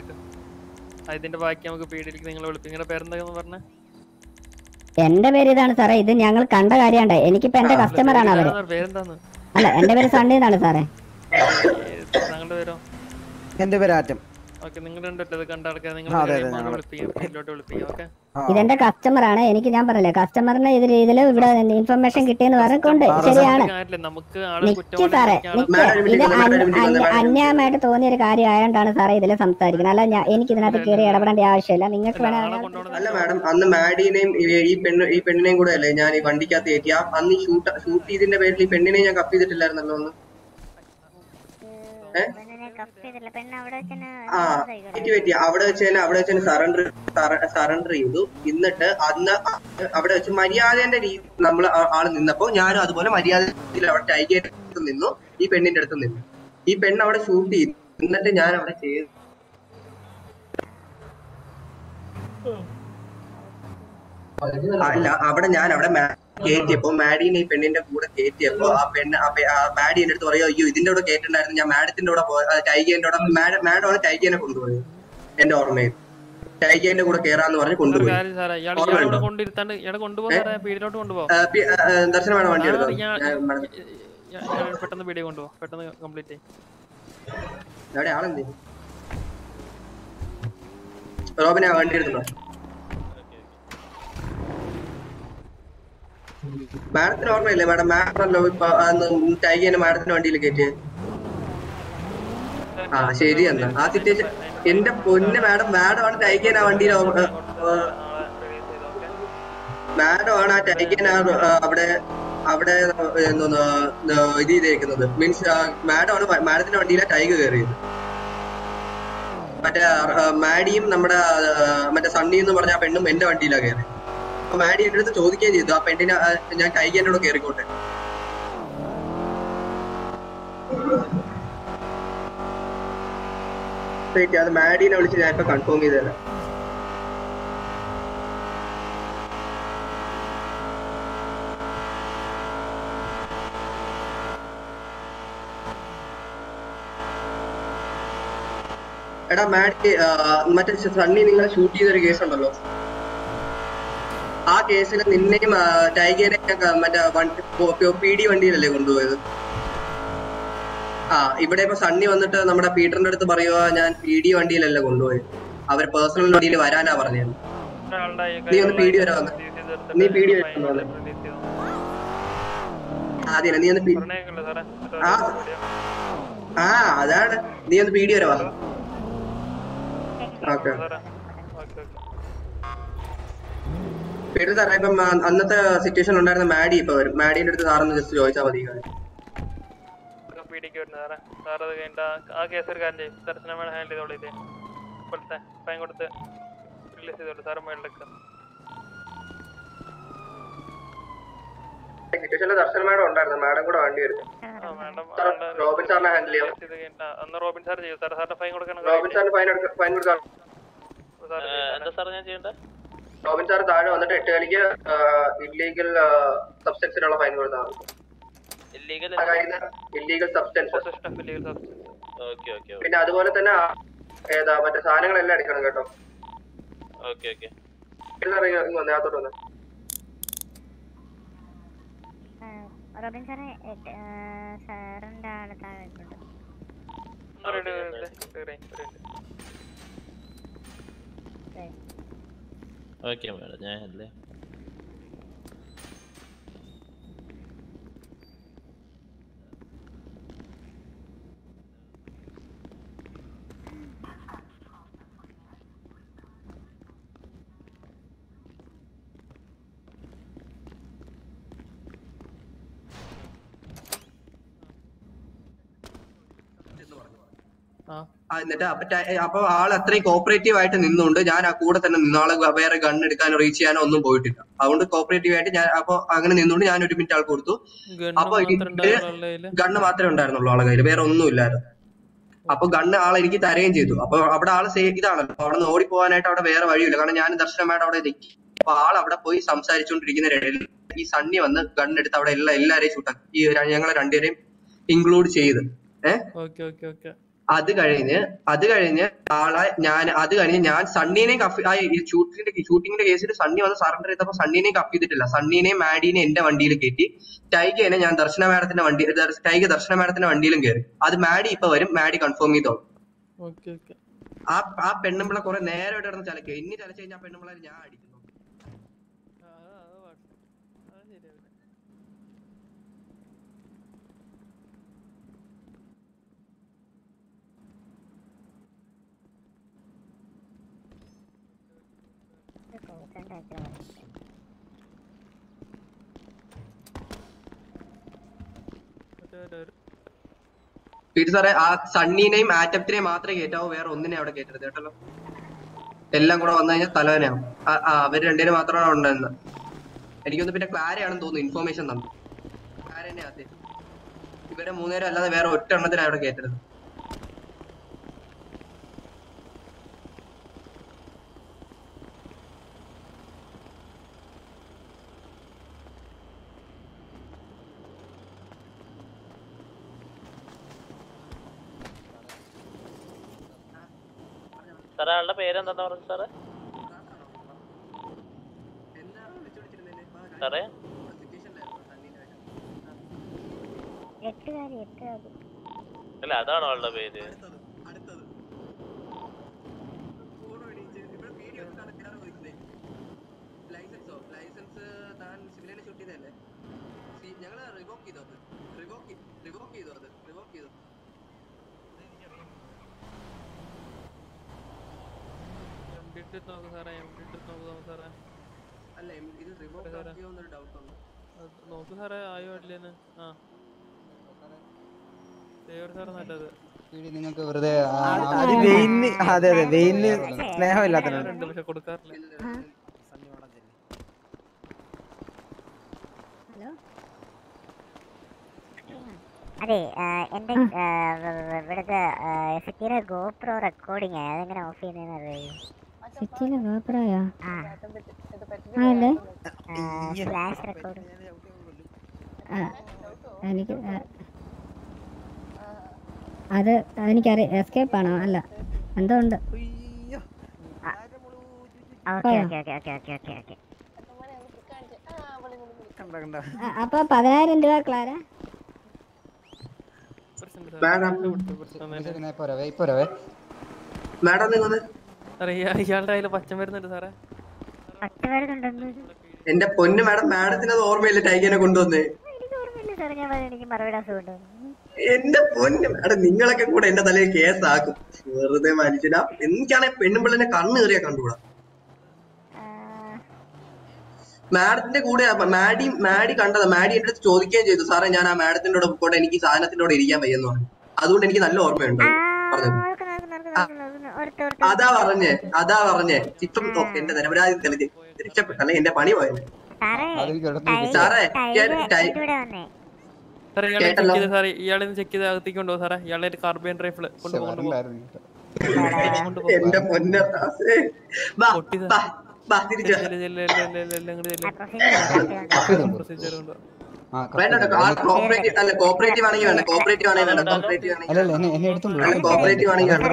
ഇതിന്റെ ബാക്കി നമുക്ക് പീഡിയിലേക്ക് നിങ്ങൾ വിളിക്കും നിങ്ങളുടെ പേരെന്താന്ന് പറഞ്ഞേ എന്റെ പേര് ഇതാണ് സാറേ ഇത് ഞങ്ങൾ കണ്ട കാര്യമുണ്ട് എനിക്കിപ്പോ എന്റെ കസ്റ്റമർ ആണ് അവര് പേരെന്താന്ന് അല്ല എന്റെ പേര് സണ്ണി എന്നാണ് സാറേ താങ്കളുടെ പേരോ എന്റെ പേര് ആറ്റം ഓക്കെ നിങ്ങൾ രണ്ടല്ലോ ഇത് കണ്ട ആൾക്കാർ നിങ്ങൾ ആ, അതെ, അതെ, ഇതിലോട്ട് ഞങ്ങള്. വിളിപ്പിക്കും ഇതിലോട്ട് വിളിപ്പിക്കും ഓക്കെ ഇതെന്റെ കസ്റ്റമർ ആണ് എനിക്ക് ഞാൻ പറഞ്ഞില്ലേ കസ്റ്റമറിന് ഇത് രീതിയിൽ ഇവിടെ ഇൻഫർമേഷൻ കിട്ടിയെന്ന് പറഞ്ഞുകൊണ്ട് ശരിയാണ് കാര്യമില്ല നമുക്ക് ആള് നിക്ക് സാറേ നിക്ക് മാഡം ഒരു ഇത് മിനിറ്റ്, മാഡം ഒരു അന്യ- മിനിറ്റ്, അന്യ- മാഡം ഒരു അന്യായമായിട്ട് തോന്നിയ ഒരു കാര്യം ആയതുകൊണ്ടാണ് സാറേ ഇതിൽ സംസാരിക്കുന്നത് അല്ല ഞാൻ എനിക്ക് ഇതിനകത്ത് കയറി ഇടപെടേണ്ട ആവശ്യമില്ല നിങ്ങൾക്ക് വേണേ ആളെ അതിനകത്ത് കൊണ്ടുപോകണത് അല്ല മാഡം അന്ന് മാഡിനെയും ഈ- ഈ പെണ്ണ് ഈ പെണ്ണിനെയും കൂടെ അല്ലേ ഞാൻ ഈ വണ്ടിക്കകത്ത് കയറ്റി ആ അന്ന് ഈ ഷൂട്ട് ഷൂട്ട് ചെയ്തതിന്റെ പേരിൽ ഈ പെണ്ണിനെ ഞാൻ കപ്പ് ചെയ്തിട്ടില്ലായിരുന്നല്ലോ ഒന്ന് പെണ്ണിനെ കപ്പ് ചെയ്തില്ല പെണ്ണ് അവിടെ വെച്ച് തന്നെ ആ വെയിറ്റ് വെയിറ്റ് അവിടെ വെച്ച് തന്നെ അവിടെ വെച്ച് തന്നെ സറണ്ടർ സറണ്ടർ ചെയ്തു എന്നിട്ട് അന്ന് അവിടെ വെച്ച് മര്യാദന്റെ രീതി നമ്മൾ ആള് നിന്നപ്പോ ഞാനും അതുപോലെ മര്യാദയിൽ അവിടെ ടൈഗേറ്റ് അടുത്ത് നിന്നു ഈ പെണ്ണിന്റെ അടുത്ത് നിന്നു ഈ പെണ്ണ് അവിടെ ഷൂട്ട് ചെയ്തു എന്നിട്ട് ഞാൻ അവിടെ ചെയ്തു അല്ല അവിടെ ഞാൻ അവിടെ മാ- കയറ്റിയപ്പോ മാഡീനെ ഈ പെണ്ണിന്റെ കൂടെ കയറ്റിയപ്പോ ആ പെണ്ണ് ആ പെ- ആ മാഡി എന്റെ അടുത്ത് പറയോ അയ്യോ ഇതിന്റെ കൂടെ കയറ്റണ്ടായിരുന്നു ഞാൻ മാഡത്തിന്റെ കൂടെ പോയ ടൈഗേന്റെ കൂടെ മാഡം മാഡമാണ് ടൈഗേനെ കൊണ്ടുപോയത് എന്റെ ഓർമ്മയിൽ ടൈഗേന്റെ കൂടെ കേറാന്ന് പറഞ്ഞ് ഒരു കൊണ്ടുപോയി കാര്യം സാറേ ഇയാൾ ഓർമ്മ ഇയാളെ ഉണ്ടോ? കൊണ്ടിരുത്താണ്ട് ഇയാളെ കൊണ്ടുപോകാൻ സാറേ പീഡിയിലോട്ട് കൊണ്ടുപോകാം ആ, പി- ആ, ആ, ദർശന വേണം വണ്ടി എടുത്തോ ഞാൻ- ഞാൻ മാഡം ഞാൻ- ഞാൻ പെട്ടെന്ന് പീഡിയ കൊണ്ടുപോകാം പെട്ടെന്ന് കംപ്ലീറ്റ് ചെയ്യും എവിടെ ആളെന്ത് റോബിനെ ആ വണ്ടി എടുത്തോ മാഡത്തിന് ഓർമ്മയില്ലേ മാഡം മാഡമല്ലോ ഇപ്പൊ അന്ന് ടൈഗേനെ മാഡത്തിന്റെ വണ്ടിയിൽ കയറ്റിയത് ആ ശരി എന്നാ ആ സിറ്റുവേഷൻ എന്റെ പൊന്ന് മാഡം മാഡമാണ് ടൈഗേൻ ആ വണ്ടിയിൽ മാഡമാണ് ആ ടൈഗേൻ അവിടെ അവിടെ എന്തോന്ന് ഇത് ചെയ്തേക്കുന്നത് മീൻസ് മാഡമാണ് മാഡത്തിന്റെ വണ്ടിയിലെ ടൈഗ് കയറിയത് മറ്റേ ആ, മാഡിയും നമ്മുടെ ആ, മറ്റേ സണ്ണി എന്ന് പറഞ്ഞ ആ പെണ്ണും എന്റെ വണ്ടിയിലാണ് കയറി അപ്പൊ മാഡി എന്റെ അടുത്ത് ചോദിക്കുകയും ചെയ്തു ആ പെണ്ണിനെ ആ, ഞാൻ ടൈഗേന്റെ കൂടെ കയറിക്കോട്ടെ വെയിറ്റ് അത് മാഡീനെ വിളിച്ച് ഞാൻ ഇപ്പൊ കൺഫേം ചെയ്ത് തരാം എടാ മാഡി ആ, മറ്റേ സണ്ണി നിങ്ങളെ ഷൂട്ട് ചെയ്തൊരു കേസ് ഉണ്ടല്ലോ ആ കേസിൽ നിന്നെയും ആ, ടൈഗേനെ ഒക്കെ മറ്റേ വണ്ടി പി ഡി വണ്ടിയിലല്ലേ കൊണ്ടുപോയത് ആ ഇവിടെ ഇപ്പൊ സണ്ണി വന്നിട്ട് നമ്മുടെ പീറ്ററിന്റെ അടുത്ത് പറയുക ഞാൻ പി ഡി വണ്ടിയിലല്ല കൊണ്ടുപോയി അവർ പേഴ്സണൽ വണ്ടിയിൽ വരാനാ പറഞ്ഞത് ഒരാളുടെ ഈ നീ ഒന്ന് പി ഡി വരാ നീ പി ഡി വരാ ആദ്യം നീ ഒന്ന് പി- പറഞ്ഞേക്കല്ലേ സാറേ ആ ആ അതാണ് നീ ഒന്ന് പി ഡി വരെ വാ ഓക്കെ സാറേ ഓക്കെ ഓക്കെ പീറ്റർ സാറേ ഇപ്പം ആ, അന്നത്തെ സിറ്റുവേഷൻ ഉണ്ടായിരുന്ന മാഡി ഇപ്പൊ വരും മാഡിന്റെ അടുത്ത് സാറൊന്ന് ജസ്റ്റ് ചോദിച്ചാൽ മതി പിടിക്ക് വരുന്നത് സാറേ സാർ അത് കഴിഞ്ഞിട്ട് ആ- ആ കേസ് ഒരു കാര്യം ചെയ്യും ദർശനം വേണം ഹാൻഡിൽ ചെയ്തോളൂ ഇത് ഇപ്പോഴത്തെ ഫൈൻ കൊടുത്ത് റിലീസ് ചെയ്തോളൂ സാറ് മേളിലേക്ക് സിറ്റുവേഷനിൽ ദർശന മാഡം ഉണ്ടായിരുന്നു മാഡം കൂടെ വണ്ടി വരും ആ വേണ്ട സാർ റോബിൻ സാറിനെ ഹാൻഡിൽ ചെയ്യാം ഇത് കഴിഞ്ഞിട്ട് അന്ന് റോബിൻ സാർ ചെയ്യും സാർ സാറിന്റെ ഫൈൻ കൊടുക്കണം റോബിൻ സാറിന് ഫൈൻ ഫൈൻ കൊടുക്കാം എന്താ സാർ ഞാൻ ചെയ്യണ്ടേ റോബിൻ സാർ താഴെ വന്നിട്ട് എട്ട് കളിക്ക് ഇല്ലീഗൽ സബ്സ്റ്റൻസിനുള്ള ഫൈൻ കൊടുത്താൽ illegal illegal substance okay okay പിന്നെ അതുപോലെ തന്നെ ആ, ഏതാ മറ്റേ സാധനങ്ങളെല്ലാം എടുക്കണം കേട്ടോ ഓക്കെ ഓക്കെ സാർ ഇങ്ങ് വന്നേ അകത്തോട്ട് വന്നേ റോബിൻ സാറേ സാറിന്റെ ആള് താഴെ ഇരിപ്പുണ്ട്. ഓക്കെ മാഡം ഞാൻ അല്ലേ ആ ആ, എന്നിട്ട് അപ്പൊ ട- അപ്പൊ ആൾ അത്രയും കോപ്പറേറ്റീവ് ആയിട്ട് നിന്നുകൊണ്ട് ഞാൻ ആ കൂടെ തന്നെ നിന്നാള് വേറെ ഗൺ എടുക്കാനോ റീച്ച് ചെയ്യാനോ ഒന്നും പോയിട്ടില്ല അതുകൊണ്ട് കോപ്പറേറ്റീവ് ആയിട്ട് ഞാൻ അപ്പൊ അങ്ങനെ നിന്നുകൊണ്ട് ഞാൻ ഒരു മിനിറ്റ് ആൾക്ക് കൊടുത്തു ഗണ്ണ് അപ്പൊ മാത്രം ഉണ്ടായിരുന്നോ ആളുടെ കയ്യില്? ഗണ്ണ് മാത്രമേ ഉണ്ടായിരുന്നുള്ളൂ ആളെ കയ്യിൽ വേറെ ഒന്നും ഇല്ലായിരുന്നു അപ്പൊ ഗണ്ണ് ആൾ എനിക്ക് തരുകയും ചെയ്തു അപ്പൊ അവിടെ ആള് സേ ഇതാണല്ലോ അവിടെ നിന്ന് ഓടി പോകാനായിട്ട് അവിടെ വേറെ വഴിയില്ല കാരണം ഞാൻ ദർശനമായിട്ട് അവിടെ നിൽക്കി അപ്പൊ ആൾ അവിടെ പോയി സംസാരിച്ചുകൊണ്ടിരിക്കുന്ന ഇടയിൽ ഈ സണ്ണി വന്ന് ഗണ്ണെടുത്ത് അവിടെ എല്ലാ എല്ലാരെയും ഷൂട്ടാക്കി ഈ ര- ഞങ്ങളെ രണ്ടുപേരെയും ഇൻക്ലൂഡ് ചെയ്ത് ഏഹ് ഓക്കെ ഓക്കെ ഓക്കെ അത് കഴിഞ്ഞ് അത് കഴിഞ്ഞ് ആളെ ഞാൻ അത് കഴിഞ്ഞ് ഞാൻ സണ്ണീനെയും കഫ് ആ ഈ ഷൂട്ടിന്റെ ഷൂട്ടിങ്ങിന്റെ കേസിൽ സണ്ണി വന്ന് സറണ്ടർ ചെയ്തപ്പോ സണ്ണീനെയും കഫ് ചെയ്തിട്ടില്ല സണ്ണീനെയും മാഡീനെയും എന്റെ വണ്ടിയിൽ കയറ്റി ടൈഗേനെ ഞാൻ ദർശന മാഡത്തിന്റെ വണ്ടി ദർ- ടൈഗ ദർശന മാഡത്തിന്റെ വണ്ടിയിലും കയറി അത് മാഡി ഇപ്പൊ വരും മാഡി കൺഫേം ചെയ്തോളും ഓക്കെ ഓക്കെ ആ ആ പെണ്ണുമ്പിള കുറെ നേരം ഇവിടെ കിടന്ന് ചലക്കുക ഇനി ചലച്ചു കഴിഞ്ഞാൽ ആ പെണ്ണുമ്പിളെ ഞാൻ അടിക്കുന്നു ഇത് കോക്കണ്ട എത്ര മതി? പീറ്റ് സാറേ ആ സണ്ണീനെയും ആറ്റത്തിനെയും മാത്രമേ കയറ്റാവൂ വേറെ ഒന്നിനെ അവിടെ കയറ്റരുത് കേട്ടല്ലോ എല്ലാം കൂടെ വന്നു കഴിഞ്ഞാൽ തലവനാവും ആ ആ, അവര് രണ്ടുപേരും മാത്രമാണ് ഉണ്ടായിരുന്നത് എനിക്കൊന്ന് പിന്നെ ക്ലാരയാണെന്ന് തോന്നുന്നു ഇൻഫോർമേഷൻ തന്നു ക്ലാര തന്നെ ആദ്യം ഇവരെ മൂന്നുപേരും അല്ലാതെ വേറെ ഒറ്റ എണ്ണത്തിനെ അവിടെ കയറ്റരുത് സാറേ ആളുടെ പേരെന്താ പറഞ്ഞു സാറേ സാറേ എട്ടുകാരി എട്ടുകാരി അല്ല അതാണോ ആളുടെ പേര് ലൈസൻസോ ലൈസൻസ് താൻ സിവിലിനെ ഷൂട്ട് ചെയ്തല്ലേ ഞങ്ങള് റിവോക്ക് ചെയ്തോ അത് റിവോക്ക് റിവോക്ക് ചെയ്തോ അത് റിവോക്ക് ചെയ്തോ എം ഡി ഇട്ട് നോക്ക് സാറേ എം ഡി ഇട്ട് നോക്ക് സാറേ അല്ല എം- ഇത് റിവോക്ക് ആക്കിയോ എന്നൊരു ഡൗട്ട് ഉണ്ട് അത് നോക്ക് സാറേ ആയോ അല്ലേന്ന് ആ സേവർ സാറ് നല്ലത് നിങ്ങൾക്ക് വെറുതെ ആ, അത് വെയിന് അതെ അതെ വെയിന് സ്നേഹമില്ലാത്തതാണ് ഉണ്ട് പക്ഷെ കൊടുക്കാറില്ല ഹലോ അതെ ആ, എന്റെ ആ, വ- വ- ഇവിടുത്തെ സിറ്റിയിലെ ഗോപ്രോ റെക്കോർഡിങ് അതെങ്ങനെ ഓഫ് ചെയ്യുന്നതെന്ന് അറിയോ സിറ്റിയിലെ ഗോപുരയോ ആ ആണല്ലേ ഫ്ലാഷ് റെക്കോർഡ് ആ എനിക്ക് ആ, അത് അതെനിക്കറിയാം എസ്കേപ്പ് ആണോ അല്ല എന്തോ ഉണ്ട് okay okay okay okay okay okay okay ആ, അപ്പൊ പതിനായിരം രൂപ ക്ലാര മാഡം ഇപ്പൊ വരവേ ഇപ്പൊ വരവേ മാഡം നിങ്ങൾ സാറേ ഇയാ- ഇയാളുടെ കയ്യിൽ പച്ചം വരുന്നുണ്ട് സാറേ പത്ത് പേരുണ്ടെന്ന് എന്റെ പൊന്ന് മാഡം മാഡത്തിന് അത് ഓർമ്മയില്ല ടൈഗനെ കൊണ്ടുവന്നേ എനിക്ക് ഓർമ്മയില്ല സാറേ ഞാൻ പറഞ്ഞു എനിക്ക് മറുപടി അസുഖമുണ്ട് എന്റെ പൊന്ന് മാഡം നിങ്ങളൊക്കെ കൂടെ എന്റെ തലയിൽ കേസാക്കും വെറുതെ മനുഷ്യനാ എനിക്കാണെ പെണ്ണുമ്പിള്ളനെ കണ്ണ് കയറിയാ കണ്ടുകൂടാ മാഡത്തിന്റെ കൂടെ മാഡി മാഡി കണ്ടതാ മാഡി എന്റെ അടുത്ത് ചോദിക്കുകയും ചെയ്തു സാറേ ഞാൻ ആ മാഡത്തിന്റെ കൂടെ പോട്ടെ എനിക്ക് ഈ സാധനത്തിന്റെ കൂടെ ഇരിക്കാൻ വയ്യെന്ന് പറഞ്ഞു അതുകൊണ്ട് എനിക്ക് നല്ല ഓർമ്മയുണ്ട് പറഞ്ഞത് അതാ പറഞ്ഞേ അതാ പറഞ്ഞേ ഇപ്പം ഓ, എന്റെ നിരപരാധി തെളിഞ്ഞ് രക്ഷപ്പെട്ടു അല്ലെങ്കിൽ എന്റെ പണി പോയത് സാറേ ഞാൻ ടൈ- സാറേ ഇയാളെ ചെക്ക് കേട്ടല്ലോ. ചെയ്ത് സാറേ ഇയാളെ ചെക്ക് ചെയ്ത് അകത്തേക്ക് കൊണ്ടുപോകും സാറേ ഇയാളെ കാർബൈൻ റൈഫിൾ കൊണ്ടുപോകും എന്റെ പൊന്നെ ബാ ബാ ബാ തിരിച്ചു വാ. പ്രൊസീജിയർ കൊണ്ട് വേണ്ട കേട്ടോ, ആ കോപ്പറേറ്റീവ് അല്ല കോപ്പറേറ്റീവ് ആണെങ്കിൽ വേണ്ട കോപ്പറേറ്റീവ് ആണെങ്കിൽ വേണ്ട കോപ്പറേറ്റീവ് ആണെങ്കിൽ അല്ലല്ല എന്നെ എന്നെ എടുത്തോണ്ട് അല്ല കോപ്പറേറ്റീവ് ആണെങ്കിൽ വേണ്ട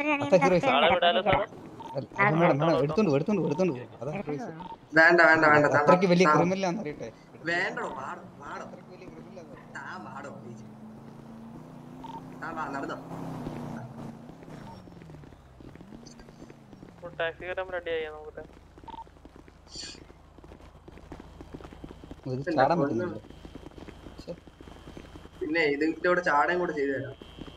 എടുത്തോണ്ട് പോ, എടുത്തോണ്ട് പോ, എടുത്തോണ്ട് പോ. അതാ കേസ്. വേണ്ട വേണ്ട വേണ്ട താ- അത്രയ്ക്ക് വലിയ താ- ക്രിമിനൽ ആണെന്ന് അറിയട്ടെ വേണ്ടടോ വാടോ വാടോ താ വാടോ please. താ വാ നടന്നോ ടാക്സി കയറാൻ റെഡി ആയി നോക്കട്ടെ ഇത് ചാടാൻ പറ്റുന്നില്ല പിന്നെ ഇതിന്റെ കൂടെ ചാടയും കൂടെ ചെയ്തു തരാം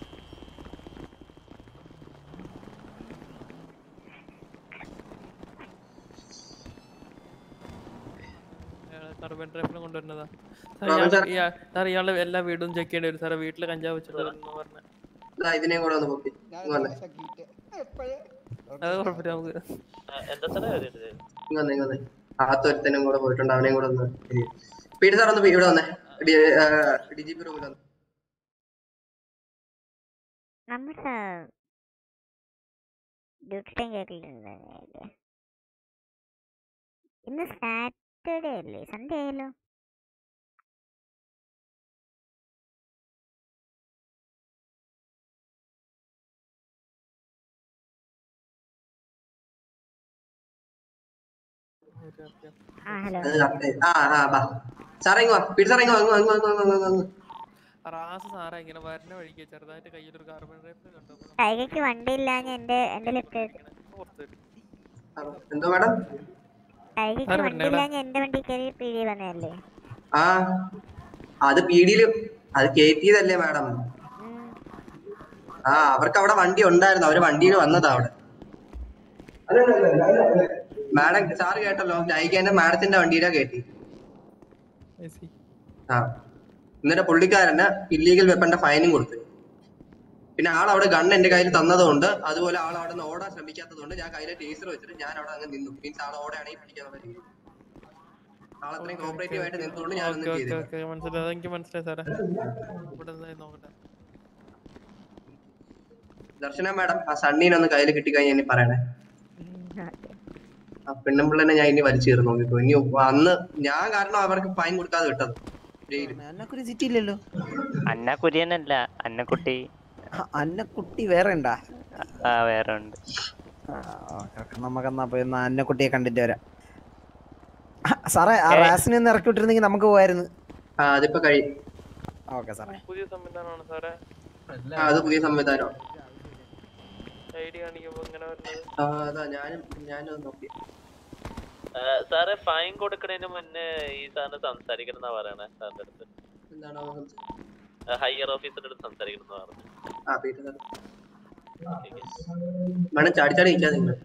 കാർബൈൻ റൈഫിൾ കൊണ്ടുവരുന്നതാ റോബിൻ സാർ. സാർ ഇയാളുടെ എല്ലാ വീടും ചെക്ക് ചെയ്യേണ്ടി വരും സാറേ വീട്ടിൽ കഞ്ചാവ് വെച്ചിട്ട് പറഞ്ഞു ദാ ഇതിനെയും കൂടെ ഒന്ന് പൊക്കി ഇങ്ങ് വന്നേ അത് കുഴപ്പമില്ല നമുക്ക് എന്താ സാറേ ഇങ്ങ് വന്നേ ഇങ്ങ് വന്നേ അകത്ത് ഒരുത്തനും കൂടെ പോയിട്ടുണ്ട് അവനെയും കൂടെ ഒന്ന് പീഡി സാർ ഒന്ന് ഇവിടെ വന്നേ ഡി ജി പി റൂമിൽ വന്നേ നമ്മുടെ ഡ്യൂട്ടി ടൈം കേട്ടിട്ടുണ്ടല്ലേ ഇന്ന് സാറ്റർഡേ അല്ലേ സൺഡേ ആയല്ലോ ആ ഹലോ അത് കറക്റ്റ്. ആ ആ ബാ സാറേ ഇങ്ങ് വാ പീഡി സാറേ ഇങ്ങ് വാ, ഇങ്ങ് വാ, ഇങ്ങ് വാ, ഇങ്ങ് വാ, ഇങ്ങ് വാ, ഇങ്ങ് വാ. റാസ് സാറേ ഇങ്ങനെ വരുന്ന വഴിക്ക് ചെറുതായിട്ട് കയ്യിൽ ഒരു കാർബൺ റൈഫിൾ കണ്ടു ടൈഗയ്ക്ക് വണ്ടി ഇല്ലാഞ്ഞ എന്റെ എന്റെ ലിഫ്റ്റ് ആ, എന്തോ മാഡം ടൈഗയ്ക്ക് സാറ് വണ്ടി വരണേടാ. ഇല്ലാഞ്ഞ എന്റെ വണ്ടി കയറി പിഴി വന്നതല്ലേ ആ അത് പീഡിയില് അത് കയറ്റിയതല്ലേ മാഡം ആ അവർക്ക് അവിടെ വണ്ടി ഉണ്ടായിരുന്നു അവര് വണ്ടിയിൽ വന്നതാ അവിടെ മാഡം സാറ് കേട്ടല്ലോ ടൈഗേന്റെ മാഡത്തിന്റെ വണ്ടിയിലാ കയറ്റി ആ എന്നിട്ട് പുള്ളിക്കാരന് ഇല്ലീഗൽ വെപ്പന്റെ ഫൈനും കൊടുത്തു പിന്നെ ആൾ അവിടെ ഗൺ എന്റെ കയ്യിൽ തന്നതുകൊണ്ട് അതുപോലെ ആൾ അവിടെ നിന്ന് ഓടാൻ ശ്രമിക്കാത്തതുകൊണ്ട് ഞാൻ കയ്യിലെ ടീസർ വെച്ചിട്ട് ഞാൻ അവിടെ അങ്ങ് നിന്നു മീൻസ് ആൾ ഓടാണെങ്കിൽ പിടിക്കാനുള്ള രീതി ആൾ അത്രയും കോപ്പറേറ്റീവ് ആയിട്ട് നിന്നതുകൊണ്ട് ഞാൻ ഒന്നും ഓക്കെ ചെയ്തില്ല ഓക്കെ മനസ്സിലായി അതെനിക്ക് മനസ്സിലായി സാറേ ഇവിടെ നിന്ന് നോക്കട്ടെ ദർശന മാഡം ആ സണ്ണീനെ ഒന്ന് കയ്യിൽ കിട്ടിക്കഴിഞ്ഞാൽ ഇനി പറയണേ ആ പെണ്ണുമ്പിള്ളനെ ഞാൻ ഇനി വലിച്ചു കയറി നോക്കിക്കോ ഇനി അന്ന് ഞാൻ കാരണം അവർക്ക് ഫൈൻ കൊടുക്കാതെ വിട്ടത് ജയിലിൽ അന്നക്കുരി സിറ്റി ഇല്ലല്ലോ അന്ന കുര്യനല്ല അന്നക്കുട്ടി അന്നക്കുട്ടി വേറെ ഉണ്ടാ ആ വേറെ ഉണ്ട് നമുക്കെന്നാ പോയി ഒന്ന് അന്നക്കുട്ടിയെ കണ്ടിട്ട് വരാം ആ, സാറേ ആ ഏ. റാസിനെ ഒന്ന് ഇറക്കി വിട്ടിരുന്നെങ്കിൽ നമുക്ക് പോയായിരുന്നു ആ അതിപ്പോ കഴിയും ഓക്കെ സാറേ പുതിയ സംവിധാനമാണ് സാറേ ആ അത് പുതിയ സംവിധാനം ഐ ഡി കാണിക്കുമ്പോ ഇങ്ങനെ വരുന്നത് ആ അതാ ഞാനും ഞാനും നോക്കി ആ, സാറേ ഫൈൻ കൊടുക്കണതിന് മുന്നേ ഈ സാറിന് സംസാരിക്കണം എന്നാ പറയണേ സാറിന്റെ അടുത്ത് എന്താണ് അവൻ സംസാരിച്ചത്? ഹയർ ഓഫീസറുടെ അടുത്ത് സംസാരിക്കണം എന്ന് പറഞ്ഞു ആ പീറ്റർ സാർ വേണം ചാടി ചാടി നിൽക്കാതെ നിങ്ങൾ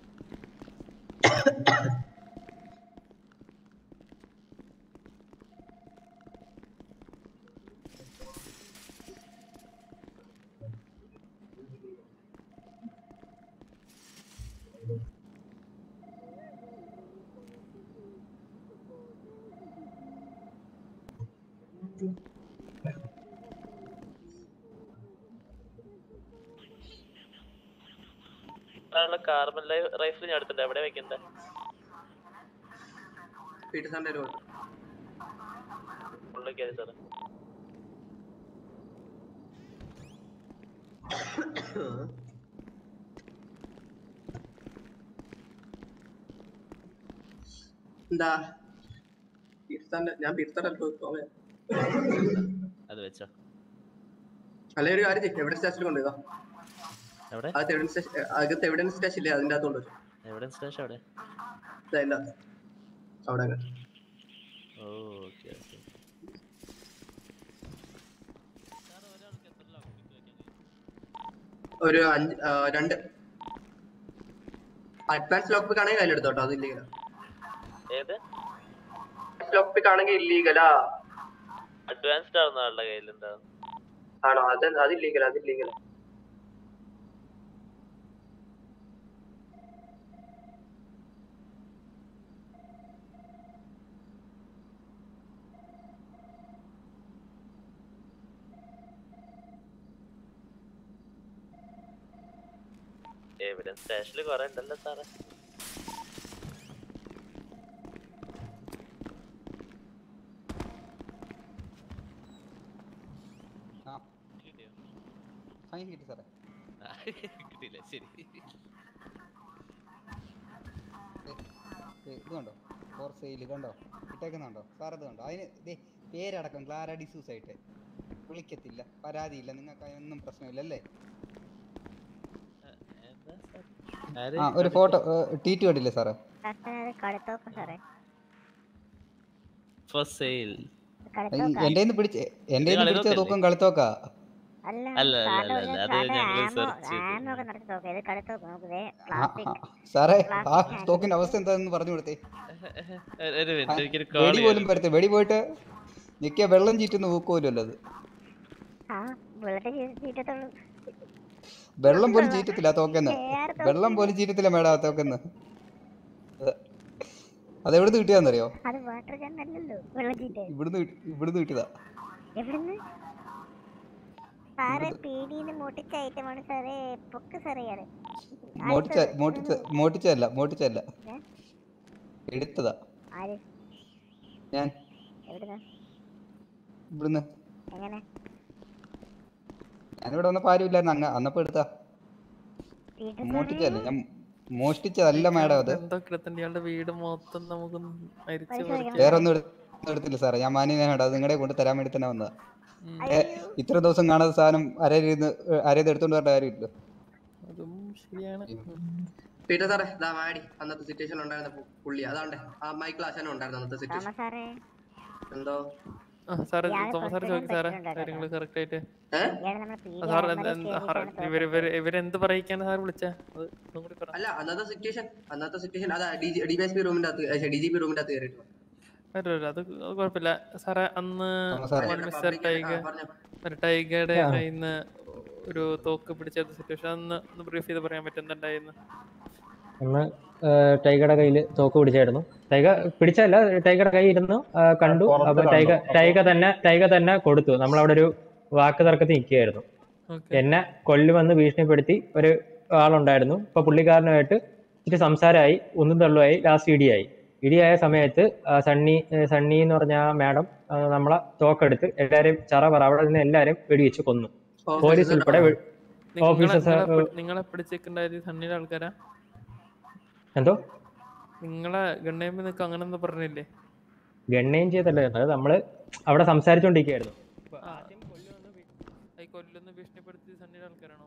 സാറുള്ള കാർബൺ റൈഫിൾ ഞാൻ എടുത്തിട്ടുണ്ട് എവിടെ വെക്കണ്ടേ പീറ്റർ സാറിന്റെ ഒരു ഉള്ളിൽ കയറി സാറേ എന്താ പീറ്റർ സാറിന്റെ ഞാൻ പീറ്റർ സാറിന്റെ അടുത്ത് പോവാം അത് വെച്ചോ അല്ലെ ഒരു കാര്യം ചെയ്യ്, എവിഡൻസ് സ്റ്റേഷനിൽ കൊണ്ടുപോകാം എവിടെ അകത്ത് എവിഡൻസ് സ്റ്റേഷൻ അകത്ത് എവിഡൻസ് സ്റ്റേഷൻ ഇല്ലേ അതിന്റെ അകത്ത് കൊണ്ടുപോയി എവിഡൻസ് സ്റ്റേഷൻ എവിടെ അതിന്റെ അകത്ത് അവിടെ അങ്ങ്. ഓ ഓക്കെ ഓക്കെ ഒരു അഞ്ച് ആ, രണ്ട് അഡ്വാൻസ് ലോക്ക് പിക്ക് ആണെങ്കിൽ അതിലെടുത്തോട്ടോ അത് ഇല്ലീഗലാ ഏത് ലോക്ക് പിക്ക് ആണെങ്കിൽ ഇല്ലീഗലാ അഡ്വാൻസ്ഡ് ആവുന്ന ആളുടെ കയ്യിലുണ്ടാവും ആണോ അത് അത് ഇല്ലീഗലാ അത് ഇല്ലീഗലാ എവിഡൻസ് സ്റ്റേഷനിൽ കുറെ ഉണ്ടല്ലോ സാറേ ഫൈൻ കിട്ടി സാറേ കിട്ടിയില്ല ശരി ഏ, ഇത് കണ്ടോ ഫോർ സെയിൽ കണ്ടോ ഇട്ടേക്കുന്നുണ്ടോ സാർ ഇത് കണ്ടോ അതിന് ദേ പേരടക്കം ക്ലാര ഡിസൂസ് ആയിട്ട് വിളിക്കത്തില്ല പരാതിയില്ല നിങ്ങൾക്ക് അതിനൊന്നും പ്രശ്നമില്ല അല്ലേ ആര് ആ ഒരു ഫോട്ടോ ടി ടി കണ്ടില്ലേ സാറേ കളിത്തോക്കം സാറേ ഫോർ സെയിൽ കളിത്തോക്കം എന്റെ നിന്ന് പിടിച്ച് എന്റെ നിന്ന് പിടിച്ച കളിത്തോക്കല്ലേ? തൂക്കം കളിത്തോക്കാ അല്ല അല്ല, അല്ല, സാറിന്റെ അല്ല, ഒരു അത് സാറിന്റെ ഞങ്ങള് ആമോ search ചെയ്തു. ആമോ ഒക്കെ നടത്തി നോക്കാം ഇത് കളിത്തോക്കം നമുക്ക് ദേ ആ, പ്ലാസ്റ്റിക് ആ, സാറേ ആ Plastic സ്റ്റോക്കിന്റെ അവസ്ഥ എന്താണെന്ന് പറഞ്ഞു കൊടുത്തേ ഒരു- ഒരു മിനിറ്റ് എനിക്കൊരു വെടി കോൾ പോലും വരത്തെ വെടി പോയിട്ട് നിക്ക വെള്ളം ചീറ്റുന്ന ഊക്കുമല്ലോ അത് ആ ബുള്ളറ്റ് ചീറ്റത്തുള്ളൂ വെള്ളം പോലും ചീറ്റത്തില്ല ആ തോക്കെന്ന് വേറെ വെള്ളം പോലും ചീറ്റത്തില്ല മേഡം ആ തോക്കെന്ന് അതെവിടുന്ന് കിട്ടിയാന്നറിയോ അത് വാട്ടർ ഗൺ അല്ലല്ലോ വെള്ളം ചീറ്റ ഇവിടുന്ന് കിട്ടി- ഇവിടുന്ന് കിട്ടിയതാ എവിടുന്ന് സാറേ പീടിന്ന് മോട്ടിച്ച ഐറ്റമാണ് സാറേ പൊക്ക് സാറേ ഇയാള് മോട്ടിച്ച മോട്ടിച്ച മോട്ടിച്ചല്ല മോട്ടിച്ചല്ല ഏ? എടുത്തതാ ആര് ഞാൻ എവിടുന്ന് ഇവിടുന്ന് എങ്ങനെ ഞാനിവിടെ വന്നപ്പോ ആരും ഇല്ലായിരുന്നു അങ്ങ് അന്നപ്പോ എടുത്താ ചീറ്റ മോഷ്ടിച്ചല്ല ഞാൻ മോഷ്ടിച്ചതല്ല മാഡം അത് എന്തൊക്കെ എടുത്തിട്ടുണ്ട് ഇയാളുടെ വീട് മൊത്തം നമുക്ക് മരിച്ചു പരിശോധിക്കണം. വേറെ ഒന്നും എടു- എടുത്തില്ല സാറേ ഞാൻ മാന്യനാണ് അത് നിങ്ങളുടെ കൊണ്ട് തരാൻ വേണ്ടി തന്നെ വന്നതാ ഏ, ഇത്ര ദിവസം കാണാത്ത സാധനം അരയിരുന്ന് അരയത് എടുത്തോണ്ട് വരേണ്ട കാര്യമില്ല അതും ശരിയാണ് പീറ്റർ സാറേ ഇതാ മാടി അന്നത്തെ സിറ്റുവേഷൻ ഉണ്ടായിരുന്ന പു- പുള്ളി അതാണ്ടേ ആ മൈക്കിൾ ആശാനും ഉണ്ടായിരുന്നു അന്നത്തെ സിറ്റുവേഷൻ തോമസ് സാറേ എന്തോ ആ സാറേ ഇയാള് തോമസ് സാർ ചോദിക്കും സാറേ പറ്റിയിട്ടുണ്ടോ കാര്യങ്ങൾ കറക്റ്റ് ആയിട്ട് ഇയാള് നമ്മളെ പീടി ആ, സാർ അലമാരി എന്ത്- കയറിയിട്ടാണ് ഹറ- ഇവര് ഇവര് ഇവരെന്ത് പറയിക്കാണ് സാർ വിളിച്ചേ അത് ഒന്നും കൂടി പറ അല്ല അന്നത്തെ സിറ്റുവേഷൻ അന്നത്തെ സിറ്റുവേഷൻ അതാ ഡി ഡി എസ് പി റൂമിന്റെ അകത്ത് ഡി ജി പി റൂമിന്റെ അകത്ത് കയറിയിട്ട് വരും, വരും. അത് അത് കുഴപ്പമില്ല സാറേ അന്ന് തോമസ് സാറേ. വൺ മിസ്റ്റർ ടൈഗ ആ, പറഞ്ഞോ. ഒരു ടൈഗയുടെ ആ. കയ്യിൽ നിന്ന് ഒരു തോക്ക് പിടിച്ച സിറ്റുവേഷൻ ഒന്ന് ഒന്ന് ബ്രീഫ് ചെയ്ത് പറയാൻ പറ്റും എന്തുണ്ടായിരുന്നു അന്ന് ടൈഗറുടെ കയ്യിൽ തോക്ക് പിടിച്ചായിരുന്നു ടൈഗ പിടിച്ചല്ല ടൈഗറുടെ കൈ ഇരുന്നു ആ, കണ്ടു പുറത്ത് അപ്പൊ കണ്ടു. ടൈഗ ടൈഗ തന്നെ ടൈഗ തന്നെ കൊടുത്തു നമ്മളവിടെ ഒരു വാക്ക് തർക്കത്തിൽ നിൽക്കുകയായിരുന്നു ഓക്കെ എന്നെ കൊല്ലുമെന്ന് ഭീഷണിപ്പെടുത്തി ഒരു ആളുണ്ടായിരുന്നു ഇപ്പൊ പുള്ളിക്കാരനുമായിട്ട് ഇച്ചിരി സംസാരമായി ഒന്നും തള്ളുമായി ലാസ്റ്റ് ഇടിയായി ഇടിയായ സമയത്ത് ആ, സണ്ണി ഏ, സണ്ണി എന്ന് പറഞ്ഞ ആ മാഡം ആ, നമ്മളെ തോക്കെടുത്ത് എല്ലാരെയും ചറ പറ അവിടെ നിന്ന് എല്ലാരെയും വെടിവെച്ച് കൊന്നു പോലീസ് ഉൾപ്പെടെ വെ- നിങ്ങളെ ഓഫീസേഴ്സ് നിങ്ങളെ പിടി- നിങ്ങളെ പിടിച്ചേക്കുണ്ടായത് സണ്ണിയുടെ ആൾക്കാരാ എന്തോ നിങ്ങളെ ഗണ്ണേമ്പ് നിൽക്കും അങ്ങനെ എന്താ പറഞ്ഞില്ലേ ഗണ്ണയും ചെയ്തല്ലേ അത് നമ്മള് അവിടെ സംസാരിച്ചോണ്ടിരിക്കുകയായിരുന്നു ആ, ഈ കൊല്ലുന്ന ഭീഷണിപ്പെടുത്തി സണ്ണിയുടെ ആൾക്കാരാണോ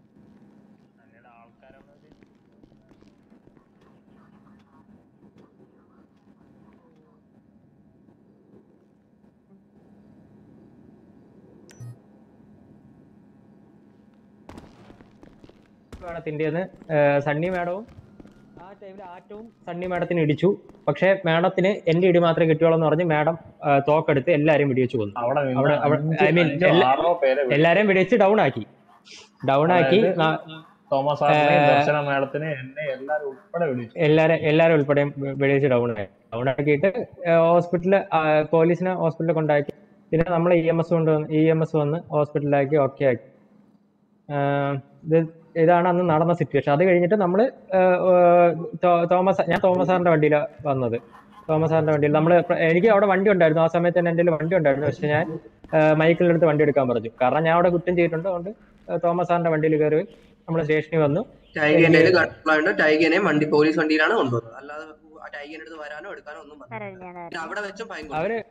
മാഡത്തിൻ്റെന്ന് സണ്ണി മാഡവും ആ ടൈമിൽ ആറ്റവും സണ്ണി മാഡത്തിന് ഇടിച്ചു പക്ഷേ മാഡത്തിന് എന്റെ ഇടി മാത്രമേ കിട്ടിയോളൂ എന്ന് പറഞ്ഞ് മാഡം ആ, തോക്കെടുത്ത് എല്ലാരെയും വെടിവെച്ച് കൊന്നു അവിടെ നിന്ന് അവിടെ അഞ്ച് ഐ മീൻ അഞ്ചോ ആറോ പേരെ വിളിച്ചു. എല്ലാരെയും വെടിവെച്ച് ഡൗൺ ആക്കി ഡൗൺ ആക്കി അതായത് ന- തോമസ് സാറിനെയും ഏ, ദർശന മാഡത്തിനെ എന്നെ എല്ലാരും ഉൾപ്പെടെ വിളിച്ചു എല്ലാരും എല്ലാരും ഉൾപ്പെടെ വെടിവെച്ച് ഡൗൺ ആയി ഡൗൺ ആക്കിയിട്ട് ഹോസ്പിറ്റലിൽ പോലീസിനെ ഹോസ്പിറ്റലിൽ കൊണ്ടാക്കി പിന്നെ നമ്മൾ ഇ എം എസ് കൊണ്ട് ഇ എം എസ് വന്ന് ഹോസ്പിറ്റലിലാക്കി ഓക്കെ ആക്കി ആ, ഇത് ഇതാണ് അന്ന് നടന്ന സിറ്റുവേഷൻ അത് കഴിഞ്ഞിട്ട് നമ്മൾ തോമസ് ഞാൻ തോമസ് സാറിന്റെ വണ്ടിയിലാണ് വന്നത് തോമസ് സാറിന്റെ വണ്ടിയിൽ നമ്മൾ എനിക്ക് അവിടെ വണ്ടി ഉണ്ടായിരുന്നു ആ സമയത്ത് തന്നെ എൻ്റെ വണ്ടി ഉണ്ടായിരുന്നു പക്ഷെ ഞാൻ മൈക്കിളിൻ്റെ അടുത്ത് വണ്ടി എടുക്കാൻ പറഞ്ഞു കാരണം ഞാൻ അവിടെ കുറ്റം ചെയ്തിട്ടുണ്ട് അതുകൊണ്ട് ആ, തോമസ് സാറിന്റെ വണ്ടിയിൽ കയറി നമ്മൾ സ്റ്റേഷനിൽ വന്നു ടൈഗന്റെ കയ്യിൽ ടൈഗനെ വണ്ടി പോലീസ് വണ്ടിയിലാണ് കൊണ്ടുവന്നത് അല്ലാതെ ആ ടൈഗന്റെ അടുത്ത് വരാനോ എടുക്കാനോ ഒന്നും പറഞ്ഞില്ല. പിന്നെ അവിടെ വെച്ചും ഫൈൻ കൊടുത്തു. അവര്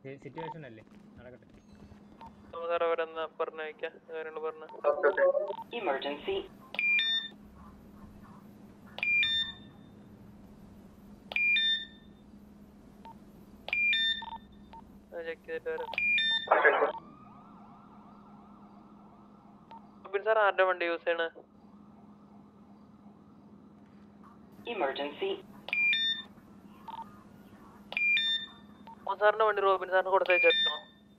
സിറ്റുവേഷൻ അല്ലേ നടക്കട്ടെ സാറേ അവരെന്നാ പറഞ്ഞയക്കാം കാര്യങ്ങൾ പറഞ്ഞു Emergency. ചെക്ക് ചെയ്തിട്ട് വരാം പിന്നെ സാർ ആരുടെ വണ്ടി യൂസ് ചെയ്യണേ Emergency. തോമസ് സാറിന്റെ വണ്ടി റോബിൻ സാറിന് കൊടുത്തയച്ചോ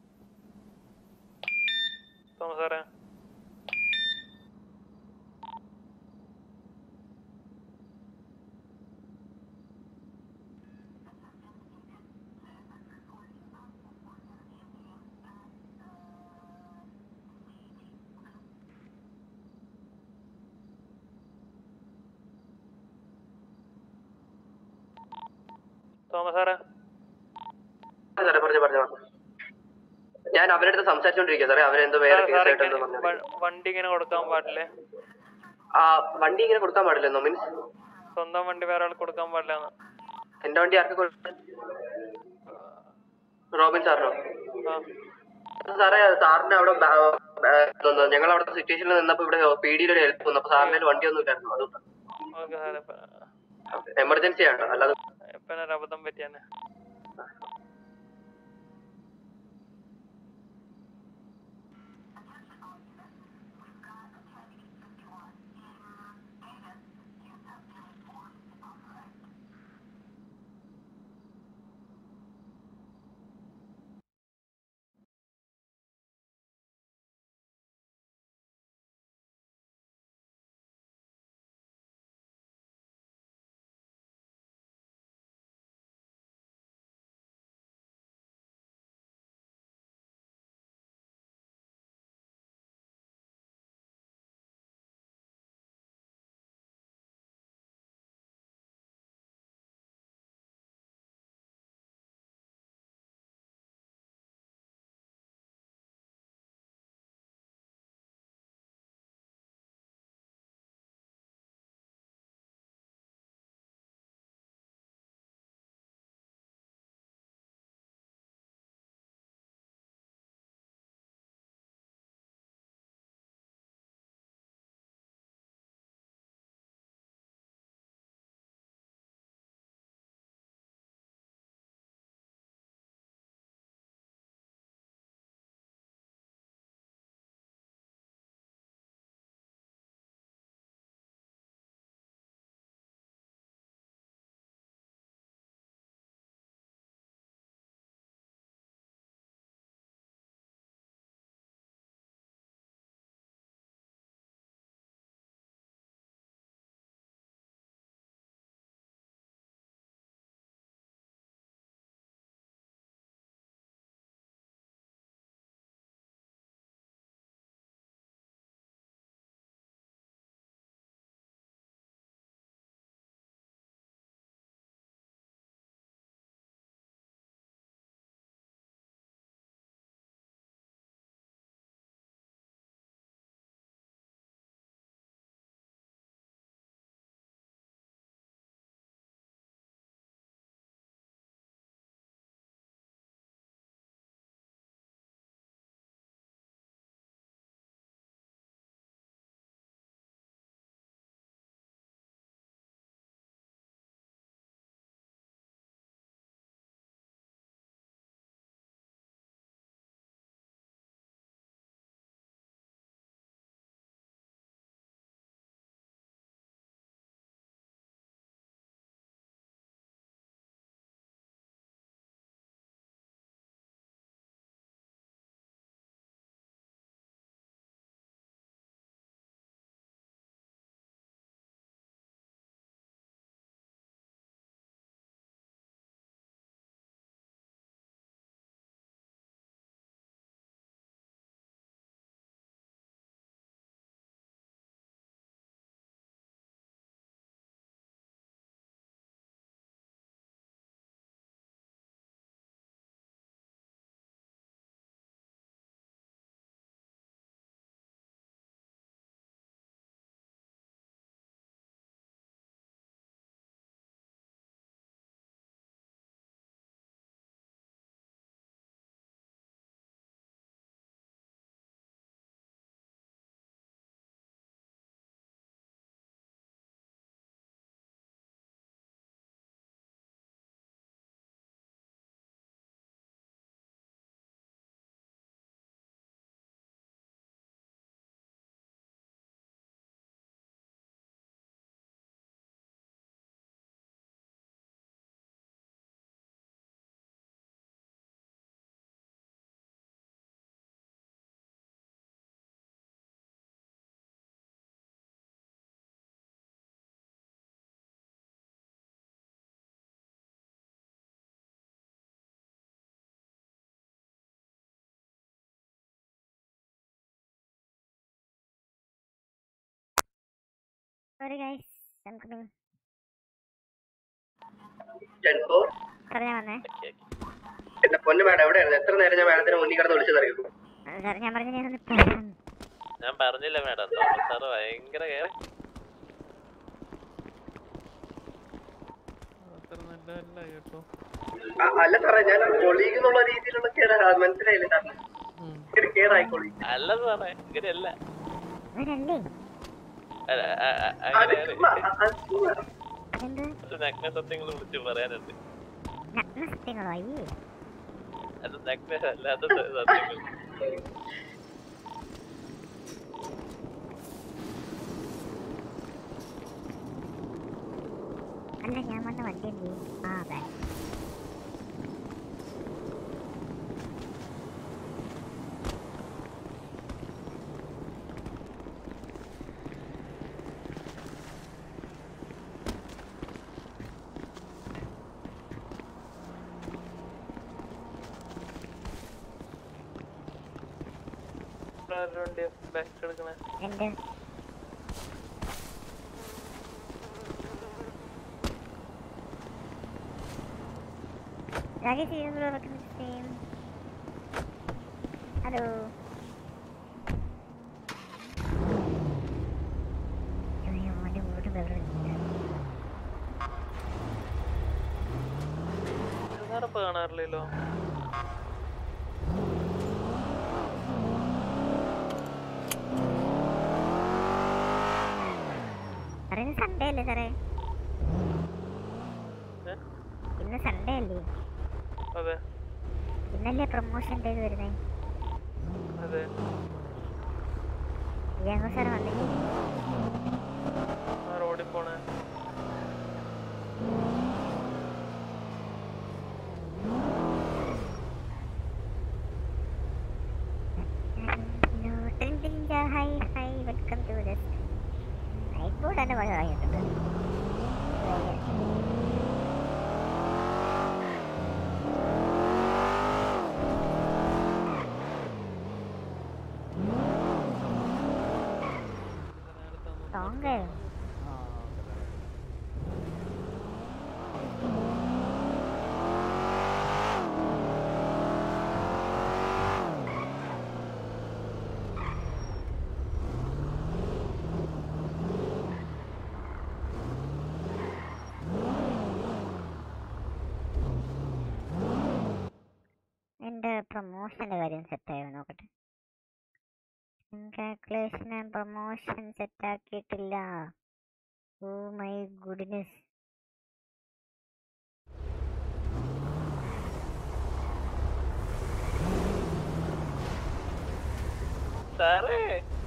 തോമസ് സാറേ തോമസ് സാറേ സാറേ പറഞ്ഞു പറഞ്ഞു ഞാൻ അവരുടെ അടുത്ത് സംസാരിച്ചോണ്ടിരിക്കുക സാറേ അവരെന്തോ വേറെ സാർ കേസായിട്ടെന്തോ ഇങ്ങനെ പറഞ്ഞു വ- വണ്ടി ഇങ്ങനെ കൊടുക്കാൻ പാടില്ലേ ആ വണ്ടി ഇങ്ങനെ കൊടുക്കാൻ പാടില്ലെന്നോ മീൻസ് സ്വന്തം വണ്ടി വേറെ ആൾക്ക് കൊടുക്കാൻ പാടില്ല എന്റെ വണ്ടി ആർക്ക് കൊടുക്കാൻ റോബിൻ സാറിനോ ആ സാറേ സാറിന് അവിടെ ഞങ്ങൾ അവിടെ സിറ്റുവേഷനിൽ നിന്നപ്പോ ഇവിടെ പി ഡിയിൽ ഒരു ഹെൽപ്പ് വന്നു അപ്പൊ സാറിന്റെ വണ്ടി ഒന്നും ഇല്ലായിരുന്നു അതുകൊണ്ട് ഓക്കെ സാറേ എമർജൻസി ആണ് അല്ലാതെ ഇപ്പൊ ഒരു അബദ്ധം പറ്റിയാനെ sorry guys I coming ten four സാറേ ഞാൻ വന്നേ എന്റെ പൊന്നു മാഡം എവിടെയായിരുന്നു എത്ര നേരം ഞാൻ മാഡത്തിന് മുന്നിൽ കിടന്ന് വിളിച്ചതറിയോ സാർ ഞാൻ പറഞ്ഞു ഞാൻ ഒന്ന് പറയാം ഞാൻ പറഞ്ഞില്ല മാഡം തോമസ് സാറ് ഭയങ്കര കെയർ അത്ര നല്ലതല്ല കേട്ടോ ആ, അല്ല സാറേ ഞാൻ കൊളീഗ് എന്നുള്ള രീതിയിലുള്ള കെയർ മനസ്സിലായില്ല സാറിന് ഒരു കെയർ ആയിക്കോളി അല്ല സാറേ ഇങ്ങനെയല്ല ഇവരല്ലേ അല്ല, ആ, ആ, അത് അങ്ങനെയാണ്. ചുമ്മാ, അ- അത് ചുമ്മാ. അതെന്ത് കുറച്ച് നഗ്ന സത്യങ്ങൾ വിളിച്ച് പറയാനുണ്ട് നഗ്ന സത്യങ്ങളോ അയ്യേ അത് നഗ്ന അല്ലാത്ത സ- സത്യങ്ങൾ അല്ല ഞാൻ വന്ന വണ്ടി എന്ത് ചെയ്യും? ആ അതെ ആരുടെ വണ്ടിയാ ബാക്ക് എടുക്കണേ എന്റെ രാകേഷ് ചെയ്യുന്നത് വെക്കുന്ന സെയിം ഹലോ മോന്റെ വീട് വെള്ളം സാറപ്പ കാണാറില്ലല്ലോ സാറേ ഇന്ന് സൺഡേ അല്ലേ സാറേ ഇന്ന് സൺഡേ അല്ലേ അതെ ഇന്നല്ലേ പ്രൊമോഷൻ ഡേ വരുന്നേ അതെ ഞങ്ങൾ സാർ വന്നില്ലേ ആ റോഡിൽ പോണേ hi hi welcome to this night board തന്നെ പോലെ വാങ്ങിയിട്ടുണ്ട് സോങ് എൻ്റെ പ്രൊമോഷൻ്റെ കാര്യം സെറ്റായോ നോക്കട്ടെ കാൽക്കുലേഷൻ പ്രൊമോഷൻ സെറ്റാക്കിയിട്ടില്ല ഓ മൈ ഗുഡ്നെസ് സാറേ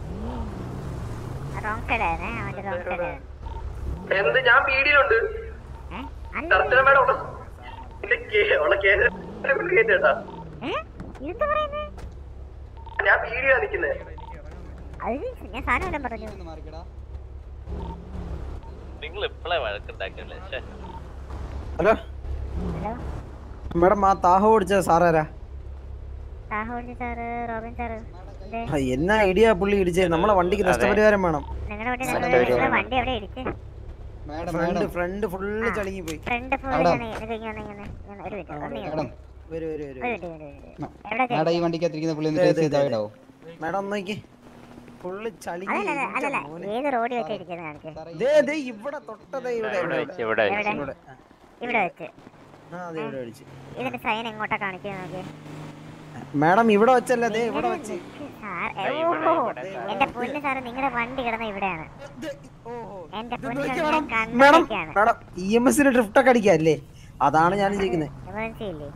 റോങ് സൈഡായിരുന്നേ അവൻ്റെ റോങ് സൈഡായിരുന്നു എന്ത് ഞാൻ പീടിയിലുണ്ട് കറക്റ്റ് മാഡം ഉള്ള എന്റെ കേ- ഉള്ള കേന്ദ്ര കേട്ടാ ഇതെന്താ പറയുന്നേ ഞാൻ പീടിയാ നിക്കുന്നേ അത് ഞാൻ സാധനം വല്ലതും പറഞ്ഞു നിങ്ങൾ ഇപ്പളെ വഴക്കുണ്ടാക്കല്ലേ ശ്ശെ. ഹലോ ഹലോ മാഡം ആ താഹോ ഓടിച്ച സാറാരാ സാഹോജി സാറ് റോബിൻ സാറ് എന്തേ ആ, എന്നാ ഐഡിയ പുള്ളി ഇടിച്ചേ നമ്മളെ വണ്ടിക്ക് നഷ്ടപരിഹാരം വേണം നിങ്ങളുടെ വണ്ടി നഷ്ടപരിഹാരം നിങ്ങളുടെ വണ്ടി എവിടെ ഇടിച്ച് madam front madam front full ചളുങ്ങി പോയി ഫ്രണ്ട് ഫുൾ അവിടെ. ഇങ്ങനെ ഇങ്ങനെ ഇങ്ങനെ ഇങ്ങനെ ഇങ്ങനെ ഒരു മിനിറ്റ് ഒന്ന് ഇങ്ങനെ. മാഡം വരൂ വരൂ വരൂ ഒരു മിനിറ്റ് ഒരു മിനിറ്റ് എവിടെ മാഡം ഈ വണ്ടിക്കകത്തിരിക്കുന്ന പുള്ളി ഒന്ന് ദേ, ടേസ്റ്റ് ദേ, ചെയ്താൽ ദേ, ഇടാവോ മാഡം ഒന്ന് നോക്കി ഫുള്ള് ചളുങ്ങി അല്ലല്ല ഇടിച്ച അല്ലല്ല മോനെ. ഏത് റോഡിൽ വെച്ച് ഇടിക്കുന്നത് കാണിക്ക് ദേ ദേ ഇവിടെ തൊട്ടതേ ഇവിടെ ഇവിടെ ഇവിടെ വെച്ച്, ഇവിടെ വെച്ച്. ഇവിടെ ഇവിടെ വെച്ച് ആ അതെ ഇവിടെ അടിച്ചു ഇതിന്റെ സൈൻ എങ്ങോട്ടാ കാണിക്കുന്നത് നോക്കി മാഡം ഇവിടെ വെച്ചല്ല ദേ ഇവിടെ വെച്ച് സാർ ദേ ഓ ഇവിടെ, ഇവിടെ എന്റെ പൊന്ന് സാറ് നിങ്ങളുടെ വണ്ടി കിടന്ന ഇവിടെയാണ് എന്റെ പൊന്ന് നോക്കി സാറ് മാഡം ഞാൻ മാഡം കണ്ടിരിക്കുകയാണ് മാഡം ഇ എം എസിന് ഡ്രിഫ്റ്റ് ഒക്കെ അടിക്കാല്ലേ അതാണ് ഞാൻ ചോദിക്കുന്നത് എമർജൻസി ഇല്ലേ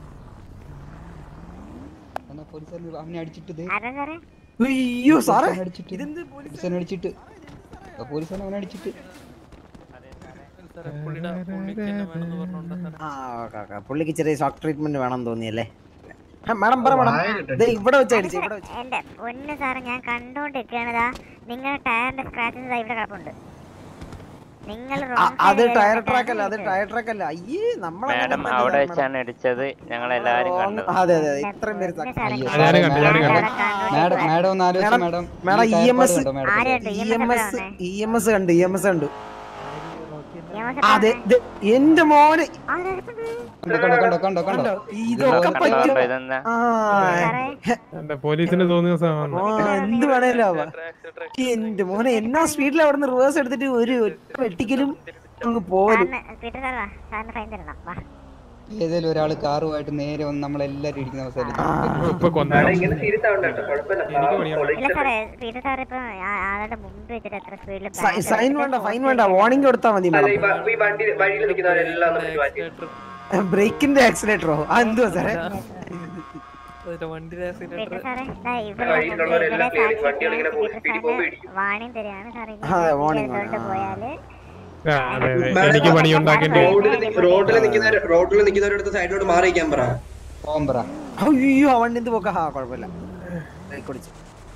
എന്നാ പോലീസുകാരൻ അവനെ അടിച്ചിട്ട് ദേ ആരാ സാറേ അയ്യോ സാറേ പോലീസുകാരനെ അടിച്ചിട്ട് ഇതെന്ത് പോലീസുകാരനെ അടിച്ചിട്ട് ആ പോലീസുകാരൻ അവനെ അടിച്ചിട്ട് സാറേ പുള്ളിയുടെ പുള്ളിക്ക് എന്നെ വേണമെന്ന് പറഞ്ഞോണ്ടാ സാറേ ആ ഓക്കെ ഓക്കെ പുള്ളിക്ക് ചെറിയ ഷോക്ക് ട്രീറ്റ്മെന്റ് വേണം തോന്നിയല്ലേ ആ, മാഡം പറ മാഡം ദേ ഇവിടെ വെച്ച് അടിച്ചു ഇവിടെ വെച്ച് എന്റെ പൊന്ന് സാറ് ഞാൻ കണ്ടോണ്ടിരിക്കണതാ നിങ്ങളുടെ ടയറിന്റെ സ്ക്രാച്ചസ് ഇവിടെ കിടപ്പുണ്ട് നിങ്ങൾ അ- അത് ടയർ ട്രാക്ക് അല്ല അത് ടയർ ട്രാക്ക് അല്ല അയ്യേ നമ്മളെ മാഡം അവിടെ വെച്ചാണ് ഇടിച്ചത് ഞങ്ങൾ എല്ലാരും കണ്ടത് അതെ അതെ അതെ ഇത്രയും പേര് ത- അയ്യോ, ആ, ഞാനും കണ്ടു, ഞാനും കണ്ടു. മാഡം മാഡം ഒന്ന് ആലോചിച്ചു മാഡം മാഡം ഈ E M tyre S pad കണ്ടോ madam E M S E M S കണ്ടു ഇ എം എസ് കണ്ടു അതെ ദേ, എന്റെ മോന് കണ്ടോ കണ്ടോ കണ്ടോ കണ്ടോ ഇതൊക്കെ പറ്റും ഇതെന്താ ആ എന്റെ പോലീസിന് തോന്നിയ സാധനം ആ, എന്ത് വേണേലും ആവാം എന്റെ മോനെ എന്നാ സ്പീഡിൽ അവിടെ നിന്ന് റിവേഴ്സ് എടുത്തിട്ട് ഒരു ഒറ്റ വെട്ടിക്കലും അങ്ങ് പോരും പീറ്റർ സാർ വാ സാറിന് ഫൈൻ തരണം വാ ഏതെങ്കിലും ഒരാൾ കാറുമായിട്ട് നേരെ വന്ന് നമ്മളെല്ലാരും ഇരിക്കുന്ന അവസ്ഥയിൽ ഇപ്പൊ കൊന്നു ഇങ്ങനെ സീരിയസ് ആവണ്ട കേട്ടോ കുഴപ്പമില്ല ഇല്ല സാറേ പീറ്റർ സാർ ഇപ്പൊ ആ- ആളുടെ മുമ്പ് വെച്ചിട്ട് എത്ര സ്പീഡിൽ സൈൻ വേണ്ട ഫൈൻ വേണ്ട വാർണിംഗ് കൊടുത്താൽ മതി അല്ല ഈ മാഡം വ- ഈ വണ്ടി വഴിയിൽ നിൽക്കുന്നവരെല്ലാം നമ്മൾ മാറ്റി ബ്രേക്കിന്റെ ആക്സിലേറ്ററോ ആ എന്തുവാ സാറേ അതിന്റെ വണ്ടിയുടെ പീറ്റർ ആക്സിഡന്റ് സാറേ ദാ ഇവിടെ വഴിയിലുള്ളവരെല്ലാം ഇവിടെ clear- വണ്ടികൾ ഇങ്ങനെ പോകും സ്പീഡിൽ പോകുമ്പോൾ ഇടിക്കും വാണിംഗ് തരികയാണ് സാറേ അതെ, warning, എടുത്തോണ്ട് പോയാല് ആ, അതെ അതെ എനിക്ക് പണി ഉണ്ടാക്കേണ്ടി വരും. റോഡിൽ റോഡിൽ നിൽക്കുന്നവർ റോഡിൽ നിൽക്കുന്നവരടുത്ത് സൈഡിലോട്ട് മാറിയിക്കാൻ പറ ഓംബ്ര അയ്യോ ആ വണ്ടി എന്ത് പോക്ക ആ കുഴപ്പമില്ല ബ്രേക്ക് പിടിച്ച്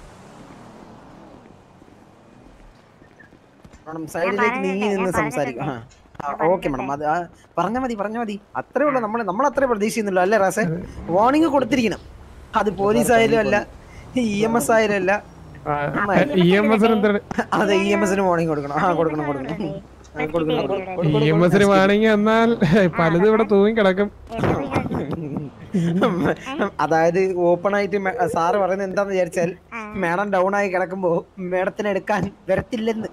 മാഡം സൈഡിലേക്ക് നീങ്ങി നിന്ന് സംസാരിക്കും ആ ഓക്കെ മാഡം അത് ആ, പറഞ്ഞാ മതി പറഞ്ഞാ മതി അത്രേ ഉള്ളൂ നമ്മൾ നമ്മൾ അത്രേ പ്രതീക്ഷിക്കുന്നുള്ളൂ അല്ലേ റാസെ വാർണിംഗ് കൊടുത്തിരിക്കണം അത് പോലീസ് ആയാലും അല്ല ഇ എം എസ് ആയാലും അല്ല ഇ എം എസിന് എന്താണ് അതെ ഇ എം എസിന് വാർണിംഗ് കൊടുക്കണം ആ കൊടുക്കണം കൊടുക്കണം ആ, കൊടുക്കണം ഇ എം എസിന് വേണമെങ്കിൽ എന്നാൽ പലതും ഇവിടെ തൂങ്ങി കിടക്കും അതായത് ഓപ്പൺ ആയിട്ട് മേ- സാറ് പറയുന്നത് എന്താന്ന് വിചാരിച്ചാൽ മേഡം ഡൗൺ ആയി കിടക്കുമ്പോ മേഡത്തിന് എടുക്കാൻ വരത്തില്ലെന്ന്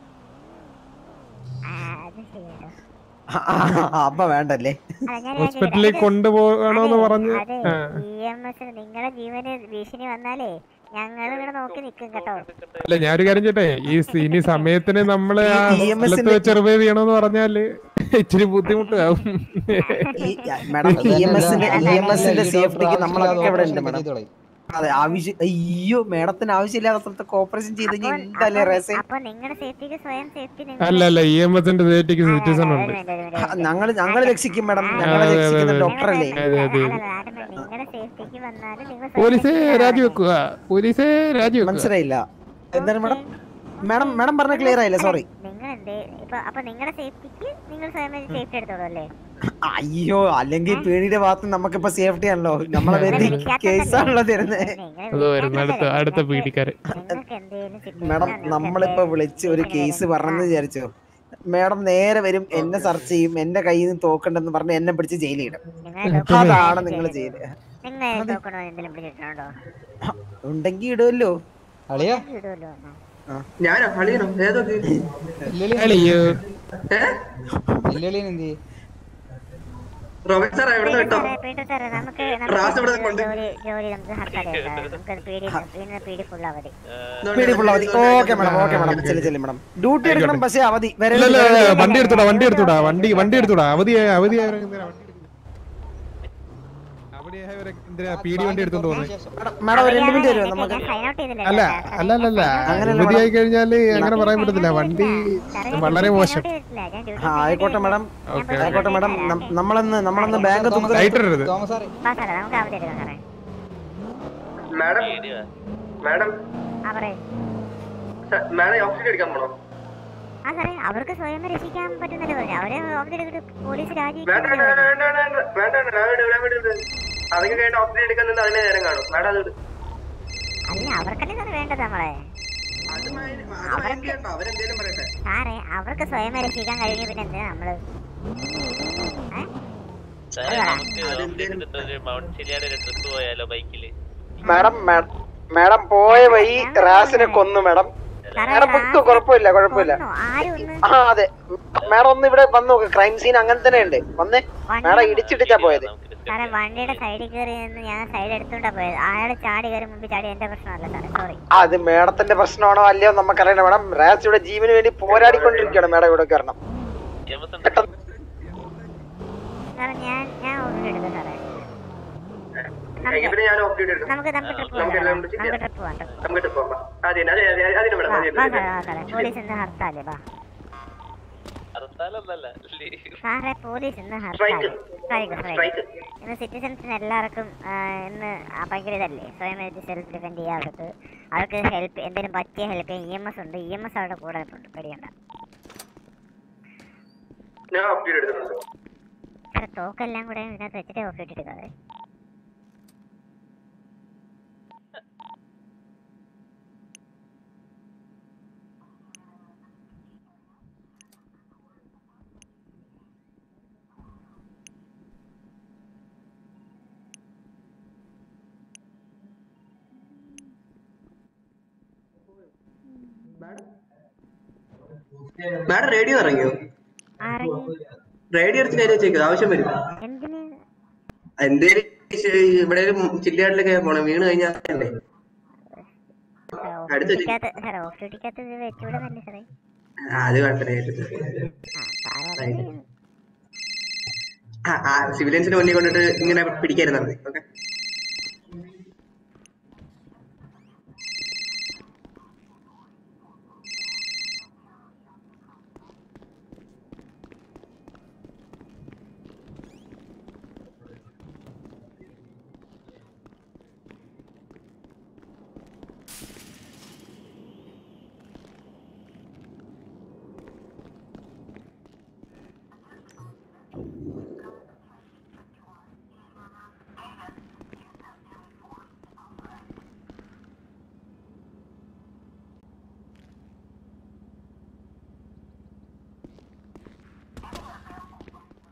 അത് ശരിയാട്ടോ അപ്പൊ വേണ്ടല്ലേ അല്ല, ഞാൻ ഹോസ്പിറ്റലിൽ കൊണ്ടുപോകണോന്ന് പറഞ്ഞ് അതെ ആ. ഇ എം എസ് നിങ്ങളുടെ ജീവന് ഭീഷണി വന്നാലേ ഞങ്ങൾ ഇവിടെ നോക്കി നിൽക്കും കേട്ടോ അല്ല ഞാനൊരു കാര്യം ചെയ്യട്ടെ ഈ സ- ഇനി സമയത്തിന് നമ്മള് ആ ഈ EMS സ്ഥലത്ത് വെച്ച് റിവൈവ് ചെയ്യണമെന്ന് പറഞ്ഞാല് ഇച്ചിരി ബുദ്ധിമുട്ടാവും മേഡം ഇ എം എസിന്റെ ഇ എം എസിന്റെ സേഫ്റ്റിക്ക് നമ്മളൊക്കെ ഇവിടെ ഉണ്ട് മേഡം അതെ ആവശ്യം അയ്യോ മേഡത്തിന് ആവശ്യമില്ലാത്ത സ്ഥലത്ത് കോപ്പറേഷൻ ചെയ്ത് കഴിഞ്ഞാൽ എന്തല്ലേ റേസേ അപ്പൊ നിങ്ങളുടെ സേഫ്റ്റിക്ക് സ്വയം സേഫ്റ്റി അല്ല അല്ല ഇ എം എസിന്റെ സേഫ്റ്റിക്ക് സിറ്റിസൺ ഉണ്ട് ഞങ്ങൾ ഞങ്ങൾ രക്ഷിക്കും മേഡം ഞങ്ങളെ അതെ, അതെ, രക്ഷിക്കുന്ന അതെ. ഡോക്ടർ അല്ലേ അതെ അതെ നിങ്ങളുടെ സേഫ്റ്റിക്ക് വന്നാലും നിങ്ങൾ പോലീസേ രാജിവെക്കുക പോലീസേ രാജിവെക്കുക മനസ്സിലായില്ല എന്താണ് മേഡം മേഡം മേഡം പറഞ്ഞ ക്ലിയർ ആയില്ല സോറി നിങ്ങൾ എന്തേ ഇപ്പൊ അപ്പൊ നിങ്ങളുടെ സേഫ്റ്റിക്ക് നിങ്ങൾ സ്വയം സേഫ്റ്റി എടുത്തോളൂ അല്ലേ അയ്യോ അല്ലെങ്കിൽ പേടിയുടെ ഭാഗത്ത് നമുക്കിപ്പോ സേഫ്റ്റി ആണല്ലോ നമ്മളെ പേര് കേസാണല്ലോ തരുന്നത് അത് വരുന്ന അടുത്ത അടുത്ത പീഡിക്കാരൻ നിങ്ങൾക്ക് എന്തേലും മേഡം നമ്മളിപ്പോ വിളിച്ച് ഒരു കേസ് പറഞ്ഞെന്ന് വിചാരിച്ചോ മേഡം നേരെ വരും എന്നെ സെർച്ച് ചെയ്യും എന്റെ കയ്യിൽ നിന്ന് തോക്കണ്ടെന്ന് പറഞ്ഞ് എന്നെ പിടിച്ച് ജയിലിടും അതാണ് നിങ്ങൾ ചെയ്തത് നിങ്ങൾ നോക്കണോ എന്തെങ്കിലും പിടിച്ചിട്ടുണ്ടോ ഉണ്ടെങ്കി ഇടുമല്ലോ അളിയാ ഇടുമല്ലോ ഞാനോ അളിയനോ ഏതൊക്കെ അയ്യോ വെല്ലുവിളി എന്ത് ചെയ്യും റോബിൻ സാർ എവിടെ നിന്ന് കേട്ടോ പീറ്റർ സാറേ നമുക്ക് റാസ് ഇവിടെ നമുക്ക് കൊണ്ട് ജോലി ജോലി നമുക്ക് ഹർത്താൽ നമുക്ക് പീഡി ഇന്ന് പീഡി ഫുൾ അവധി പീടി ഫുൾ അവധി ഓക്കെ മേഡം ഓക്കെ മേഡം ചെല്ലു ചെല്ലു മേഡം ഡ്യൂട്ടി എടുക്കണം പക്ഷേ അവധി ഇല്ല ഇല്ല വരരുത്. ഇല്ല, വണ്ടി എടുത്തോടാ വണ്ടി എടുത്തോടാ വണ്ടി വണ്ടി എടുത്തോടാ അവധിയായ അവധിയായവരെ എന്തിനാ വണ്ടി അവധിയായവരെ എന്തിനാ പീടി വണ്ടി എടുത്തോണ്ട് പോകുന്നത് മേഡം ഒരു രണ്ട് മിനിറ്റ് വരുമോ നമുക്ക് സൈൻ ഔട്ട് ചെയ്തില്ല അല്ല അല്ല അല്ല അല്ല അങ്ങനെയല്ല അവധിയായി കഴിഞ്ഞാല് അങ്ങനെ പറയാൻ പറ്റത്തില്ല വണ്ടി വളരെ മോശം ആ ആയിക്കോട്ടെ മേഡം ആയിക്കോട്ടെ മേഡം നം- നമ്മളന്ന് നമ്മളന്ന് ബാങ്ക് ലൈറ്റ് ഇടരുത് തോമസ് സാറേ വാ സാറേ നമുക്ക് അവധി എടുക്കാം സാറേ മാഡം മാഡം ആ പറയൂ സ- മാഡം ഓക്സിജൻ എടുക്കാൻ പോണോ ആ സാറേ അവർക്ക് സ്വയം രക്ഷിക്കാൻ പറ്റുന്നല്ലേ പറഞ്ഞു അവരെ അവധി എടുത്തിട്ട് പോലീസ് വേണ്ട രാജിവെക്കാൻ വേണ്ട വേണ്ട വേണ്ട വേണ്ട വേണ്ട വേണ്ട ഞാൻ വിടും, ഞാൻ വിടും ഇത്. അതൊക്കെ കേട്ട് ഓക്സിജൻ എടുക്കാൻ നിന്ന് അതിനെ നേരം കാണും മാഡം അത് വിട്. അല്ല അവർക്കല്ലേ സാറേ വേണ്ടത് നമ്മളെ അത് മൈൻഡ് അത് മൈൻഡ് ചെയ്യണ്ട അവരെന്തേലും പറയട്ടെ സാറേ അവർക്ക് സ്വയം രക്ഷിക്കാൻ കഴിഞ്ഞ പിന്നെ എന്തിനാ നമ്മള് സാറേ നമുക്ക് ഓഫീസിൽ ഒരു മൗണ്ട് ശരിയായ ഒരു ട്രിപ്പ് പോയാലോ ബൈക്കില് മാഡം മാഡം മാഡം പോയ വഴി റാസിനെ കൊന്നു മാഡം മാഡം പൊക്കോ കുഴപ്പമില്ല കുഴപ്പമില്ല ആരും ഒന്ന് ആ അതെ മാഡം ഒന്ന് ഇവിടെ വന്നു നോക്ക് ക്രൈം സീൻ അങ്ങനെ തന്നെ ഉണ്ട് വന്നേ മാഡം ഇടിച്ചിട്ടിട്ടാ പോയത് സാറേ വണ്ടിയുടെ സൈഡിൽ കയറി നിന്ന് ഞാൻ സൈഡ് എടുത്തോണ്ടാ പോയത് അയാൾ ചാടി കയറി മുമ്പ് ചാടി എന്റെ പ്രശ്നമല്ല സാറേ സോറി അത് മേഡത്തിന്റെ പ്രശ്നമാണോ അല്ലയോ നമുക്കറിയണം മാഡം റാസ് ഇവിടെ ജീവന് വേണ്ടി പോരാടിക്കൊണ്ടിരിക്കുകയാണ് മാഡം ഇവിടെ കാരണം സാറേ ഞാൻ ഞാൻ ഓർഡർ എടുക്കാം സാറേ എങ്കിൽ പിന്നെ ഞാൻ ഓക്സിജൻ എടുക്കാം നമുക്ക് നമുക്ക് ട്രിപ്പ് നമുക്ക് എല്ലാം പോകാം വിളിച്ച് നമുക്ക് ട്രിപ്പ് പോകാം trip. നമുക്ക് ട്രിപ്പ് പോകാം അതെ അതെ അതെ അതിന് വിടാം വാ അതെ വാ സാറേ വാ സാറേ പോലീസ് ഇന്ന് ഹർത്താല് വാ ഹർത്താലൊന്നല്ല സാറേ പോലീസ് ഇന്ന് Strike. ഹർത്താല് സ്ട്രൈക്ക് Strike. സ്ട്രൈക്ക് ഇന്ന് സിറ്റിസൺസിന് എല്ലാവർക്കും ആ, ഇന്ന് ആ ഭയങ്കര ഇതല്ലേ സ്വയം സെൽഫ് ഡിഫെൻഡ് ചെയ്യാൻ അവർക്ക് അവർക്ക് ഹെൽപ്പ് എന്തെങ്കിലും പറ്റിയ ഹെൽപ്പ് ചെയ്യാൻ ഇ എം എസ് ഉണ്ട് ഇ എം എസ് അവരുടെ കൂടെ ഉണ്ട് പേടിയണ്ട ഞാൻ അപ്ഡേറ്റ് എടുത്തിട്ടുണ്ട് സാറേ തോക്കെല്ലാം കൂടെ ഇതിനകത്ത് വെച്ചിട്ട് ഓഫ് ഇട്ടിട്ട് മാഡം റേഡിയോ ഇറങ്ങിയോ റേഡിയോ എടുത്ത് കയറി വെച്ചേക്കും ആവശ്യം വരും എന്തിന് എന്തേലും ഇവിടെ ചില്ലാട്ടിലൊക്കെ പോണം വീണ് കഴിഞ്ഞാലേ ഓഫ് അടുത്ത ജി- ഡ്യൂട്ടിക്കകത്ത് സാറേ ഓഫ് ഡ്യൂട്ടിക്കകത്ത് ഇത് വെച്ചുകൂടുന്നല്ലേ സാറേ ആ, അത് കുഴപ്പമില്ല ആ ആ സിവിലിയൻസിന്റെ മുന്നിൽ കൊണ്ടിട്ട് ഇങ്ങനെ പിടിക്കായിരുന്നു മതി ഓക്കെ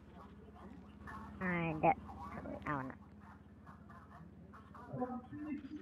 ആ ഉണ്ട് ആ വന്നു